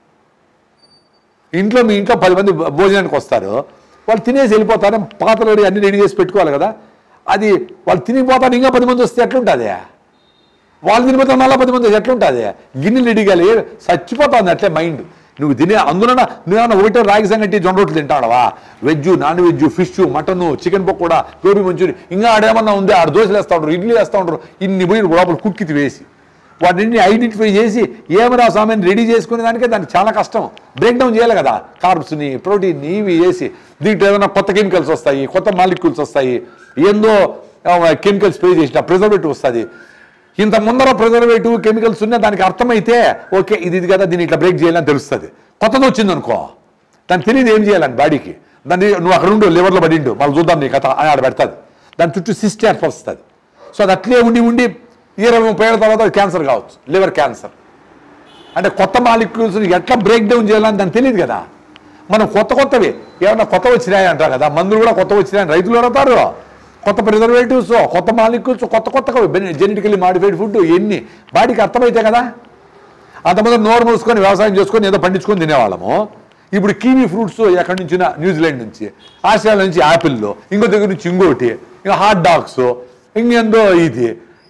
ఇంట్లో మీ ఇంట్లో పది మంది భోజనానికి వస్తారు వాళ్ళు తినేసి వెళ్ళిపోతారు పాత్రలు రెడీ అన్ని రెడీ చేసి పెట్టుకోవాలి కదా అది వాళ్ళు తినిపోతారు ఇంకా పది మంది వస్తే ఎట్లుంటుంది వాళ్ళు తినిపోతారు మళ్ళీ పది మంది ఎట్లుంటుంది గిన్నెలు రెడీగాలి చచ్చిపోతుంది అట్లే మైండ్ నువ్వు తినే అందులో నువ్వేమన్నా ఒకటే రాగి సంగటి జొన్న రొట్టెలు తింటాడవా veg non veg fish mutton chicken pakoda gobi manchurian ఇంకా ఆడేమన్నా ఉంది ఆడ దోశలు వేస్తూ ఉంటారు ఇడ్లీ వేస్తూ ఉంటారు ఇన్ని పోయి లోపల కుక్కితి వేసి వాటిని ఐడెంటిఫై చేసి ఏమరా స్వామిని రెడీ చేసుకునే దానికే దానికి చాలా కష్టం బ్రేక్ డౌన్ చేయాలి కదా కార్బ్స్ని ప్రోటీన్ని ఇవి వేసి దీంట్లో ఏదైనా కొత్త కెమికల్స్ వస్తాయి కొత్త మాలిక్యూల్స్ వస్తాయి ఏందో కెమికల్స్ స్ప్రే చేసిన ప్రిజర్వేటివ్ వస్తుంది ఇంత ముందర ప్రిజర్వేటివ్ కెమికల్స్ ఉన్నా దానికి అర్థమైతే ఓకే ఇది ఇది కదా దీన్ని ఇట్లా బ్రేక్ చేయాలని తెలుస్తుంది కొత్తది వచ్చింది అనుకో దానికి తెలియదు ఏం చేయాలని బాడీకి దాన్ని నువ్వు అక్కడ ఉండు లివర్లో పడిండు మళ్ళీ చూద్దాం నీ కథ అని ఆడ పెడుతుంది దాని చుట్టూ సిస్ట్ ఏర్పరుస్తుంది సో అది అట్లే ఉండి ఉండి ఇరవై ముప్పై ఏళ్ళ తర్వాత క్యాన్సర్ కావచ్చు లివర్ క్యాన్సర్ అంటే కొత్త మాలిక్యూల్స్ ఎట్లా బ్రేక్ డౌన్ చేయాలని దానికి తెలియదు కదా మనం కొత్త కొత్తవి ఏమన్నా కొత్త వచ్చినాయి అంటారు కదా మందులు కూడా కొత్త వచ్చినాయని రైతులు అడుగుతారు కొత్త ప్రిజర్వేటివ్స్ కొత్త మాలిక్యూల్స్ కొత్త కొత్తగా జెనెటికలీ మాడిఫైడ్ ఫుడ్ ఎన్ని బాడీకి అర్థమైతే కదా అంతమంది నోరు మూసుకొని వ్యవసాయం చేసుకొని ఏదో పండించుకొని తినేవాళ్ళము ఇప్పుడు కీవీ ఫ్రూట్స్ ఎక్కడి నుంచి న్యూజిలాండ్ నుంచి ఆస్ట్రేలియా నుంచి యాపిల్లో ఇంకో దగ్గర నుంచి ఇంకోటి ఇంకా హాట్ డాగ్స్ ఇంకెందో ఇది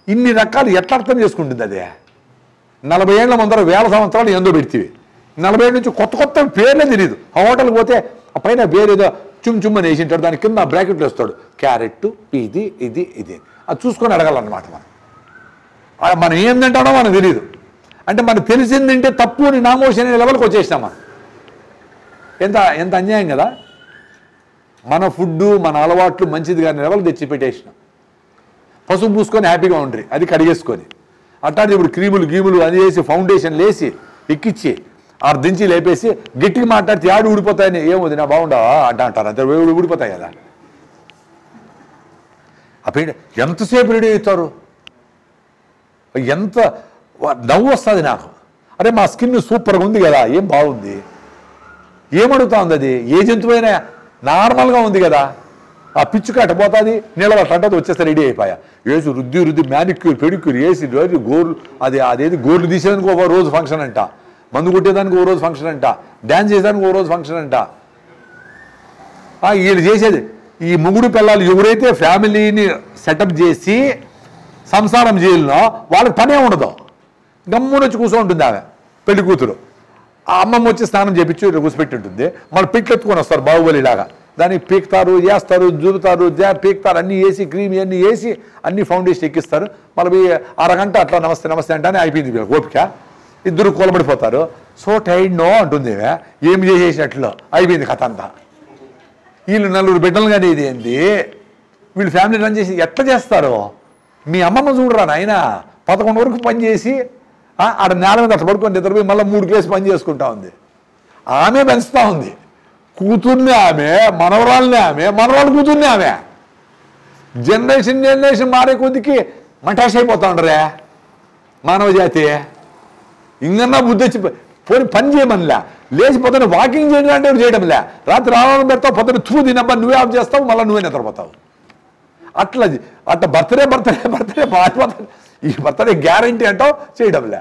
ఇన్ని రకాలు ఎట్లా అర్థం చేసుకుంటుంది అదే నలభై ఏళ్ళ ముందర వేల సంవత్సరాలు ఎందో పెడితే నలభై ఏళ్ళ నుంచి కొత్త కొత్త పేర్లే తెలియదు ఆ హోటల్కి పోతే ఆ పైన పేరు ఏదో చుమ్ చుమ్ అని వేసి ఉంటాడు దాని కింద బ్రాకెట్లు వేస్తాడు క్యారెట్ ఇది ఇది ఇది అది చూసుకొని అడగాలన్నమాట మనం ఆ మనం ఏం తింటాడో మనకు తెలియదు అంటే మనకు తెలిసింది తింటే తప్పు అని నామోషన్ అనే లెవెల్కి వచ్చేసినాం మనం ఎంత ఎంత అన్యాయం కదా మన ఫుడ్ మన అలవాట్లు మంచిది కానీ లెవెల్ తెచ్చి పెట్టేసినాం పసుపు పూసుకొని హ్యాపీగా ఉండ్రి అది కడిగేసుకొని అట్లాంటి ఇప్పుడు క్రీములు గీములు అది వేసి ఫౌండేషన్ లేసి ఎక్కిచ్చి ఆరు దించి లేపేసి గట్టిగా మాట్లాడితే ఆడు ఊడిపోతాయని ఏముంది నా బాగుండవా అంట అంటారు అంతే ఊడి- ఊడిపోతాయి కదా ఆ పెయింట్ ఎంతసేపు రెడీ అవుతారు ఎంత వా- నవ్వు వస్తుంది నాకు అరే మా స్కిన్ సూపర్గా ఉంది కదా ఏం బాగుంది ఏమడుగుతా ఉంది అది ఏ జంతువైనా నార్మల్గా ఉంది కదా ఆ పిచ్చుక అట్ట పోతుంది నీళ్ళ అట్లంటది వచ్చేస్తే రెడీ అయిపోయా వేసి రుద్ది రుద్ది మ్యానిక్యూర్ పెడిక్యూర్ వేసి రోజు గోర్లు అది అదేది గోర్లు తీసేదానికి ఒక రోజు ఫంక్షన్ అంట మందు కొట్టేదానికి ఒక రోజు ఫంక్షన్ అంట డ్యాన్స్ చేసేదానికి ఒక రోజు ఫంక్షన్ అంట ఆ, వీళ్ళు చేసేది ఈ ముగ్గురు పిల్లలు ఎవరైతే ఫ్యామిలీని సెటప్ చేసి సంసారం చేయాలనో వాళ్ళకి పనే ఉండదు గమ్మున వచ్చి కూర్చోంటుంది ఆమె పెళ్లి కూతురు ఆ అమ్మమ్మ వచ్చి స్నానం చేపించి ఇట్లా కూర్చోపెట్టి ఉంటుంది మళ్ళీ పిట్లు ఎత్తుకొని వస్తారు బాహుబలిలాగా దానికి పీకుతారు వేస్తారు జురుతారు జా పీకుతారు అన్నీ వేసి క్రీమ్ అన్నీ వేసి అన్ని ఫౌండేషన్ ఎక్కిస్తారు మళ్ళీ అరగంట అట్లా నమస్తే నమస్తే అంటానే అయిపోయింది వీళ్ళకి ఓపిక ఇద్దరు కూలబడిపోతారు సో టైడ్ నో అంటుంది ఈమె. ఏం చేసేసినట్లు అయిపోయింది కథ అంతా వీళ్ళు నలుగురు బిడ్డలు కానీ ఇది ఏంది వీళ్ళు ఫ్యామిలీ రన్ చేసి ఎట్లా చేస్తారు మీ అమ్మమ్మ చూడరా నాయన పదకొండు వరకు పని చేసి ఆ, ఆడ నేల మీద అట్లా పడుకొని నిద్రపోయి మళ్ళీ మూడు కేసు పని చేసుకుంటా ఉంది ఆమె పెంచుతా ఉంది కూతుర్ని ఆమె మనవరాల్ని ఆమె మనవరాలు కూతుర్ని ఆమె జనరేషన్ జనరేషన్ మారే కొద్దికి మటాష్ అయిపోతా ఉండరే మానవ జాతి ఇంకన్నా బుద్ధి వచ్చి పోనీ పని చేయమనిలే లేచి పొద్దున వాకింగ్ చేయడం అంటే చేయడంలే రాత్రి రావడం పెడతావు పొద్దున తూ తినబ్బా నువ్వే ఆఫ్ చేస్తావు మళ్ళీ నువ్వే నిద్రపోతావు అట్లా జి- అట్లా బర్త్డే బర్త్డే బర్త్డే మారిపోతాడు ఈ బర్త్డే గ్యారంటీ అంటావు చేయడంలే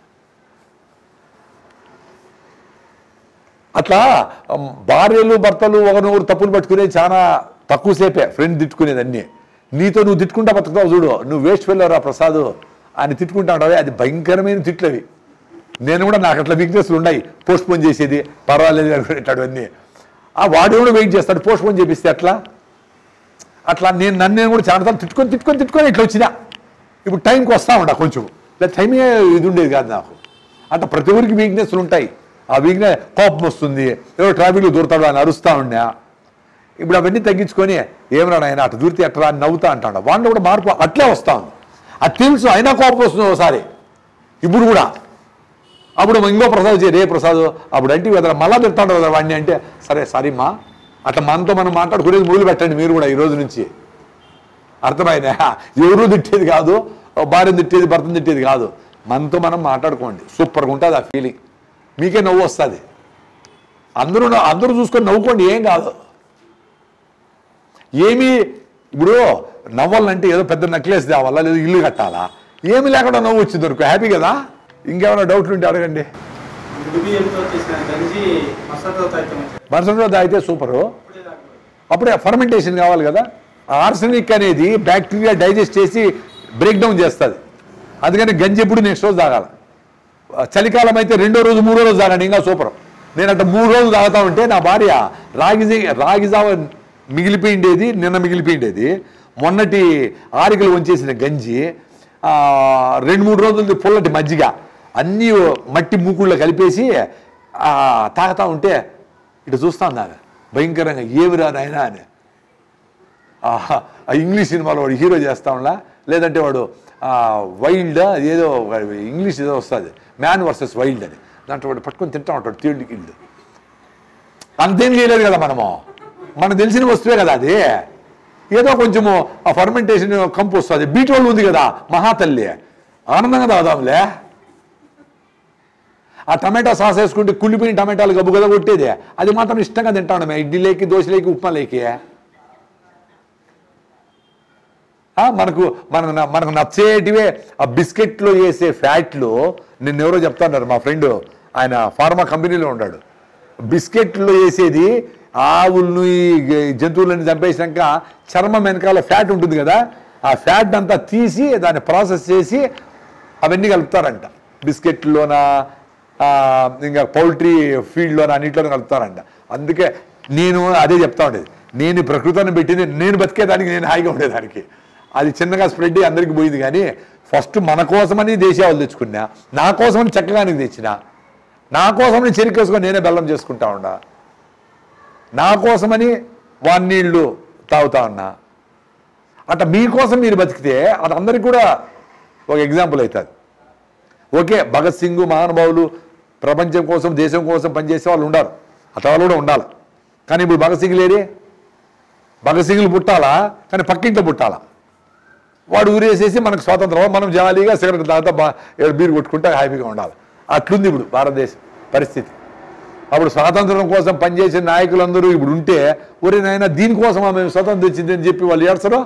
అట్లా ఉమ్, భార్యలు భర్తలు ఒకనొకరు తప్పులు పట్టుకునే చాలా తక్కువసేపే ఫ్రెండ్ తిట్టుకునేది అన్నీ నీతో నువ్వు తిట్టుకుంటా బతుకుతావు చూడు నువ్వు వేస్ట్ వెళ్ళారా ప్రసాద్ అని తిట్టుకుంటా ఉంటావే అది భయంకరమైన తిట్లు అవి నేను కూడా నాకు అట్లా వీక్నెస్లు ఉన్నాయి పోస్ట్ పోన్ చేసేది పర్వాలేదు అనుకునేటవన్నీ ఆ వాడు కూడా వెయిట్ చేస్తాడు పోస్ట్ పోన్ చేపిస్తే అట్లా అట్లా నేను నన్ను నేను కూడా చాలా సార్లు తిట్టుకొని తిట్టుకొని తిట్టుకొని ఇట్లా వచ్చినా ఇప్పుడు టైంకి వస్తా ఉంటా కొంచెం లేదా టైమే ఇది ఉండేది కాదు నాకు అట్లా ప్రతి ఊరికి వీక్నెస్లు ఉంటాయి ఆ వీక్నెస్ కోపం వస్తుంది ఏదో ట్రాఫిక్లో దూరతాడు అని అరుస్తా ఉన్నా ఇప్పుడు అవన్నీ తగ్గించుకొని ఏమరా ఆయన అటు దూరితే ఎట్లా అని నవ్వుతా అంటాడు వాళ్ళు కూడా మార్పు అట్లే వస్తా ఉంది అది తెలుసు అయినా కోపం వస్తుంది ఒకసారి ఇప్పుడు కూడా అప్పుడు ఇంకో ప్రసాద్ వచ్చి రే ప్రసాద్ అప్పుడు అంటే వదల మళ్ళా తిడతాడు కదా వాడిని అంటే సరే సారీ మా అట్లా మనతో మనం మాట్లాడుకునేది మొదలు పెట్టండి మీరు కూడా ఈ రోజు నుంచి అర్థమైనా ఎవరు తిట్టేది కాదు భార్యను తిట్టేది భర్తను తిట్టేది కాదు మనతో మనం మాట్లాడుకోండి సూపర్గా ఉంటుంది ఆ ఫీలింగ్ మీకే నవ్వు వస్తుంది అందరూ నవ్వు- అందరూ చూసుకొని నవ్వుకోండి ఏం కాదు ఏమి ఇప్పుడు నవ్వాలంటే ఏదో పెద్ద నెక్లెస్ తేవాలా లేదా ఇల్లు కట్టాలా ఏమి లేకుండా నవ్వు వచ్చింది దొరుకు హ్యాపీ కదా ఇంకేమైనా డౌట్లు ఉంటే అడగండి ఉడిబియ్యంతో చేసిన గంజి మసాలాతో అయితే మంచిది. మరుసటి రోజు అయితే సూపరు ఇప్పుడే తాగకూడదు. అప్పుడే ఫర్మెంటేషన్ కావాలి కదా ఆర్సనిక్ అనేది బ్యాక్టీరియా డైజెస్ట్ చేసి బ్రేక్ డౌన్ చేస్తుంది అందుకని గంజి ఎప్పుడు నెక్స్ట్ రోజు తాగాలి చలికాలం అయితే రెండో రోజు మూడో రోజు తాగండి ఇంకా సూపర్ నేను అట్లా మూడు రోజులు తాగుతా ఉంటే నా భార్య రాగి జీ- రాగి జావ మిగిలిపోయిండేది నిన్న మిగిలిపోయిండేది మొన్నటి ఆరికలు వంచేసిన గంజి ఆ, రెండు మూడు రోజులు పుల్లటి మజ్జిగ అన్నీ మట్టి మూకుళ్ళో కలిపేసి ఆ, తాగుతా ఉంటే ఇటు చూస్తా ఉందామె భయంకరంగా ఏమిరా నాయనా అని ఆ ఆ ఇంగ్లీష్ సినిమాలో వాడు హీరో చేస్తా ఉన్నా లేదంటే వాడు వైల్డ్ ఏదో వాడి ఇంగ్లీష్ ఏదో వస్తుంది మ్యాన్ వర్సెస్ వైల్డ్ అని దాంట్లో వాడు పట్టుకొని తింటా ఉంటాడు తీళ్ళు గిళ్ళు అంతేం చేయలేదు కదా మనము మనకు తెలిసిన వస్తువే కదా అది ఏదో కొంచెము ఆ ఫర్మెంటేషన్ కంపు వస్తుంది బీట్ వాళ్ళు ఉంది కదా మహాతల్లి ఆనందంగా తాగుదాంలే ఆ టమాటా సాస్ వేసుకుంటే కుళ్ళిపోయిన టమాటాలు గబ్బు కదా కొట్టేది అది మాత్రం ఇష్టంగా తింటాను మేము ఇడ్లీలోకి దోశలోకి ఉప్మాలోకి ఆ, మనకు మనకు న- మనకు నచ్చేటివే ఆ బిస్కెట్లో వేసే ఫ్యాట్లు నిన్న ఎవరో చెప్తాన్నారు మా ఫ్రెండ్ ఆయన ఫార్మా కంపెనీలో ఉన్నాడు బిస్కెట్లో వేసేది ఆవులను ఈ గ- జంతువులను చంపేసినాక చర్మం వెనకాల ఫ్యాట్ ఉంటుంది కదా ఆ ఫ్యాట్ అంతా తీసి దాన్ని ప్రాసెస్ చేసి అవన్నీ కలుపుతారంట బిస్కెట్లోన ఆ, ఇంకా పౌల్ట్రీ ఫీల్డ్లోన అన్నింటిలోనే కలుపుతారంట అందుకే నేను అదే చెప్తా ఉండేది నేను ఈ ప్రకృతిని పెట్టింది నేను బతికేదానికి నేను హాయిగా ఉండేదానికి అది చిన్నగా స్ప్రెడ్ అయ్యి అందరికి పోయింది కానీ ఫస్ట్ మన కోసమని దేశాలు తెచ్చుకున్నా నా కోసమని చక్కగానికి తెచ్చిన నా కోసమని చెరికేసుకొని నేనే బెల్లం చేసుకుంటా ఉండా నా కోసమని వాన్ నీళ్లు తాగుతా ఉన్నా అట్లా మీకోసం మీరు బతికితే అది అందరికి కూడా ఒక ఎగ్జాంపుల్ అవుతుంది ఓకే భగత్ సింగ్ మహానుభావులు ప్రపంచం కోసం దేశం కోసం పనిచేసే వాళ్ళు ఉండాలి అట్లా వాళ్ళు కూడా ఉండాలి కానీ ఇప్పుడు భగత్ సింగ్ లేరే భగత్ సింగ్లు పుట్టాలా కానీ పక్కింట్లో పుట్టాలా వాడు ఊరేసేసి మనకు స్వాతంత్రం మనం జాలీగా సిగరెట్ తాగుతా బా ఏడు బీరు కొట్టుకుంటా హ్యాపీగా ఉండాలి అట్లుంది ఇప్పుడు భారతదేశం పరిస్థితి అప్పుడు స్వాతంత్రం కోసం పనిచేసే నాయకులందరూ ఇప్పుడు ఉంటే ఒరే నాయన దీనికోసమా మేము స్వతంత్రం తెచ్చింది అని చెప్పి వాళ్ళు ఏడ్చరు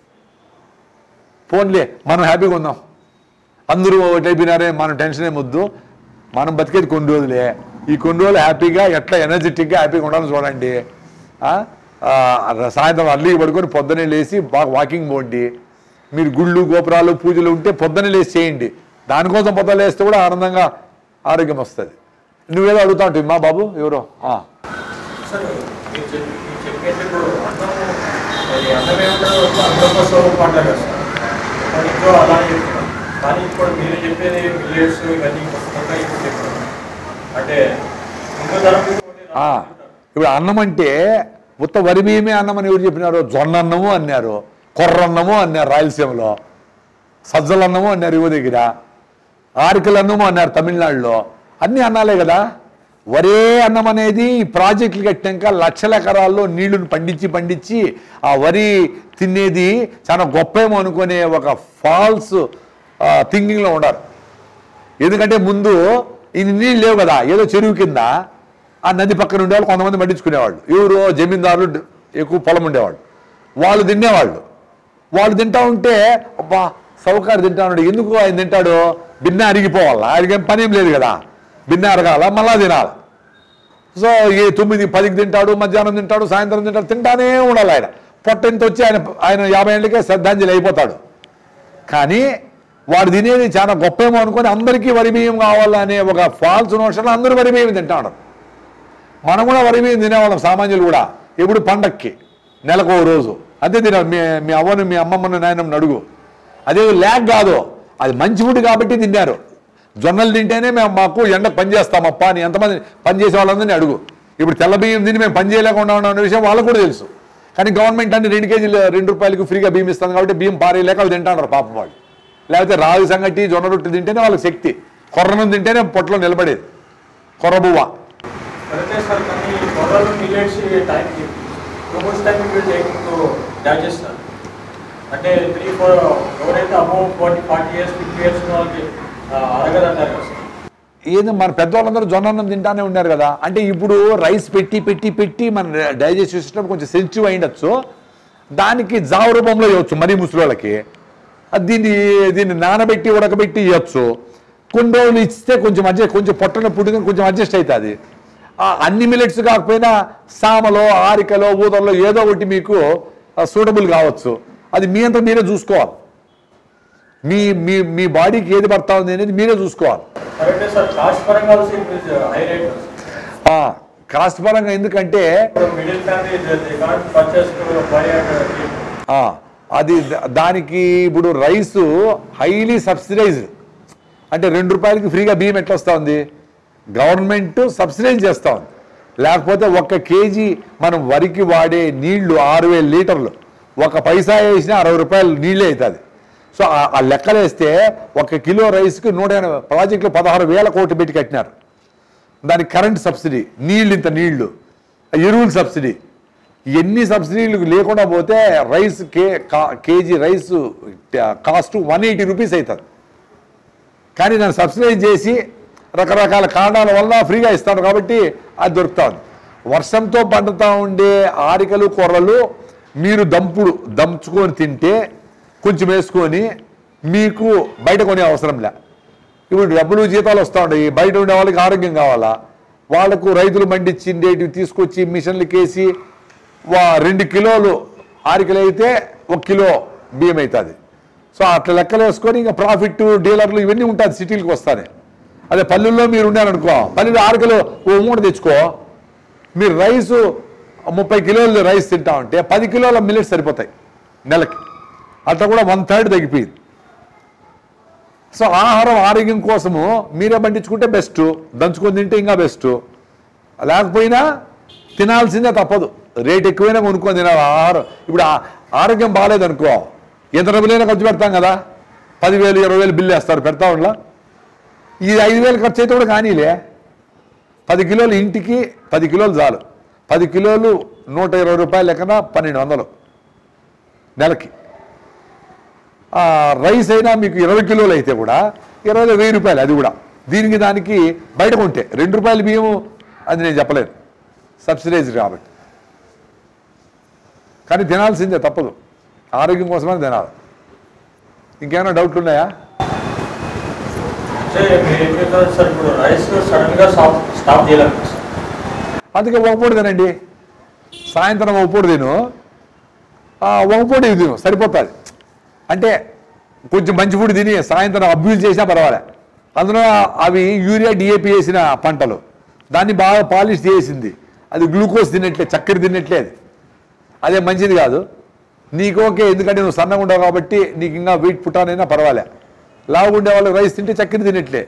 పోన్లే మనం హ్యాపీగా ఉందాం అందరూ ఒకటైపోయినారే మనం టెన్షన్ ఏమొద్దు మనం బతికేది కొన్ని రోజులే ఈ కొన్ని రోజులు హ్యాపీగా ఎట్లా ఎనర్జెటిక్గా హ్యాపీగా ఉండాలని చూడండి ఆ? ఆ, సాయంత్రం అర్లీకి పడుకొని పొద్దునే లేచి బాగా వాకింగ్ పోండి మీరు గుళ్ళు గోపురాలు పూజలు ఉంటే పొద్దునే లేచి చేయండి దానికోసం పొద్దున లేస్తే కూడా ఆనందంగా ఆరోగ్యం వస్తుంది నువ్వేదో అడుగుతా ఉంటుంది మా బాబు ఎవరో ఆ. సార్ మీరు చెప్పి మీరు చెప్పేది ఇప్పుడు అన్నం అది అన్నం ఏమంటారు అన్నం కోసం అంటారు కదా సార్ మరి ఇంట్లో అలానే చెప్తున్నాం కానీ ఇప్పుడు మీరు చెప్పేది మిల్లెట్స్ ఇవన్నీ కొత్తగా ఇప్పుడు చెప్తున్నాం అంటే ముందు తరం ఆ, ఇప్పుడు అన్నం అంటే ఉత్త వరి బియ్యమే అన్నం అని ఎవరు చెప్పినారు జొన్న అన్నము అన్నారు కొర్ర అన్నము అన్నారు రాయలసీమలో సజ్జల అన్నము అన్నారు యువ దగ్గర ఆరికల అన్నము అన్నారు తమిళనాడులో అన్ని అన్నాలే కదా వరే అన్నం అనేది ఈ ప్రాజెక్టులు కట్టినాక లక్షల ఎకరాల్లో నీళ్లను పండించి పండించి ఆ వరి తినేది చాలా గొప్పేమో అనుకునే ఒక ఫాల్స్ థింకింగ్లో ఉండారు ఎందుకంటే ముందు ఇన్ని నీళ్ళు లేవు కదా ఏదో చెరువు కింద ఆ నది పక్కన ఉండేవాళ్ళు కొంతమంది పట్టించుకునేవాళ్ళు ఎవరు జమీందారులు డ్- ఎక్కువ పొలం ఉండేవాళ్ళు వాళ్ళు తినేవాళ్ళు వాళ్ళు తింటా ఉంటే అబ్బా సౌకారు తింటా ఉన్నాడు ఎందుకు ఆయన తింటాడు బిన్న అరిగిపోవాలా ఆయనకేం పని ఏం లేదు కదా బిన్న అరగాల మళ్ళా తినాలి సో ఈ తొమ్మిది పదికి తింటాడు మధ్యాహ్నం తింటాడు సాయంత్రం తింటాడు తింటానే ఉండాలి ఆయన పొట్ట ఇంత వచ్చి ఆయన ఆయన యాభై ఏళ్ళకే శ్రద్ధాంజలి అయిపోతాడు కానీ వాడు తినేది చాలా గొప్పేమో అనుకొని అందరికీ వరి బియ్యం కావాలనే ఒక ఫాల్స్ నోషన్ అందరూ వరి బియ్యం తింటా ఉన్నారు మనం కూడా వరి బియ్యం తినేవాళ్ళం సామాన్యులు కూడా ఎప్పుడు పండక్కి నెలకు ఓ రోజు అదే తిన మీ మీ అవ్వను మీ అమ్మమ్మను నాయనమ్మని అడుగు అదే ల్యాక్ కాదు అది మంచి ఫుడ్ కాబట్టి తిన్నారు జొన్నలు తింటేనే మేము మాకు ఎండకు పని చేస్తామప్ప అని ఎంతమంది పని చేసే వాళ్ళందరినీ అడుగు ఇప్పుడు తెల్ల బియ్యం తిని మేము పని చేయలేకుండా ఉన్నాం అనే విషయం వాళ్ళకు కూడా తెలుసు కానీ గవర్నమెంట్ అంటే రెండు కేజీలు రెండు రూపాయలకు ఫ్రీగా బియ్యం ఇస్తుంది కాబట్టి బియ్యం పారేయలేక వాళ్ళు తింటారు పాపం వాళ్ళు లేకపోతే రాగి సంగటి జొన్న రొట్టె తింటేనే వాళ్ళకి శక్తి కొర్రను తింటేనే పొట్టలో నిలబడేది కొర్రబువ్వ కరెక్టే సార్ కానీ కొర్రలు మిల్లెట్స్ టైంకి too much time it will taking to digest sir అంటే త్రీ ఫోర్ ఎవరైతే above forty forty years fifty years వాళ్ళకి అరగదంటారు కదా సార్ ఏదో మన పెద్దవాళ్ళందరూ జొన్న అన్నం తింటానే ఉన్నారు కదా అంటే ఇప్పుడు రైస్ పెట్టి పెట్టి పెట్టి మన డైజెస్టివ్ సిస్టమ్ కొంచెం సెన్సిటివ్ అయిండొచ్చు దానికి జావ రూపంలో ఇవ్వచ్చు మరీ ముసలోళ్ళకి అది దీన్ని దీన్ని నానబెట్టి ఉడకబెట్టి ఇవ్వచ్చు కొన్ని రోజులు ఇస్తే కొంచెం అడ్జస్ట్ కొంచెం పొట్టన పుట్టిన కొంచెం అడ్జస్ట్ అవుతుంది ఆ అన్ని మిలెట్స్ కాకపోయినా సామలో ఆరికలో ఊదల్లో ఏదో ఒకటి మీకు సూటబుల్ కావచ్చు అది మీ అంతా మీరే చూసుకోవాలి మీ మీ మీ బాడీకి ఏది పడతా ఉంది అనేది మీరే చూసుకోవాలి కరెక్టే సార్ కాస్ట్ పరంగా also it is high rate ఆ, కాస్ట్ పరంగా ఎందుకంటే ఇప్పుడు middle family they can't purchase to buy and ఆ, అది ద- దానికి ఇప్పుడు రైస్ హైలీ సబ్సిడైజ్డ్ అంటే రెండు రూపాయలకి ఫ్రీగా బియ్యం ఎట్లా వస్తూ ఉంది గవర్నమెంట్ సబ్సిడైజ్ చేస్తూ ఉంది లేకపోతే ఒక్క కేజీ మనం వరికి వాడే నీళ్లు ఆరు వేల లీటర్లు ఒక పైసా వేసినా అరవై రూపాయలు నీళ్ళే అవుతుంది సో ఆ- ఆ లెక్కలు వేస్తే ఒక కిలో రైస్కి నూట ఎనభై ప్రాజెక్టులు పదహారు వేల కోట్లు పెట్టి కట్టినారు దానికి కరెంట్ సబ్సిడీ నీళ్ళు ఇంత నీళ్లు ఎరువుల సబ్సిడీ ఎన్ని సబ్సిడీలు లేకుండా పోతే రైస్ కే కా- KG rice cost one eighty rupees అవుతుంది కానీ దాన్ని సబ్సిడైజ్ చేసి రకరకాల కారణాల వల్ల ఫ్రీగా ఇస్తాను కాబట్టి అది దొరుకుతుంది వర్షంతో పండుతూ ఉండే ఆరికలు కొర్రలు మీరు దంపుడు దంచుకొని తింటే కొంచెం వేసుకొని మీకు బయట కొనే అవసరం లే ఇప్పుడు డబ్బులు జీతాలు వస్తూ ఉంటాయి బయట ఉండే వాళ్ళకి ఆరోగ్యం కావాలా వాళ్ళకు రైతులు పండించిండేటివి తీసుకొచ్చి మిషన్లకి వేసి వా రెండు కిలోలు ఆరికలు అయితే ఒక కిలో బియ్యం అవుతుంది సో అట్లా లెక్కలు వేసుకొని ఇంకా ప్రాఫిట్ డీలర్లు ఇవన్నీ ఉంటుంది సిటీలకు వస్తానే అదే పల్లెల్లో మీరు ఉన్నారనుకో పల్లెలు ఆరు కిలో ఓ మూట తెచ్చుకో మీరు రైస్ ముప్పై కిలోలు రైస్ తింటా ఉంటే పది కిలోల మిల్లెట్స్ సరిపోతాయి నెలకి అట్లా కూడా వన్ థర్డ్ తగ్గిపోయింది సో ఆహారం ఆరోగ్యం కోసము మీరే పండించుకుంటే బెస్ట్ దంచుకొని తింటే ఇంకా బెస్ట్ లేకపోయినా తినాల్సిందే తప్పదు రేట్ ఎక్కువైనా కొనుక్కొని తినాలి ఆహారం ఇప్పుడు ఆ- ఆరోగ్యం బాగాలేదనుకో ఎంత డబ్బులైనా ఖర్చు పెడతాం కదా పదివేలు ఇరవై వేలు బిల్లు వేస్తారు పెడతా ఉండలా ఇది ఐదు వేలు ఖర్చు అయితే కూడా కానీలే పది కిలోలు ఇంటికి పది కిలోలు చాలు పది కిలోలు నూట ఇరవై రూపాయలు లెక్కన పన్నెండు వందలు నెలకి ఆ, రైస్ అయినా మీకు ఇరవై కిలోలు అయితే కూడా ఇరవై వెయ్యి రూపాయలు అది కూడా దీనికి దానికి బయట కొంటే రెండు రూపాయల బియ్యము అది నేను చెప్పలేను సబ్సిడైజ్ కాబట్టి కానీ తినాల్సిందే తప్పదు ఆరోగ్యం కోసమని తినాలి ఇంకేమైనా డౌట్లు ఉన్నాయా అంటే మీరు ఏం చెప్పారు సార్ ఇప్పుడు రైస్ సడన్ గా స్టాప్ స్టాప్ చేయలేము సార్ అందుకే ఒక పూట తినండి సాయంత్రం ఒక పూట తిను ఆ, ఒక పూట ఇది తిను సరిపోతుంది అంటే కొంచెం మంచి ఫుడ్ తిని సాయంత్రం అబ్యూజ్ చేసినా పర్వాలే అందులో అవి యూరియా డిఏపి వేసిన పంటలు దాన్ని బాగా పాలిష్ చేసింది అది గ్లూకోజ్ తినట్లే చక్కెర తినట్లే అది అదే మంచిది కాదు నీకు ఓకే ఎందుకంటే నువ్వు సన్నగా ఉండవు కాబట్టి నీకు ఇంకా వెయిట్ పుట్టానైనా పర్వాలే లావుగా ఉండే వాళ్ళు రైస్ తింటే చక్కెర తినట్లే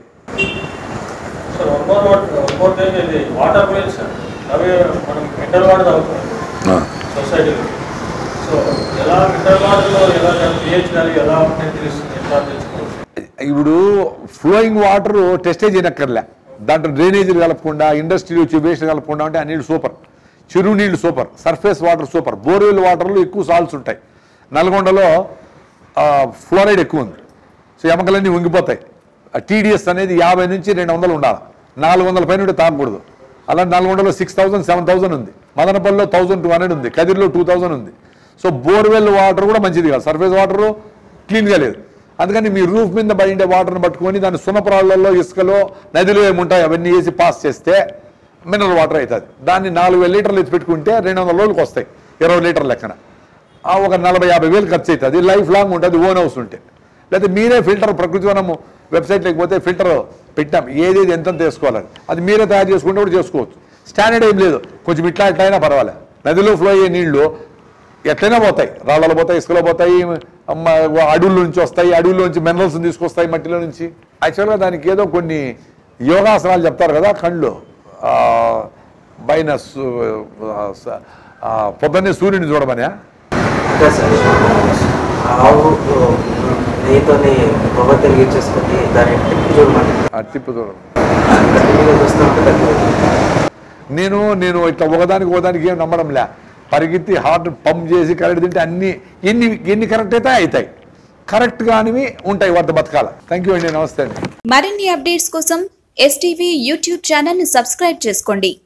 sir one more water one more thing ఇది వాటర్ మిల్ సార్ అవి మనం మినరల్ వాటర్ తాగుతున్నాం సొసైటీలో సో ఎలా మినరల్ వాటర్లో ఎలా పిహెచ్ వాల్యూ ఎలా ఉంటుందని తెలుస్తుంది ఎట్లా తెలుసుకోవచ్చు ఇప్పుడు ఫ్లోయింగ్ వాటర్ టెస్టే చేయనక్కర్లే దాంట్లో డ్రైనేజీలు కలపకుండా ఇండస్ట్రీలు వచ్చి వేస్ట్ కలపకుండా ఉంటే ఆ నీళ్ళు సూపర్ చెరువు నీళ్ళు super surface water super borewell వాటర్లో ఎక్కువ సాల్ట్స్ ఉంటాయి నల్గొండలో ఫ్లోరైడ్ ఎక్కువ ఉంది సో ఎమకలన్నీ వంగిపోతాయి టీడీఎస్ అనేది యాభై నుంచి రెండు వందలు ఉండాలి నాలుగు వందల పైన ఉంటే తాగకూడదు అలా నల్గొండలో సిక్స్ థౌసండ్ సెవెన్ థౌసండ్ ఉంది మదనపల్లిలో థౌసండ్ టూ హండ్రెడ్ ఉంది కదిరిలో టూ థౌసండ్ ఉంది సో బోర్వెల్ వాటర్ కూడా మంచిది కాదు సర్ఫేస్ వాటర్ క్లీన్గా లేదు అందుకని మీ రూఫ్ మీద పడిండే వాటర్ని పట్టుకొని దాన్ని సున్నపురాళ్ళల్లో ఇసుకలో నదిలో ఏముంటాయి అవన్నీ వేసి పాస్ చేస్తే మినరల్ వాటర్ అవుతుంది దాన్ని నాలుగు వేల లీటర్లు ఎత్తి పెట్టుకుంటే రెండు వందల రోజులకు వస్తాయి ఇరవై లీటర్ లెక్కన ఆ ఒక నలభై యాభై వేలు ఖర్చు అవుతుంది లైఫ్ లాంగ్ ఉంటుంది ఓన్ హౌస్ ఉంటే లేకపోతే మీరే ఫిల్టర్ ప్రకృతి వనము వెబ్సైట్ లేకపోతే ఫిల్టర్ పెట్టాం ఏదేది ఎంత వేసుకోవాలని అది మీరే తయారు చేసుకుంటే కూడా చేసుకోవచ్చు స్టాండర్డ్ ఏం లేదు కొంచెం ఇట్లా ఇట్లా అయినా పర్వాలేదు నదిలో ఫ్లో అయ్యే నీళ్లు ఎట్లయినా పోతాయి రాళ్ళలో పోతాయి ఇసుకలో పోతాయి అమ్మ, అడవుల నుంచి వస్తాయి అడవుల నుంచి మినరల్స్ తీసుకొస్తాయి మట్టిలో నుంచి యాక్చువల్గా దానికి ఏదో కొన్ని యోగాసనాలు చెప్తారు కదా కళ్ళు ఆ, పైన సు- ఆ, స- ఆ, పొద్దున్నే సూర్యుని చూడమనే ఇంకా సార్ ఆవు నెయ్యితోని పొగ తెలిగించేసుకొని దాన్ని టిప్ చూడమంటే ఆ తిప్పు చూడడం కంటిన్యూగా చూస్తూ ఉంటే తగ్గిపోతుంది నేను నేను ఇట్లా ఒకదానికి ఒకదానికి ఏం నమ్మడంలే పరిగెత్తి హార్ట్ పంప్ చేసి కరెక్ట్ తింటే అన్ని ఎన్ని ఎన్ని కరెక్ట్ అయితే అవుతాయి కరెక్ట్ కానివి ఉంటాయి వాటి బతకాల థ్యాంక్ యూ అండి నమస్తే అండి మరిన్ని అప్డేట్స్ కోసం ఎస్టీవీ యూట్యూబ్ ఛానల్ ని సబ్స్క్రైబ్ చేసుకోండి